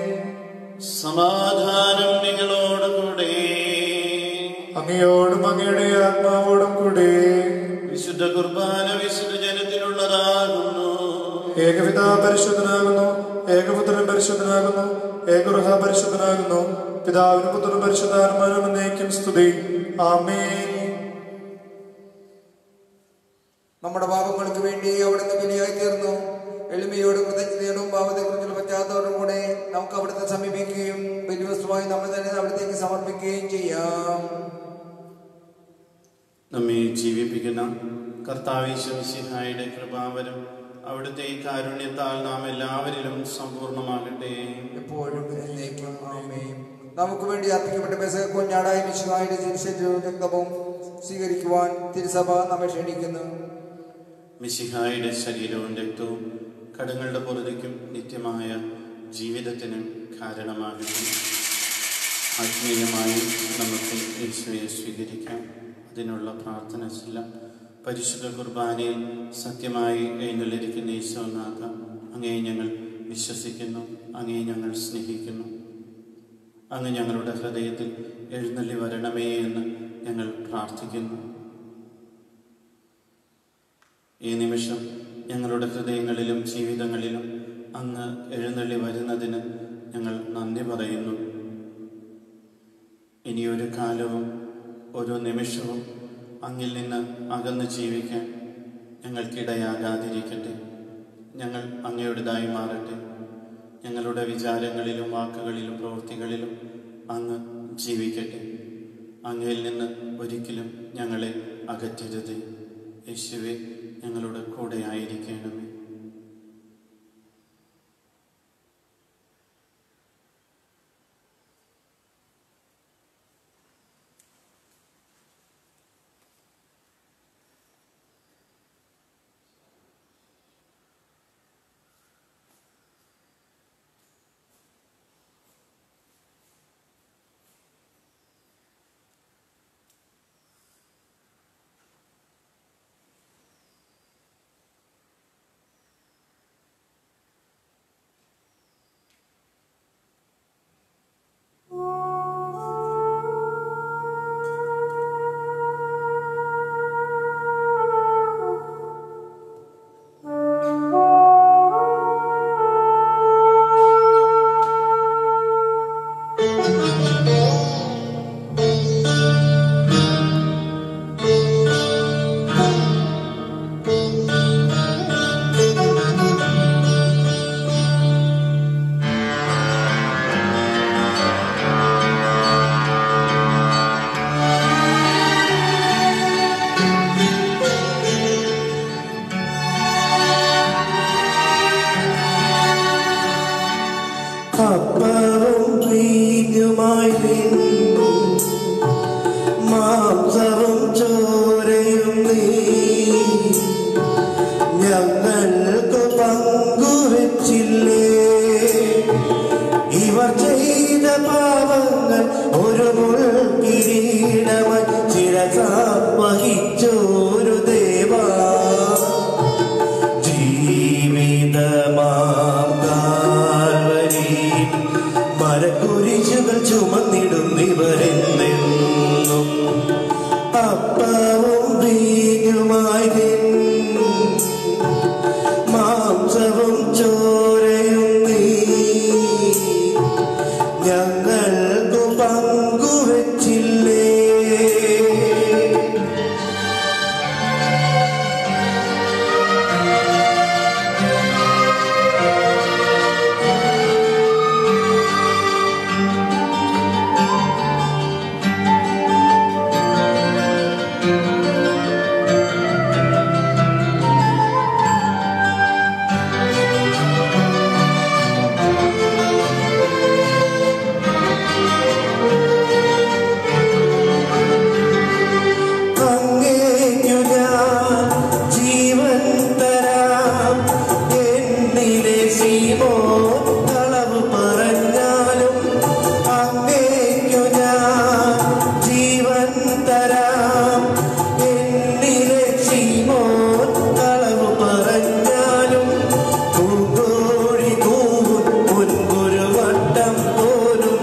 സമാധാനം നിങ്ങളോടുകൂടെ അങ്ങയോടും അങ്ങയുടെ ആത്മാവോടും കൂടെ വിശുദ്ധ കുർബാന വിശുദ്ധ ജനത്തിനുള്ളതാകുന്നു ഏകപിതാ പരിശുദ്ധനാകുന്നു ഏകപുത്രൻ പരിശുദ്ധനാകുന്നു ഏകഗൃഹ പരിശുദ്ധനാകുന്നു പിതാവിനും പുത്രനും പരിശുദ്ധാത്മാനും എന്നേക്കും സ്തുതി ആമേൻ നമ്മുടെ പാപങ്ങൾക്ക് വേണ്ടി അവിടുന്ന് ബലിയായി തീർന്നു എളിമയോടും കൃതജ്ഞതയോടും പാപത്തെക്കുറിച്ചുള്ള പശ്ചാത്തലത്തോടും കൂടെ നമുക്ക് അവിടുത്തെ സമീപിക്കുകയും ബലിവസ്തുവായി നമ്മൾ തന്നെ അവിടത്തേക്ക് സമർപ്പിക്കുകയും ചെയ്യാം നമ്മെ ജീവിപ്പിക്കുന്ന കർത്താവിശ്വസിഹായുടെ കൃപാവരം അവിടുത്തെ കാരുണ്യത്താൽ നാം എല്ലാവരിലും സമ്പൂർണ്ണമാകട്ടെ എപ്പോഴും എന്നേക്കും ആമേൻ നമുക്ക് വേണ്ടി അർപ്പിക്കപ്പെട്ട പെസക കുഞ്ഞാടായ മിശുഹായുടെ തിരുശരീരവും രക്തവും സ്വീകരിക്കുവാൻ തിരുസഭ നമ്മെ ക്ഷണിക്കുന്നു മിശിഹായുടെ ശരീരവും രക്തവും കടങ്ങളുടെ പുറതയ്ക്കും നിത്യമായ ജീവിതത്തിനും കാരണമാകട്ടെ ആത്മീയമായി നമുക്ക് യേശുവെ സ്വീകരിക്കാം അതിനുള്ള പ്രാർത്ഥന ചെല്ലാം പരിശുദ്ധ കുർബാനയിൽ സത്യമായി എഴുന്നള്ളിരിക്കുന്ന ഈശോനാഥ അങ്ങേ ഞങ്ങൾ വിശ്വസിക്കുന്നു അങ്ങേ ഞങ്ങൾ സ്നേഹിക്കുന്നു അങ്ങ് ഞങ്ങളുടെ ഹൃദയത്തിൽ എഴുന്നള്ളി വരണമേ എന്ന് ഞങ്ങൾ പ്രാർത്ഥിക്കുന്നു ഈ നിമിഷം ഞങ്ങളുടെ ഹൃദയങ്ങളിലും ജീവിതങ്ങളിലും അങ്ങ് എഴുന്നള്ളി വരുന്നതിന് ഞങ്ങൾ നന്ദി പറയുന്നു ഇനിയൊരു കാലവും ഓരോ നിമിഷവും അങ്ങിൽ നിന്ന് അകന്ന് ജീവിക്കാൻ ഞങ്ങൾക്കിടയാകാതിരിക്കട്ടെ ഞങ്ങൾ അങ്ങയുടേതായി മാറട്ടെ ഞങ്ങളുടെ വിചാരങ്ങളിലും വാക്കുകളിലും പ്രവൃത്തികളിലും അങ്ങ് ജീവിക്കട്ടെ അങ്ങയിൽ നിന്ന് ഒരിക്കലും ഞങ്ങളെ അകറ്റരുത് യേശുവെ ഞങ്ങളുടെ കൂടെ ആയിരിക്കണമേ വീഞ്ഞുമായി നിൻ മാംസവും ചോരയും നീ ഞങ്ങൾക്ക് പങ്കുവച്ചില്ലേ ഇവർ ചെയ്ത പാപങ്ങൾ ഒരു മുൾ കിരീടമായി ചിരസാ വഹിച്ചോരു ദേവാ ജീവിതമാം കാൽവരി മരക്കുരിശുകൾ ചുമന്നിടുന്നിവരെന്നെന്നും അപ്പവും വീഞ്ഞുമായി നിൻ മാംസവും ചോരയും നീ ഞങ്ങൾക്കു പങ്കുവച്ചില്ലേ അങ്ങേക്കു ഞാൻ ജീവൻ തരാം എന്നിലെ സീമോ കളവ് പറഞ്ഞാലും അങ്ങേക്കു ഞാൻ ജീവൻ തരാം എന്നിലെ സീമോ കളവ് പറഞ്ഞാലും പൂങ്കോഴി കൂവും മുൻപൊരു വട്ടം പോലും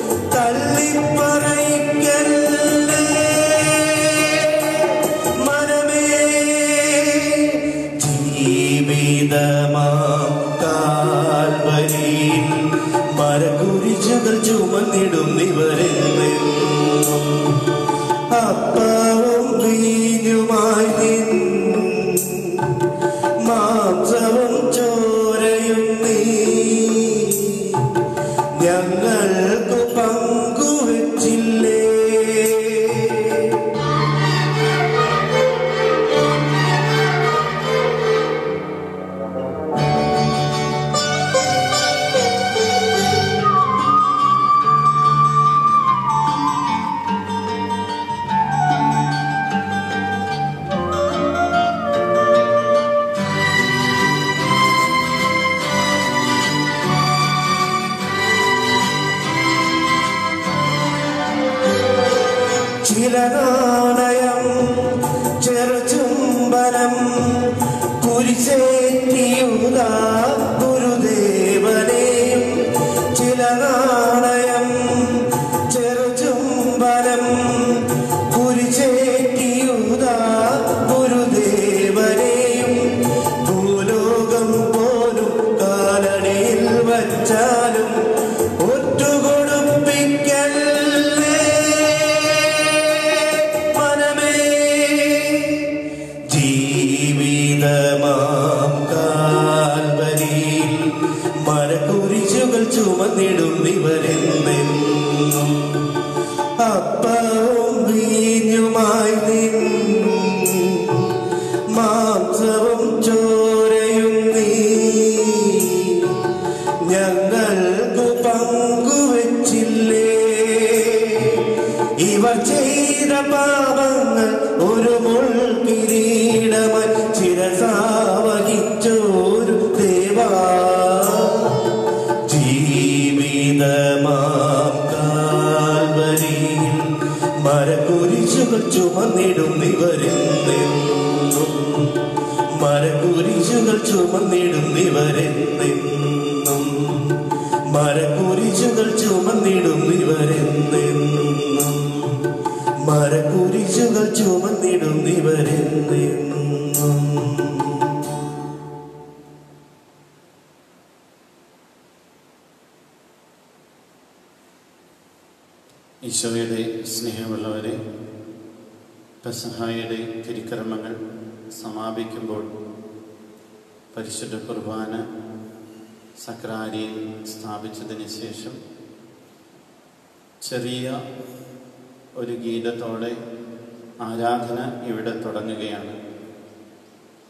തള്ളിപ്പറയിക്കല്ലേ മനമേ ജീവിതമാം കാൽവരിയിൽ മരക്കുരിശുകൾ ചുമന്നിടും ഇവരെന്നെന്നും അപ്പവും വീഞ്ഞുമായി നിൻ മാംസവും ചോരയും നീ ഞങ്ങൾക്ക് പങ്കുവച്ചില്ലേ ചില നാണയം ചെറുചുംബനം കുരിശേറ്റിയുത ഗുരുദേവനെയും ചില നാണയം ചെറുചുംബനം കുരിശേറ്റിയുത ഗുരുദേവനെയും ഭൂലോകം പോലും കാലടിയിൽ വച്ചാലും ഒറ്റുകൊടുപ്പിക്കല്ലേ മനമേ ജീവിതമാം കാൽവരിയിൽ മരക്കുരിശുകൾ ചുമന്നിടും ഇവരെന്നെന്നും അപ്പവും വീഞ്ഞുമായി നിൻ മാംസവും ചോരയും നീ ഞങ്ങൾക്ക് പങ്കുവച്ചില്ലേ ഇവർ ചെയ്ത പാപങ്ങൾ ഒരു മുൾ കിരീടമായി ചിരസാവഹിച്ചോരു ദേവാ ജീവിതമാം കാൽവരിയിൽ മരക്കുരിശുകൾ ചുമന്നിടും ഇവരെന്നെന്നും മരക്കുരിശുകൾ ചുമന്നിടും ഇവരെന്നെന്നും മരക്കുരിശുകൾ ചുമന്നിടും ഇവരെന്നെന്നും മരക്കുരിശുകൾ ചുമന്നിടും ഇവരെന്നെന്നും ഈശോയുടെ സ്നേഹമുള്ളവരെ പെസഹായുടെ തിരുക്കർമ്മങ്ങൾ സമാപിക്കുമ്പോൾ പരിശുദ്ധ കുർബാന സക്രാരിയിൽ സ്ഥാപിച്ചതിന് ശേഷം ചെറിയ ഒരു ഗീതത്തോടെ ആരാധന ഇവിടെ തുടങ്ങുകയാണ്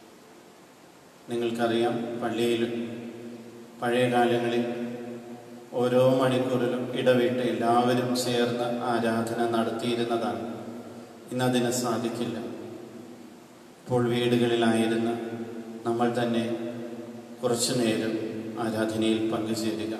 നിങ്ങൾക്കറിയാം പള്ളിയിൽ പഴയ കാലങ്ങളിൽ ഓരോ മണിക്കൂറിലും ഇടവിട്ട് എല്ലാവരും ചേർന്ന് ആരാധന നടത്തിയിരുന്നതാണ് ഇന്നതിന് സാധിക്കില്ല ഇപ്പോൾ വീടുകളിലായിരുന്ന നമ്മൾ തന്നെ കുറച്ചു നേരം ആരാധനയിൽ പങ്കുചേരുക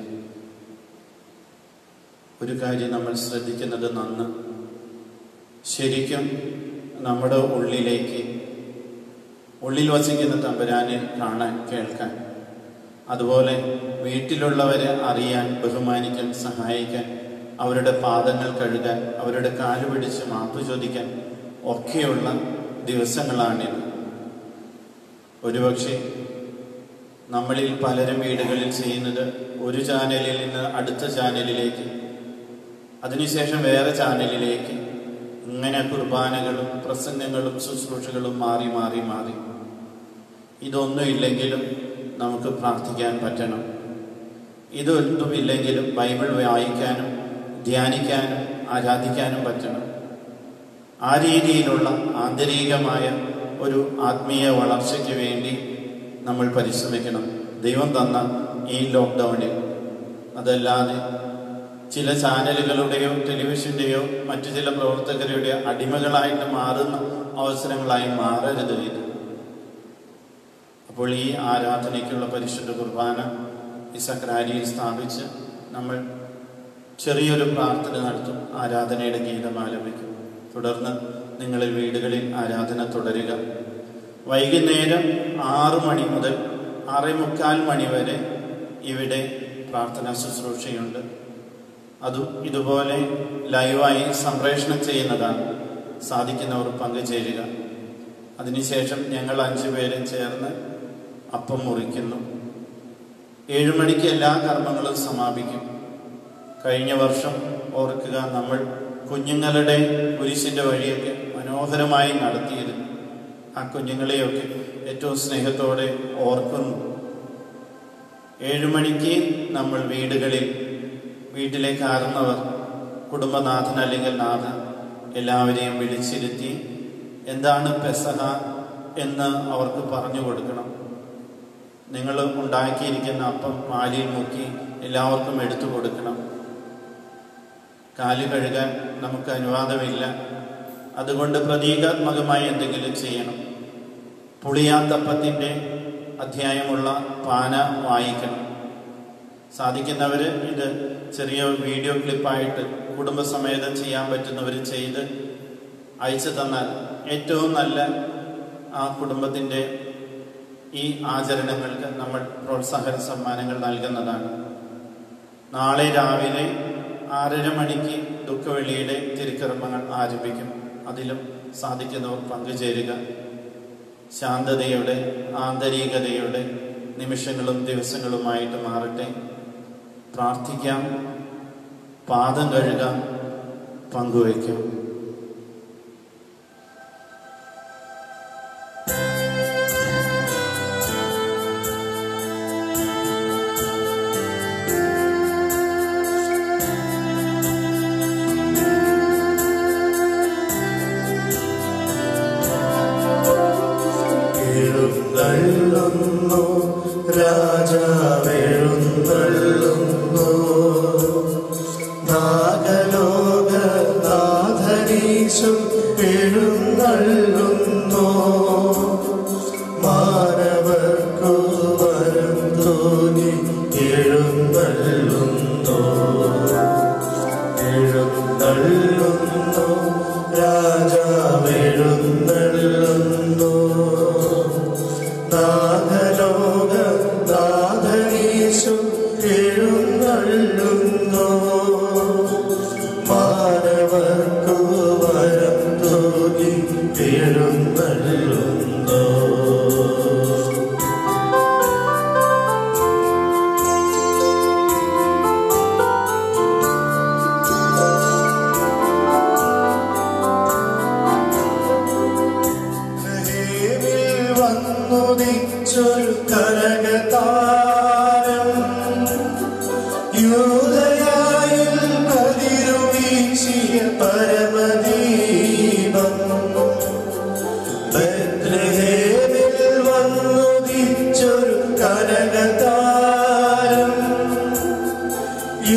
ഒരു കാര്യം നമ്മൾ ശ്രദ്ധിക്കുന്നത് നന്ന് ശരിക്കും നമ്മുടെ ഉള്ളിലേക്ക് ഉള്ളിൽ വസിക്കുന്ന തമ്പുരാനെ കാണാൻ കേൾക്കാൻ അതുപോലെ വീട്ടിലുള്ളവരെ അറിയാൻ ബഹുമാനിക്കാൻ സഹായിക്കാൻ അവരുടെ പാദങ്ങൾ കഴുകാൻ അവരുടെ കാല് പിടിച്ച് മാപ്പ് ചോദിക്കാൻ ഒക്കെയുള്ള ദിവസങ്ങളാണിത് ഒരുപക്ഷെ നമ്മളിൽ പലരും വീടുകളിൽ ചെയ്യുന്നത് ഒരു ചാനലിൽ നിന്ന് അടുത്ത ചാനലിലേക്ക് അതിനുശേഷം വേറെ ചാനലിലേക്ക് ഇങ്ങനെ കുർബാനകളും പ്രസംഗങ്ങളും ശുശ്രൂഷകളും മാറി മാറി മാറി ഇതൊന്നും ഇല്ലെങ്കിലും നമുക്ക് പ്രാർത്ഥിക്കാൻ പറ്റണം ഇതൊന്നും ഇല്ലെങ്കിലും ബൈബിൾ വായിക്കാനും ധ്യാനിക്കാനും ആരാധിക്കാനും പറ്റണം ആ രീതിയിലുള്ള ആന്തരികമായ ഒരു ആത്മീയ വളർച്ചയ്ക്ക് വേണ്ടി നമ്മൾ പരിശ്രമിക്കണം ദൈവം തന്ന ഈ ലോക്ക്ഡൗണിൽ അതല്ലാതെ ചില ചാനലുകളുടെയോ ടെലിവിഷൻ്റെയോ മറ്റു ചില പ്രവർത്തകരുടെയോ അടിമകളായിട്ട് മാറുന്ന അവസരങ്ങളായി മാറരുത് ഇത് അപ്പോൾ ഈ ആരാധനയ്ക്കുള്ള പരിശുദ്ധ കുർബാന ഈ സക്രാരിയിൽ സ്ഥാപിച്ച് നമ്മൾ ചെറിയൊരു പ്രാർത്ഥന നടത്തും ആരാധനയുടെ ഗീതം ആലപിക്കും തുടർന്ന് നിങ്ങളിൽ വീടുകളിൽ ആരാധന തുടരുക വൈകുന്നേരം ആറു മണി മുതൽ ആറേ മുക്കാൽ മണി വരെ ഇവിടെ പ്രാർത്ഥനാ ശുശ്രൂഷയുണ്ട് അതും ഇതുപോലെ ലൈവായി സംപ്രേഷണം ചെയ്യുന്നതാണ് സാധിക്കുന്നവർ പങ്കുചേരുക അതിനുശേഷം ഞങ്ങൾ അഞ്ചു പേരും ചേർന്ന് അപ്പം മുറിക്കുന്നു ഏഴു മണിക്ക് എല്ലാ കർമ്മങ്ങളും സമാപിക്കും കഴിഞ്ഞ വർഷം ഓർക്കുക നമ്മൾ കുഞ്ഞുങ്ങളുടെ കുരിശിന്റെ വഴിയൊക്കെ മനോഹരമായി നടത്തിയിരുന്നു ആ കുഞ്ഞുങ്ങളെയൊക്കെ ഏറ്റവും സ്നേഹത്തോടെ ഓർക്കുന്നു ഏഴു മണിക്ക് നമ്മൾ വീടുകളിൽ വീട്ടിലേക്ക് ആറുന്നവർ കുടുംബനാഥൻ അല്ലെങ്കിൽ നാഥ എല്ലാവരെയും വിളിച്ചിരുത്തി എന്താണ് പെസഹ എന്ന് അവർക്ക് പറഞ്ഞു കൊടുക്കണം നിങ്ങൾ ഉണ്ടാക്കിയിരിക്കുന്ന അപ്പം പാലിൽ മുക്കി എല്ലാവർക്കും എടുത്തു കൊടുക്കണം കാല് കഴുകാൻ നമുക്ക് അനുവാദമില്ല അതുകൊണ്ട് പ്രതീകാത്മകമായി എന്തെങ്കിലും ചെയ്യണം പുളിയാത്തപ്പത്തിൻ്റെ അധ്യായമുള്ള പാന വായിക്കണം സാധിക്കുന്നവർ ഇത് ചെറിയ വീഡിയോ ക്ലിപ്പായിട്ട് കുടുംബസമേതം ചെയ്യാൻ പറ്റുന്നവർ ചെയ്ത് അയച്ചു തന്നാൽ ഏറ്റവും നല്ല ആ കുടുംബത്തിൻ്റെ ഈ ആചരണങ്ങൾക്ക് നമ്മൾ പ്രോത്സാഹന സമ്മാനങ്ങൾ നൽകുന്നതാണ് നാളെ രാവിലെ ആറര മണിക്ക് ദുഃഖവെള്ളിയുടെ തിരുക്കർമ്മങ്ങൾ ആരംഭിക്കും അതിലും സാധിക്കുന്നവർ പങ്കുചേരുക ശാന്തതയുടെ ആന്തരികതയുടെ നിമിഷങ്ങളും ദിവസങ്ങളുമായിട്ട് മാറട്ടെ പ്രാർത്ഥിക്കാം പാദം കഴുകാം പങ്കുവയ്ക്കാം എഴുന്നള്ളുന്നു രാജാവെഴുന്നള്ളുന്നു നാഗലോക നാഥനീശു എഴുന്നള്ളുന്നു മാനവർക്കു വരം തോന്നി എഴുന്നള്ളുന്നു എഴുന്നള്ളുന്നു രാജാവെഴുന്നള്ളുന്നു നാഗലോക നാഥനീശു എഴുന്നള്ളുന്നു മാനവർക്കു വരം തോന്നി എഴുന്നള്ളുന്നു ഹേമിൽ വന്നുദിച്ചൊരു കനകതാരം യൂതയായിൽ കതിരുവീശിയ പരമദീപം ബത്ലഹേമിൽ വന്നുദിച്ചൊരു കനകതാരം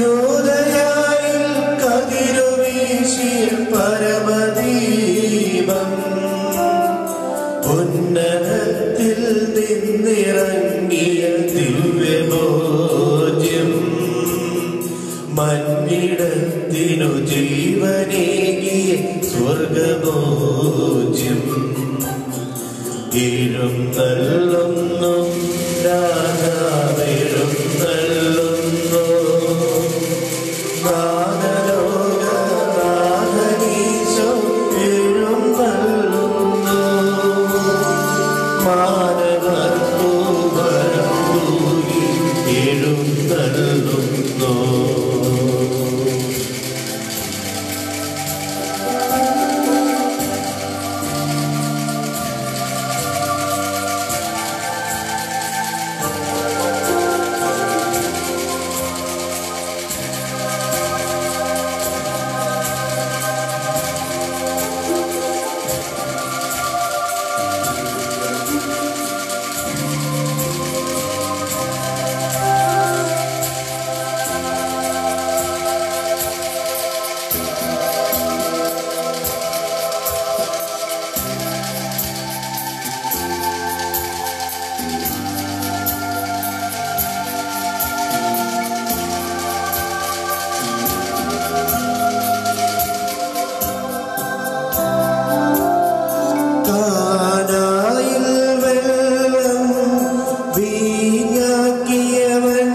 ബലിപീഠത്തിനു ജീവനേകിയ സ്വർഗഭോജ്യം ഇരുന്നള്ളുന്നു രാജാവിരുന്നള്ളുന്നു നാഗലോകനാഥനീശോ എഴുന്നള്ളുന്നു മാനവർക്കു വരം തൂകി എഴുന്നള്ളുന്നു കാനായിൽ വെള്ളം വീഞ്ഞാക്കിയവൻ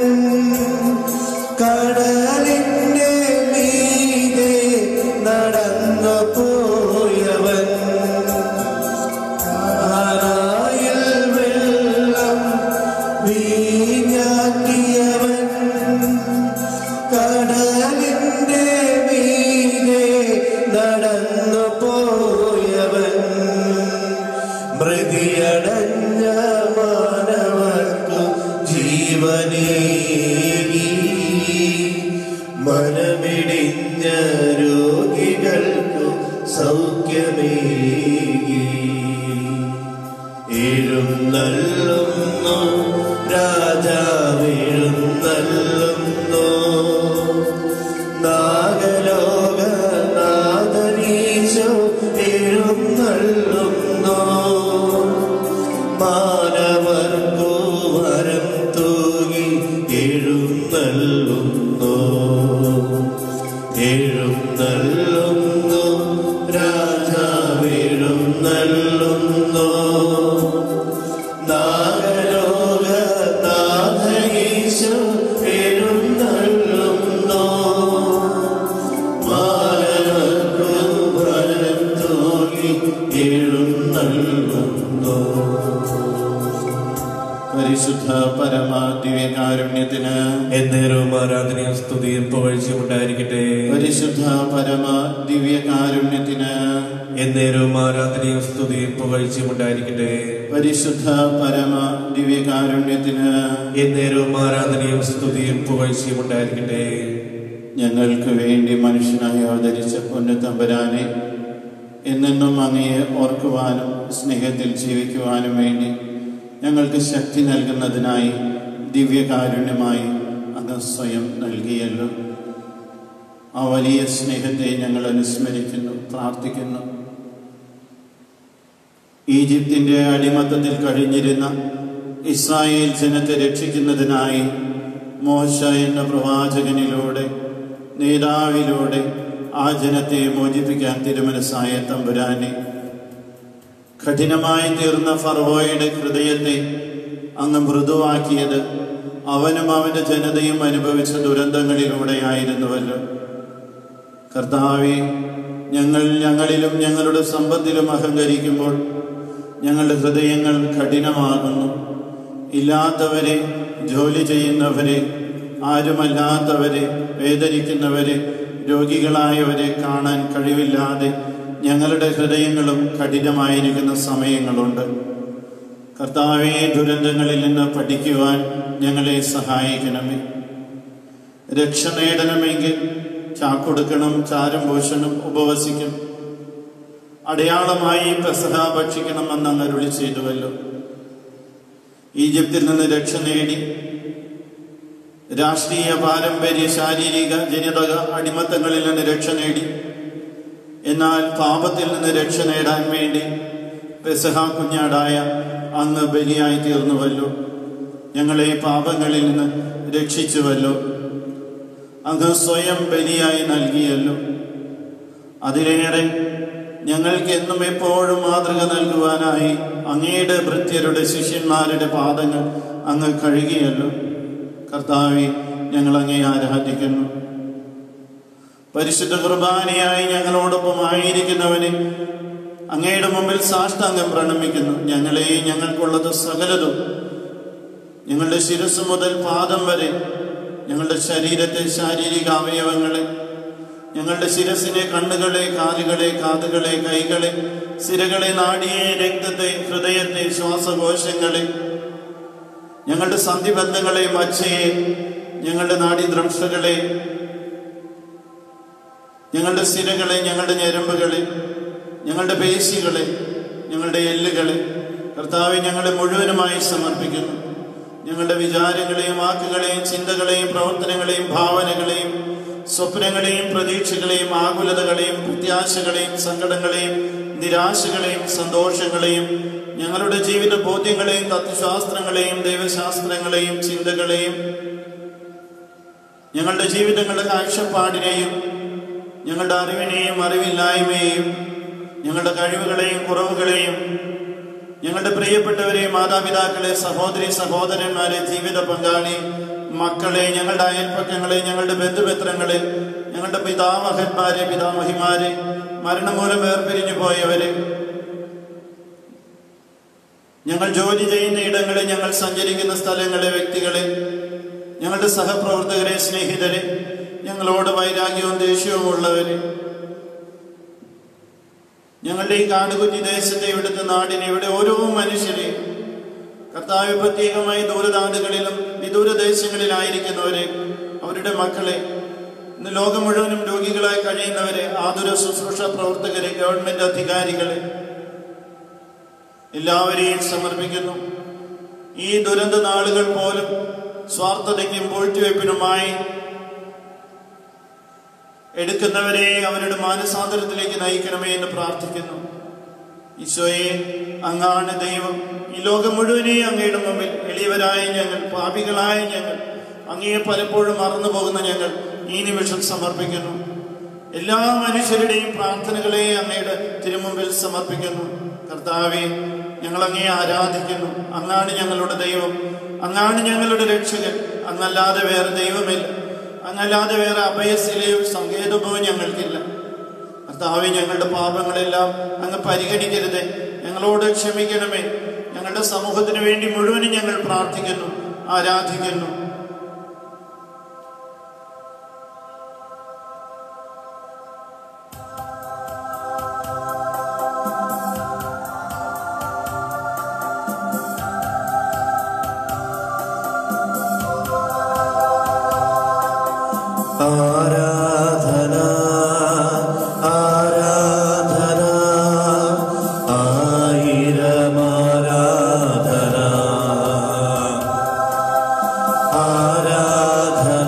കടലിന്റെ മീതെ നടന്നു പോയവൻ കാനായിൽ വെള്ളം വീഞ്ഞാക്കിയവൻ കടലിന്റെ മീതെ നടന്നു പോയവൻ മൃതിയടഞ്ഞ മാനവർക്കു ജീവനേകി മനമിടിഞ്ഞ രോഗികൾക്കു സൗഖ്യമേകി എഴുന്നള്ളുന്നു രാജാവെഴുന്നള്ളുന്നു നാഗലോകനാഥനീശോ എഴുന്നള്ളുന്നു മാനവർക്കു വരം തൂകി എഴുന്നള്ളുന്നു എഴുന്നള്ളുന്നു രാജാവെഴുന്നള്ളുന്നു നാഗലോകനാഥനീശോ എഴുന്നള്ളുന്നു മാനവർക്കു വരം തൂകി എഴുന്നള്ളുന്നു പരിശുദ്ധ പരമാദിവ്യകാരുണ്യത്തിന് എന്നേരവും ആരാധനയും സ്തുതിയും പുകഴ്ചയും ഉണ്ടായിരിക്കട്ടെ പരിശുദ്ധ പരമ ദിവ്യകാരുണ്യത്തിന് എന്നേരവും ആരാധനയും സ്തുതിയും പുകഴ്ചയും ഉണ്ടായിരിക്കട്ടെ പരിശുദ്ധ പരമ ദിവ്യകാരുണ്യത്തിന് എന്നേരവും ആരാധനയും സ്തുതിയും പുകഴ്ചയും ഉണ്ടായിരിക്കട്ടെ ഞങ്ങൾക്ക് വേണ്ടി മനുഷ്യനായി അവതരിച്ച പൊന്നു തമ്പരാനെ എന്നെന്നും അങ്ങയെ ഓർക്കുവാനും സ്നേഹത്തിൽ ജീവിക്കുവാനും വേണ്ടി ഞങ്ങൾക്ക് ശക്തി നൽകുന്നതിനായി ദിവ്യകാരുണ്യമായി അങ്ങ് സ്വയം നൽകിയല്ലോ ആ വലിയ സ്നേഹത്തെ ഞങ്ങൾ അനുസ്മരിക്കുന്നു പ്രാർത്ഥിക്കുന്നു ഈജിപ്തിൻ്റെ അടിമത്തത്തിൽ കഴിഞ്ഞിരുന്ന ഇസ്രായേൽ ജനത്തെ രക്ഷിക്കുന്നതിനായി മോശ എന്ന പ്രവാചകനിലൂടെ നേതാവിലൂടെ ആ ജനത്തെ മോചിപ്പിക്കാൻ തിരുമനസ്സായ തമ്പുരാനെ കഠിനമായി തീർന്ന ഫറവോയുടെ ഹൃദയത്തെ അങ്ങ് മൃദുവാക്കിയത് അവനും അവന്റെ ജനതയും അനുഭവിച്ച ദുരന്തങ്ങളിലൂടെയായിരുന്നുവല്ലോ കർത്താവെ ഞങ്ങൾ ഞങ്ങളിലും ഞങ്ങളുടെ സമ്പത്തിലും അഹങ്കരിക്കുമ്പോൾ ഞങ്ങളുടെ ഹൃദയങ്ങൾ കഠിനമാകുന്നു ഇല്ലാത്തവരെ ജോലി ചെയ്യുന്നവരെ ആരുമല്ലാത്തവരെ വേദനിക്കുന്നവരെ രോഗികളായവരെ കാണാൻ കഴിവില്ലാതെ ഞങ്ങളുടെ ഹൃദയങ്ങളും കഠിനമായിരിക്കുന്ന സമയങ്ങളുണ്ട് കർത്താവെ ദുരന്തങ്ങളിൽ നിന്ന് പഠിക്കുവാൻ ഞങ്ങളെ സഹായിക്കണമേ രക്ഷ നേടണമെങ്കിൽ ചാക്കൊടുക്കണം ചാരം പോഷണം ഉപവസിക്കണം അടയാളമായി പെസഹ ഭക്ഷിക്കണമെന്ന് അങ്ങ് അരുളി ചെയ്തുവല്ലോ ഈജിപ്തിൽ നിന്ന് രക്ഷ നേടി രാഷ്ട്രീയ പാരമ്പര്യ ശാരീരിക ജനിതക അടിമത്തങ്ങളിൽ നിന്ന് രക്ഷ നേടി എന്നാൽ പാപത്തിൽ നിന്ന് രക്ഷ നേടാൻ വേണ്ടി പെസഹ കുഞ്ഞാടായ അങ്ങ് ബലിയായി തീർന്നുവല്ലോ ഞങ്ങളെ പാപങ്ങളിൽ നിന്ന് രക്ഷിച്ചുവല്ലോ അങ്ങ് സ്വയം ബലിയായി നൽകിയല്ലോ അതിലേറെ ഞങ്ങൾക്ക് എന്നും എപ്പോഴും മാതൃക നൽകുവാനായി അങ്ങയുടെ ഭൃത്യരുടെ ശിഷ്യന്മാരുടെ പാദങ്ങൾ അങ്ങ് കഴുകിയല്ലോ കർത്താവെ ഞങ്ങൾ അങ്ങേ ആരാധിക്കുന്നു പരിശുദ്ധ കുർബാനയായി ഞങ്ങളോടൊപ്പം ആയിരിക്കുന്നവനെ അങ്ങയുടെ മുമ്പിൽ സാഷ്ടാംഗം പ്രണമിക്കുന്നു ഞങ്ങളെ ഞങ്ങൾക്കുള്ളത് സകലതും ഞങ്ങളുടെ ശിരസ് മുതൽ പാദം വരെ ഞങ്ങളുടെ ശരീരത്തെ ശാരീരിക അവയവങ്ങളെ ഞങ്ങളുടെ ശിരസിനെ കണ്ണുകളെ കാലുകളെ കാതുകളെ കൈകളെ സിരകളെ നാടിയെ രക്തത്തെ ഹൃദയത്തെ ശ്വാസകോശങ്ങളെ ഞങ്ങളുടെ സന്ധിബന്ധങ്ങളെ മച്ചയെ ഞങ്ങളുടെ നാഡീദ്രംശകളെ ഞങ്ങളുടെ സിരകളെ ഞങ്ങളുടെ ഞരമ്പുകളെ ഞങ്ങളുടെ പേശികളെ ഞങ്ങളുടെ എല്ലുകളെ കർത്താവ് ഞങ്ങളെ മുഴുവനുമായി സമർപ്പിക്കുന്നു ഞങ്ങളുടെ വിചാരങ്ങളെയും വാക്കുകളെയും ചിന്തകളെയും പ്രവർത്തനങ്ങളെയും ഭാവനകളെയും സ്വപ്നങ്ങളെയും പ്രതീക്ഷകളെയും ആകുലതകളെയും പ്രത്യാശകളെയും സങ്കടങ്ങളെയും നിരാശകളെയും സന്തോഷങ്ങളെയും ഞങ്ങളുടെ ജീവിത ബോധ്യങ്ങളെയും തത്വശാസ്ത്രങ്ങളെയും ദൈവശാസ്ത്രങ്ങളെയും ചിന്തകളെയും ഞങ്ങളുടെ ജീവിതങ്ങളുടെ കാഴ്ചപ്പാടിനെയും ഞങ്ങളുടെ അറിവിനെയും അറിവില്ലായ്മയെയും ഞങ്ങളുടെ കഴിവുകളെയും കുറവുകളെയും ഞങ്ങളുടെ പ്രിയപ്പെട്ടവരെ മാതാപിതാക്കളെ സഹോദരി സഹോദരന്മാരെ ജീവിത പങ്കാളി മക്കളെ ഞങ്ങളുടെ അയൽപ്പക്കങ്ങളെ ഞങ്ങളുടെ ബന്ധുമിത്രങ്ങളെ ഞങ്ങളുടെ പിതാമഹന്മാരെ പിതാമഹിമാരെ മരണം മൂലം വേർപിരിഞ്ഞു പോയവരെ ഞങ്ങൾ ജോലി ചെയ്യുന്ന ഇടങ്ങളെ ഞങ്ങൾ സഞ്ചരിക്കുന്ന സ്ഥലങ്ങളെ വ്യക്തികളെ ഞങ്ങളുടെ സഹപ്രവർത്തകരെ സ്നേഹിതരെ ഞങ്ങളോട് വൈരാഗ്യവും ദേഷ്യവും ഉള്ളവരെ ഞങ്ങളുടെ ഈ കാടുകുറ്റി ദേശത്തെ ഇവിടുത്തെ നാടിനെ ഇവിടെ ഓരോ മനുഷ്യരെയും കർത്താവ് പ്രത്യേകമായി ദൂരനാടുകളിലും വിദൂരദേശങ്ങളിലായിരിക്കുന്നവരെ അവരുടെ മക്കളെ ഇന്ന് ലോകം മുഴുവനും രോഗികളായി കഴിയുന്നവരെ ആതുര ശുശ്രൂഷ പ്രവർത്തകരെ ഗവൺമെന്റ് അധികാരികളെ എല്ലാവരെയും സമർപ്പിക്കുന്നു ഈ ദുരന്ത നാളുകൾ പോലും സ്വാർത്ഥതയ്ക്കും പൂഴ്ത്തിവയ്പ്പിനുമായി എടുക്കുന്നവരെ അവരുടെ മാനസാന്തരത്തിലേക്ക് നയിക്കണമേ എന്ന് പ്രാർത്ഥിക്കുന്നു ഈശോയെ അങ്ങാണ് ദൈവം ഈ ലോകം മുഴുവനെയും അങ്ങയുടെ മുമ്പിൽ എളിയവരായ ഞങ്ങൾ പാപികളായ ഞങ്ങൾ അങ്ങയെ പലപ്പോഴും മറന്നു പോകുന്ന ഞങ്ങൾ ഈ നിമിഷം സമർപ്പിക്കുന്നു എല്ലാ മനുഷ്യരുടെയും പ്രാർത്ഥനകളെ അങ്ങയുടെ തിരുമുമ്പിൽ സമർപ്പിക്കുന്നു കർത്താവെ ഞങ്ങൾ അങ്ങയെ ആരാധിക്കുന്നു അങ്ങാണ് ഞങ്ങളുടെ ദൈവം അങ്ങാണ് ഞങ്ങളുടെ രക്ഷകൻ അങ്ങല്ലാതെ വേറെ ദൈവമില്ല അങ്ങല്ലാതെ വേറെ അഭയശിലയോ സങ്കേതമോ ഞങ്ങൾക്കില്ല കർത്താവെ ഞങ്ങളുടെ പാപങ്ങളെല്ലാം അങ്ങ് പരിഗണിക്കരുത് ഞങ്ങളോട് ക്ഷമിക്കണമേ ഞങ്ങളുടെ സമൂഹത്തിന് വേണ്ടി മുഴുവനും ഞങ്ങൾ പ്രാർത്ഥിക്കുന്നു ആരാധിക്കുന്നു ആരാധന ആരാധന ആയിരം ആരാധന ആരാധന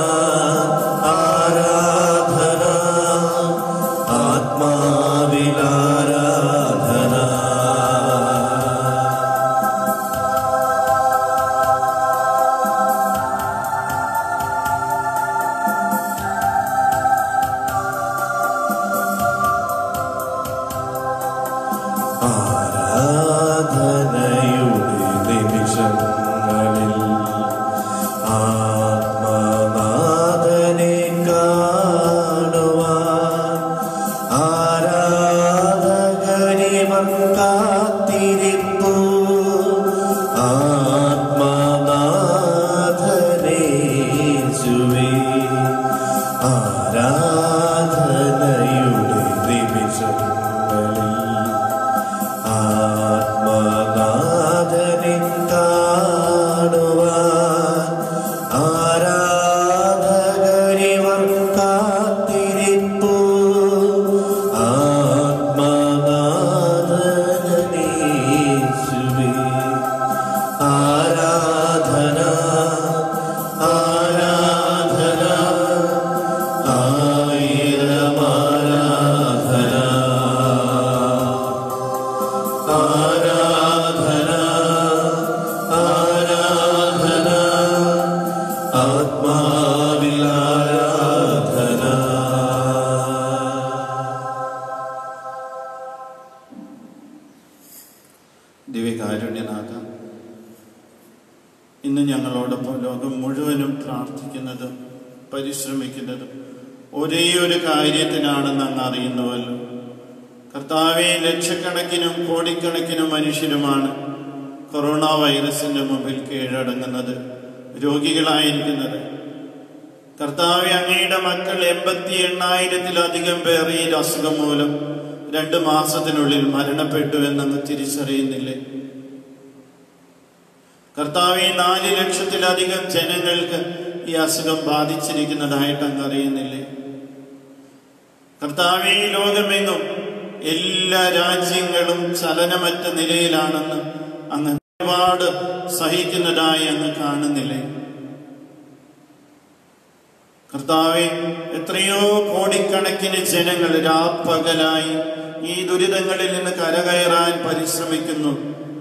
ആരാധന ആത്മാവിൽ ആരാധന ആരാധനയുടെ നിമിഷങ്ങളിൽ ആത്മനാഥനെ കാണുവാൻ ആരാധകരിവർ കാത്തിരിപ്പു ആത്മനാഥനേശുവേ ആരാധനയുടെ നിമിഷങ്ങളിൽ ആത്മനാഥനെ കാണുവാൻ ആരാധകരിവർ കാത്തിരിപ്പു ആത്മനാഥനേശുവേ ആരാധന ആരാധന ആയിരം ആരാധന ആരാധന ആരാധന ആത്മാവിൽ ആരാധന ഞങ്ങളോടൊപ്പം ലോകം മുഴുവനും പ്രാർത്ഥിക്കുന്നതും പരിശ്രമിക്കുന്നതും ഒരേ ഒരു കാര്യത്തിനാണെന്ന് അങ്ങ് അറിയുന്നുവല്ലോ കർത്താവെ ലക്ഷക്കണക്കിനും കോടിക്കണക്കിനും മനുഷ്യരുമാണ് കൊറോണ വൈറസിന്റെ മുമ്പിൽ കീഴടങ്ങുന്നത് രോഗികളായിരിക്കുന്നത് കർത്താവെ അങ്ങയുടെ മക്കൾ എൺപത്തി എണ്ണായിരത്തിലധികം പേർ ഈ അസുഖം മൂലം രണ്ട് മാസത്തിനുള്ളിൽ മരണപ്പെട്ടു എന്നങ്ങ് തിരിച്ചറിയുന്നില്ലേ കർത്താവെ നാല് ലക്ഷത്തിലധികം ജനങ്ങൾക്ക് ഈ അസുഖം ബാധിച്ചിരിക്കുന്നതായിട്ട് അങ്ങ് അറിയുന്നില്ലേ കർത്താവെ ലോകമെങ്ങും എല്ലാ രാജ്യങ്ങളും ചലനമറ്റ നിലയിലാണെന്ന് അങ്ങ് ഒരുപാട് സഹിക്കുന്നതായി അങ്ങ് കാണുന്നില്ലേ കർത്താവെ എത്രയോ കോടിക്കണക്കിന് ജനങ്ങൾ രാപ്പകലായി ഈ ദുരിതങ്ങളിൽ നിന്ന് കരകയറാൻ പരിശ്രമിക്കുന്നു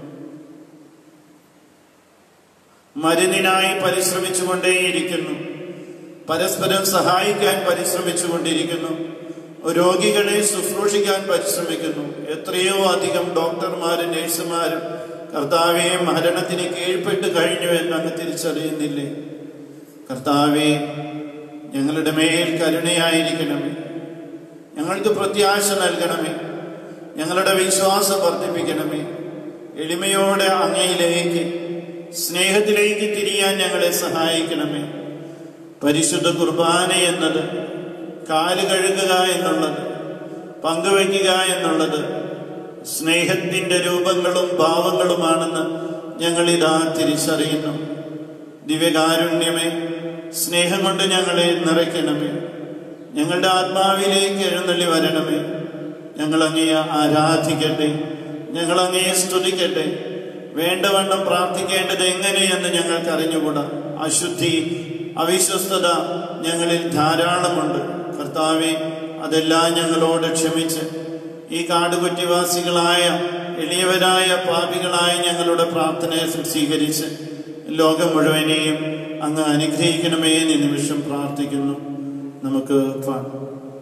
മരുന്നിനായി പരിശ്രമിച്ചുകൊണ്ടേയിരിക്കുന്നു പരസ്പരം സഹായിക്കാൻ പരിശ്രമിച്ചുകൊണ്ടിരിക്കുന്നു രോഗികളെ ശുശ്രൂഷിക്കാൻ പരിശ്രമിക്കുന്നു എത്രയോ അധികം ഡോക്ടർമാരും നഴ്സുമാരും കർത്താവെ മരണത്തിന് കീഴ്പ്പെട്ട് കഴിഞ്ഞു എന്ന് അങ്ങ് തിരിച്ചറിയുന്നില്ലേ കർത്താവെ ഞങ്ങളുടെ മേൽ കരുണയായിരിക്കണമേ ഞങ്ങൾക്ക് പ്രത്യാശ നൽകണമേ ഞങ്ങളുടെ വിശ്വാസം വർദ്ധിപ്പിക്കണമേ എളിമയോടെ അങ്ങയിലേക്ക് സ്നേഹത്തിലേക്ക് തിരിയാൻ ഞങ്ങളെ സഹായിക്കണമേ പരിശുദ്ധ കുർബാന എന്നത് കാല് കഴുകുക എന്നുള്ളത് പങ്കുവയ്ക്കുക എന്നുള്ളത് സ്നേഹത്തിന്റെ രൂപങ്ങളും ഭാവങ്ങളുമാണെന്ന് ഞങ്ങളിതാ തിരിച്ചറിയുന്നു ദിവ്യകാരുണ്യമേ സ്നേഹം കൊണ്ട് ഞങ്ങളെ നിറയ്ക്കണമേ ഞങ്ങളുടെ ആത്മാവിലേക്ക് എഴുന്നള്ളി വരണമേ ഞങ്ങൾ അങ്ങയെ ആരാധിക്കട്ടെ ഞങ്ങൾ അങ്ങയെ സ്തുതിക്കട്ടെ വേണ്ടവണ്ണം പ്രാർത്ഥിക്കേണ്ടത് എങ്ങനെയെന്ന് ഞങ്ങൾക്ക് അറിഞ്ഞുകൂടാ അശുദ്ധി അവിശ്വസ്തത ഞങ്ങളിൽ ധാരാളമുണ്ട് കർത്താവെ അതെല്ലാം ഞങ്ങളോട് ക്ഷമിച്ച് ഈ കാടുകുറ്റിവാസികളായ എളിയവരായ പാപികളായ ഞങ്ങളുടെ പ്രാർത്ഥനയെ സ്വീകരിച്ച് ലോകം മുഴുവനെയും അങ്ങ് അനുഗ്രഹിക്കണമേ എന്ന് ഈ നിമിഷം പ്രാർത്ഥിക്കുന്നു നമുക്ക് പാടാം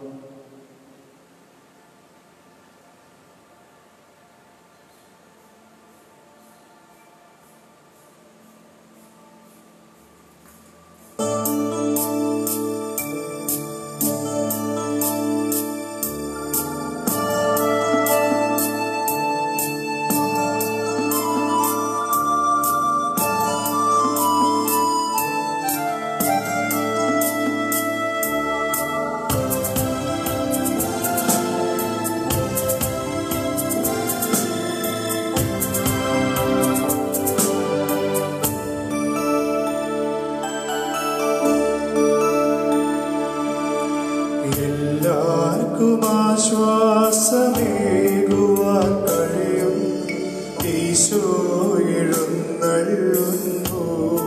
എല്ലാവർക്കും ആശ്വാസമേകുവാൻ കഴിയും ഈശോ എഴുന്നള്ളുന്നു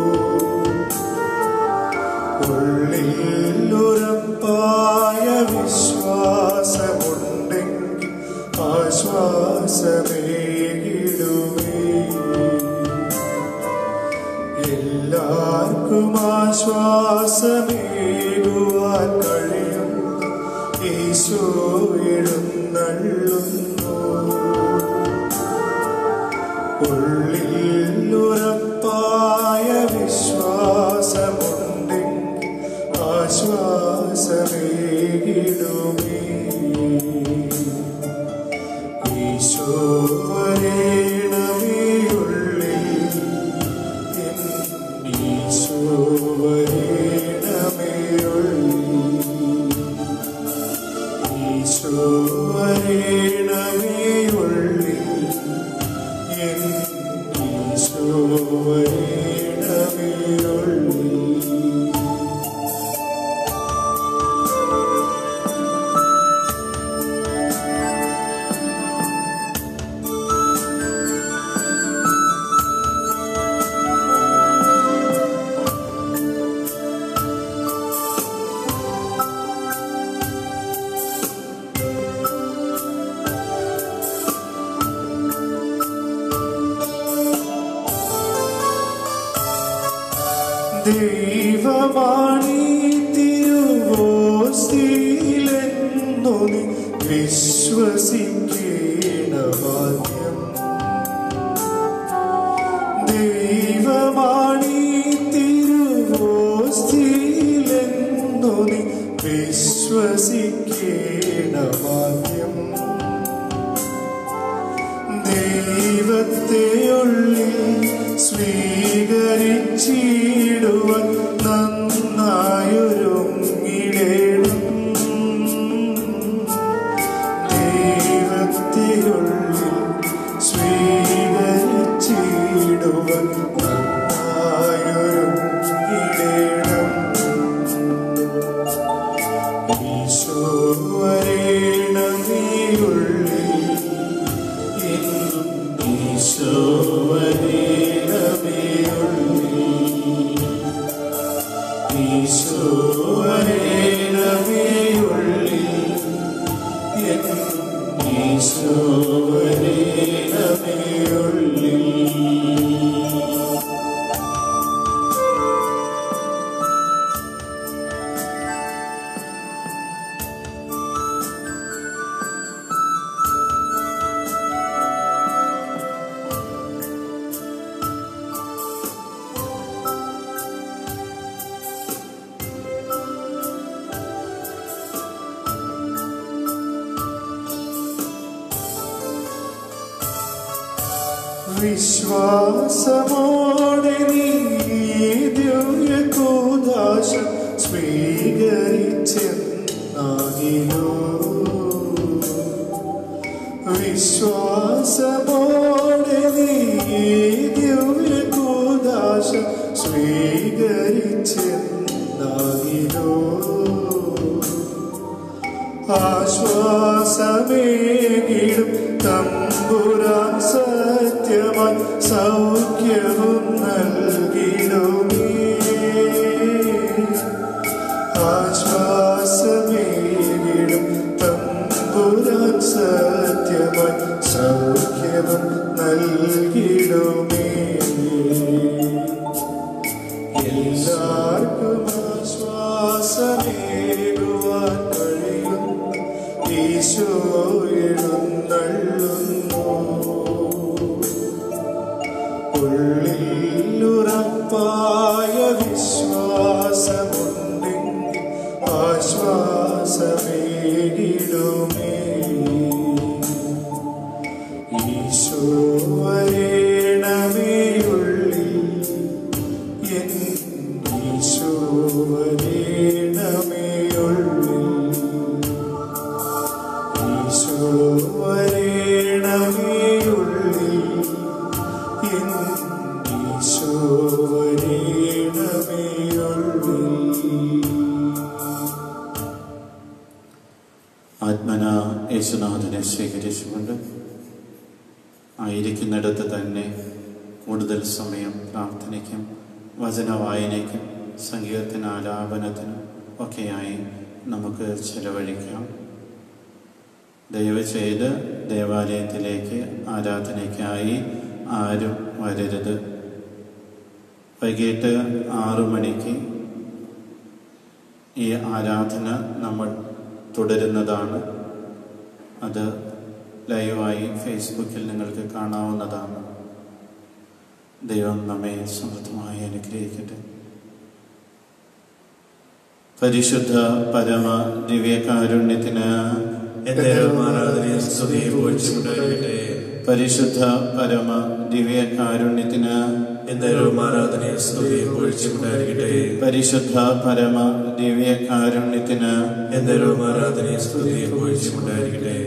ഉള്ളിൽ ഉറപ്പായ വിശ്വാസമുണ്ടെങ്കിൽ ആശ്വാസമേകിടുമേ എല്ലാവർക്കും ആശ്വാസമേകുവാൻ കഴിയും ഈശോ എഴുന്നള്ളുന്നു ഉള്ളിൽ ഉറപ്പായ വിശ്വാസമുണ്ടെങ്കിൽ ആശ്വാസമേകിടുമേ ഈശോ വരേണമേ ഉള്ളിൽ എൻ ഈശോ വരേണമേ ഉള്ളിൽ ഈശോ വരേണമേ ഉള്ളിൽ എൻ ഈശോ വരേണമേ ഉള്ളിൽ ദൈവമാണീ തിരുവോസ്തിയിലെന്നു നീ വിശ്വസിക്കേണമാദ്യം ദൈവമാണീ തിരുവോസ്തിയിലെന്നു വിശ്വസിക്കേണമാദ്യം ദൈവത്തെ ഉള്ളിൽ സ്വീകരിച്ചിടുവാൻ നന്നായൊരുങ്ങിടേണം ദൈവത്തെ ഉള്ളിൽ സ്വീകരിച്ചിടുവാൻ നന്നായൊരുങ്ങിടേണം ഈശോ വരേണമേ ഉള്ളിൽ എന്നും ഈശോ വരേണമേ ഉള്ളിൽ ഈശോ വരേണമേ ഉള്ളിൽ എന്നും ഈശോ വരേണമേ ഉള്ളിൽ വിശ്വാസമോടെ നീ ദിവ്യകൂദാശ സ്വീകരിച്ചെന്നാകിലോ വിശ്വാസമോടെ നീ ദിവ്യകൂദാശ സ്വീകരിച്ചെന്നാകിലോ ആശ്വാസമേകിടും തമ്പുരാൻ സത്യമായി സൗഖ്യവും നൽകിടുമേ ആശ്വാസമേകിടും തമ്പുരാൻ സത്യമായി സൗഖ്യവും നൽകിടുമേ എല്ലാവർക്കും ആശ്വാസമേകുവാൻ കഴിയും ഈശോ എഴുന്നള്ളുന്നു ഉള്ളിലുറപ്പായ വിശ്വാസമുണ്ടെങ്കിൽ ആശ്വാസമേകിടുമേ ഈശോ വരേണമേ ഉള്ളിൽ എൻ ഈശോ വരേണമേ ഉള്ളിൽ ഈശോ വരേണമേ ഉള്ളിൽ എൻ ഈശോ വരേണമേ ഉള്ളിൽ ആത്മന യേശുനാഥനെ സ്വീകരിച്ചുകൊണ്ട് ആയിരിക്കുന്നിടത്ത് തന്നെ കൂടുതൽ സമയം പ്രാർത്ഥനയ്ക്കും വചന വായനയ്ക്കും സംഗീതത്തിന് ആലാപനത്തിനും ഒക്കെയായി നമുക്ക് ചെലവഴിക്കാം ദയവ് ചെയ്ത് ദേവാലയത്തിലേക്ക് ആരാധനയ്ക്കായി ആരും വരരുത് വൈകിട്ട് ആറു മണിക്ക് ഈ ആരാധന നമ്മൾ തുടരുന്നതാണ് അത് ലൈവായി ഫേസ്ബുക്കിൽ നിങ്ങൾക്ക് കാണാവുന്നതാണ് ദൈവം നമ്മെ സമൃദ്ധമായി അനുഗ്രഹിക്കട്ടെ പരിശുദ്ധ പരമ ദിവ്യകാരുണ്യത്തിന് എന്നേരം ആരാധനയും സ്തുതിയും ഒഴിച്ചുകൊണ്ടായിരിക്കട്ടെ പരിശുദ്ധ പരമ ദിവ്യകാരുണ്യത്തിന് എന്നേരം ആരാധനയും സ്തുതിയും ഒഴിച്ചുകൊണ്ടായിരിക്കട്ടെ പരിശുദ്ധ പരമ ദിവ്യകാരുണ്യത്തിന് എന്നേരം ആരാധനയും സ്തുതിയും ഒഴിച്ചുകൊണ്ടായിരിക്കട്ടെ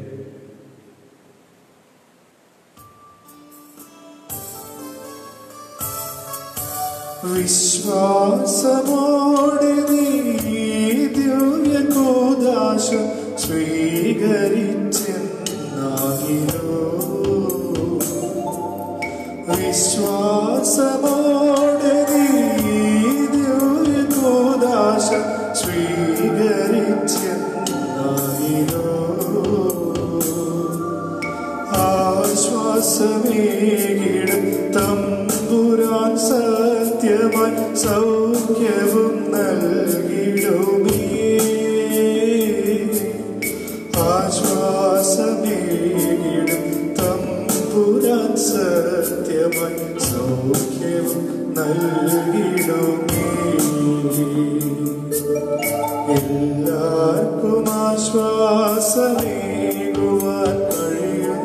വിശ്വാസമോടെ നീ ദിവ്യകൂദാശ സ്വീകരിച്ചെന്നാകിലോ വിശ്വാസമോടെ നീ ദിവ്യകൂദാശ സ്വീകരിച്ചെന്നാകിലോ ആശ്വാസമേകിടും തമ്പുരാൻ സത്യമായി സൗഖ്യവും നൽകിടുമേ ആശ്വാസമേകിടും തമ്പുരാൻ സത്യമായി സൗഖ്യവും നൽകിടുമേ എല്ലാവർക്കും ആശ്വാസമേകുവാൻ കഴിയും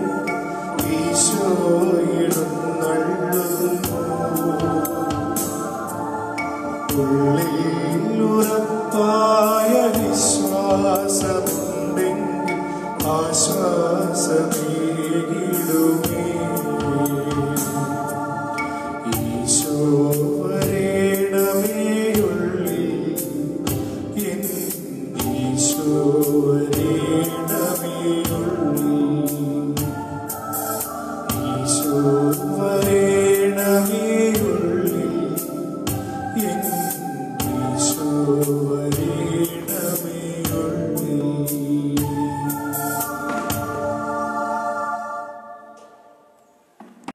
ഈശോയിടുന്നള്ളുന്നു ഉള്ളിൽ ഉറപ്പായ വിശ്വാസമുണ്ടെങ്കിൽ ആശ്വാസമേകിടുമേ ഈശോ വരേണമേ ഉള്ളിൽ എൻ ഈശോ വരേണമേ ഉള്ളിൽ ഈശോ വരേണമേ ഉള്ളിൽ എൻ ഈശോ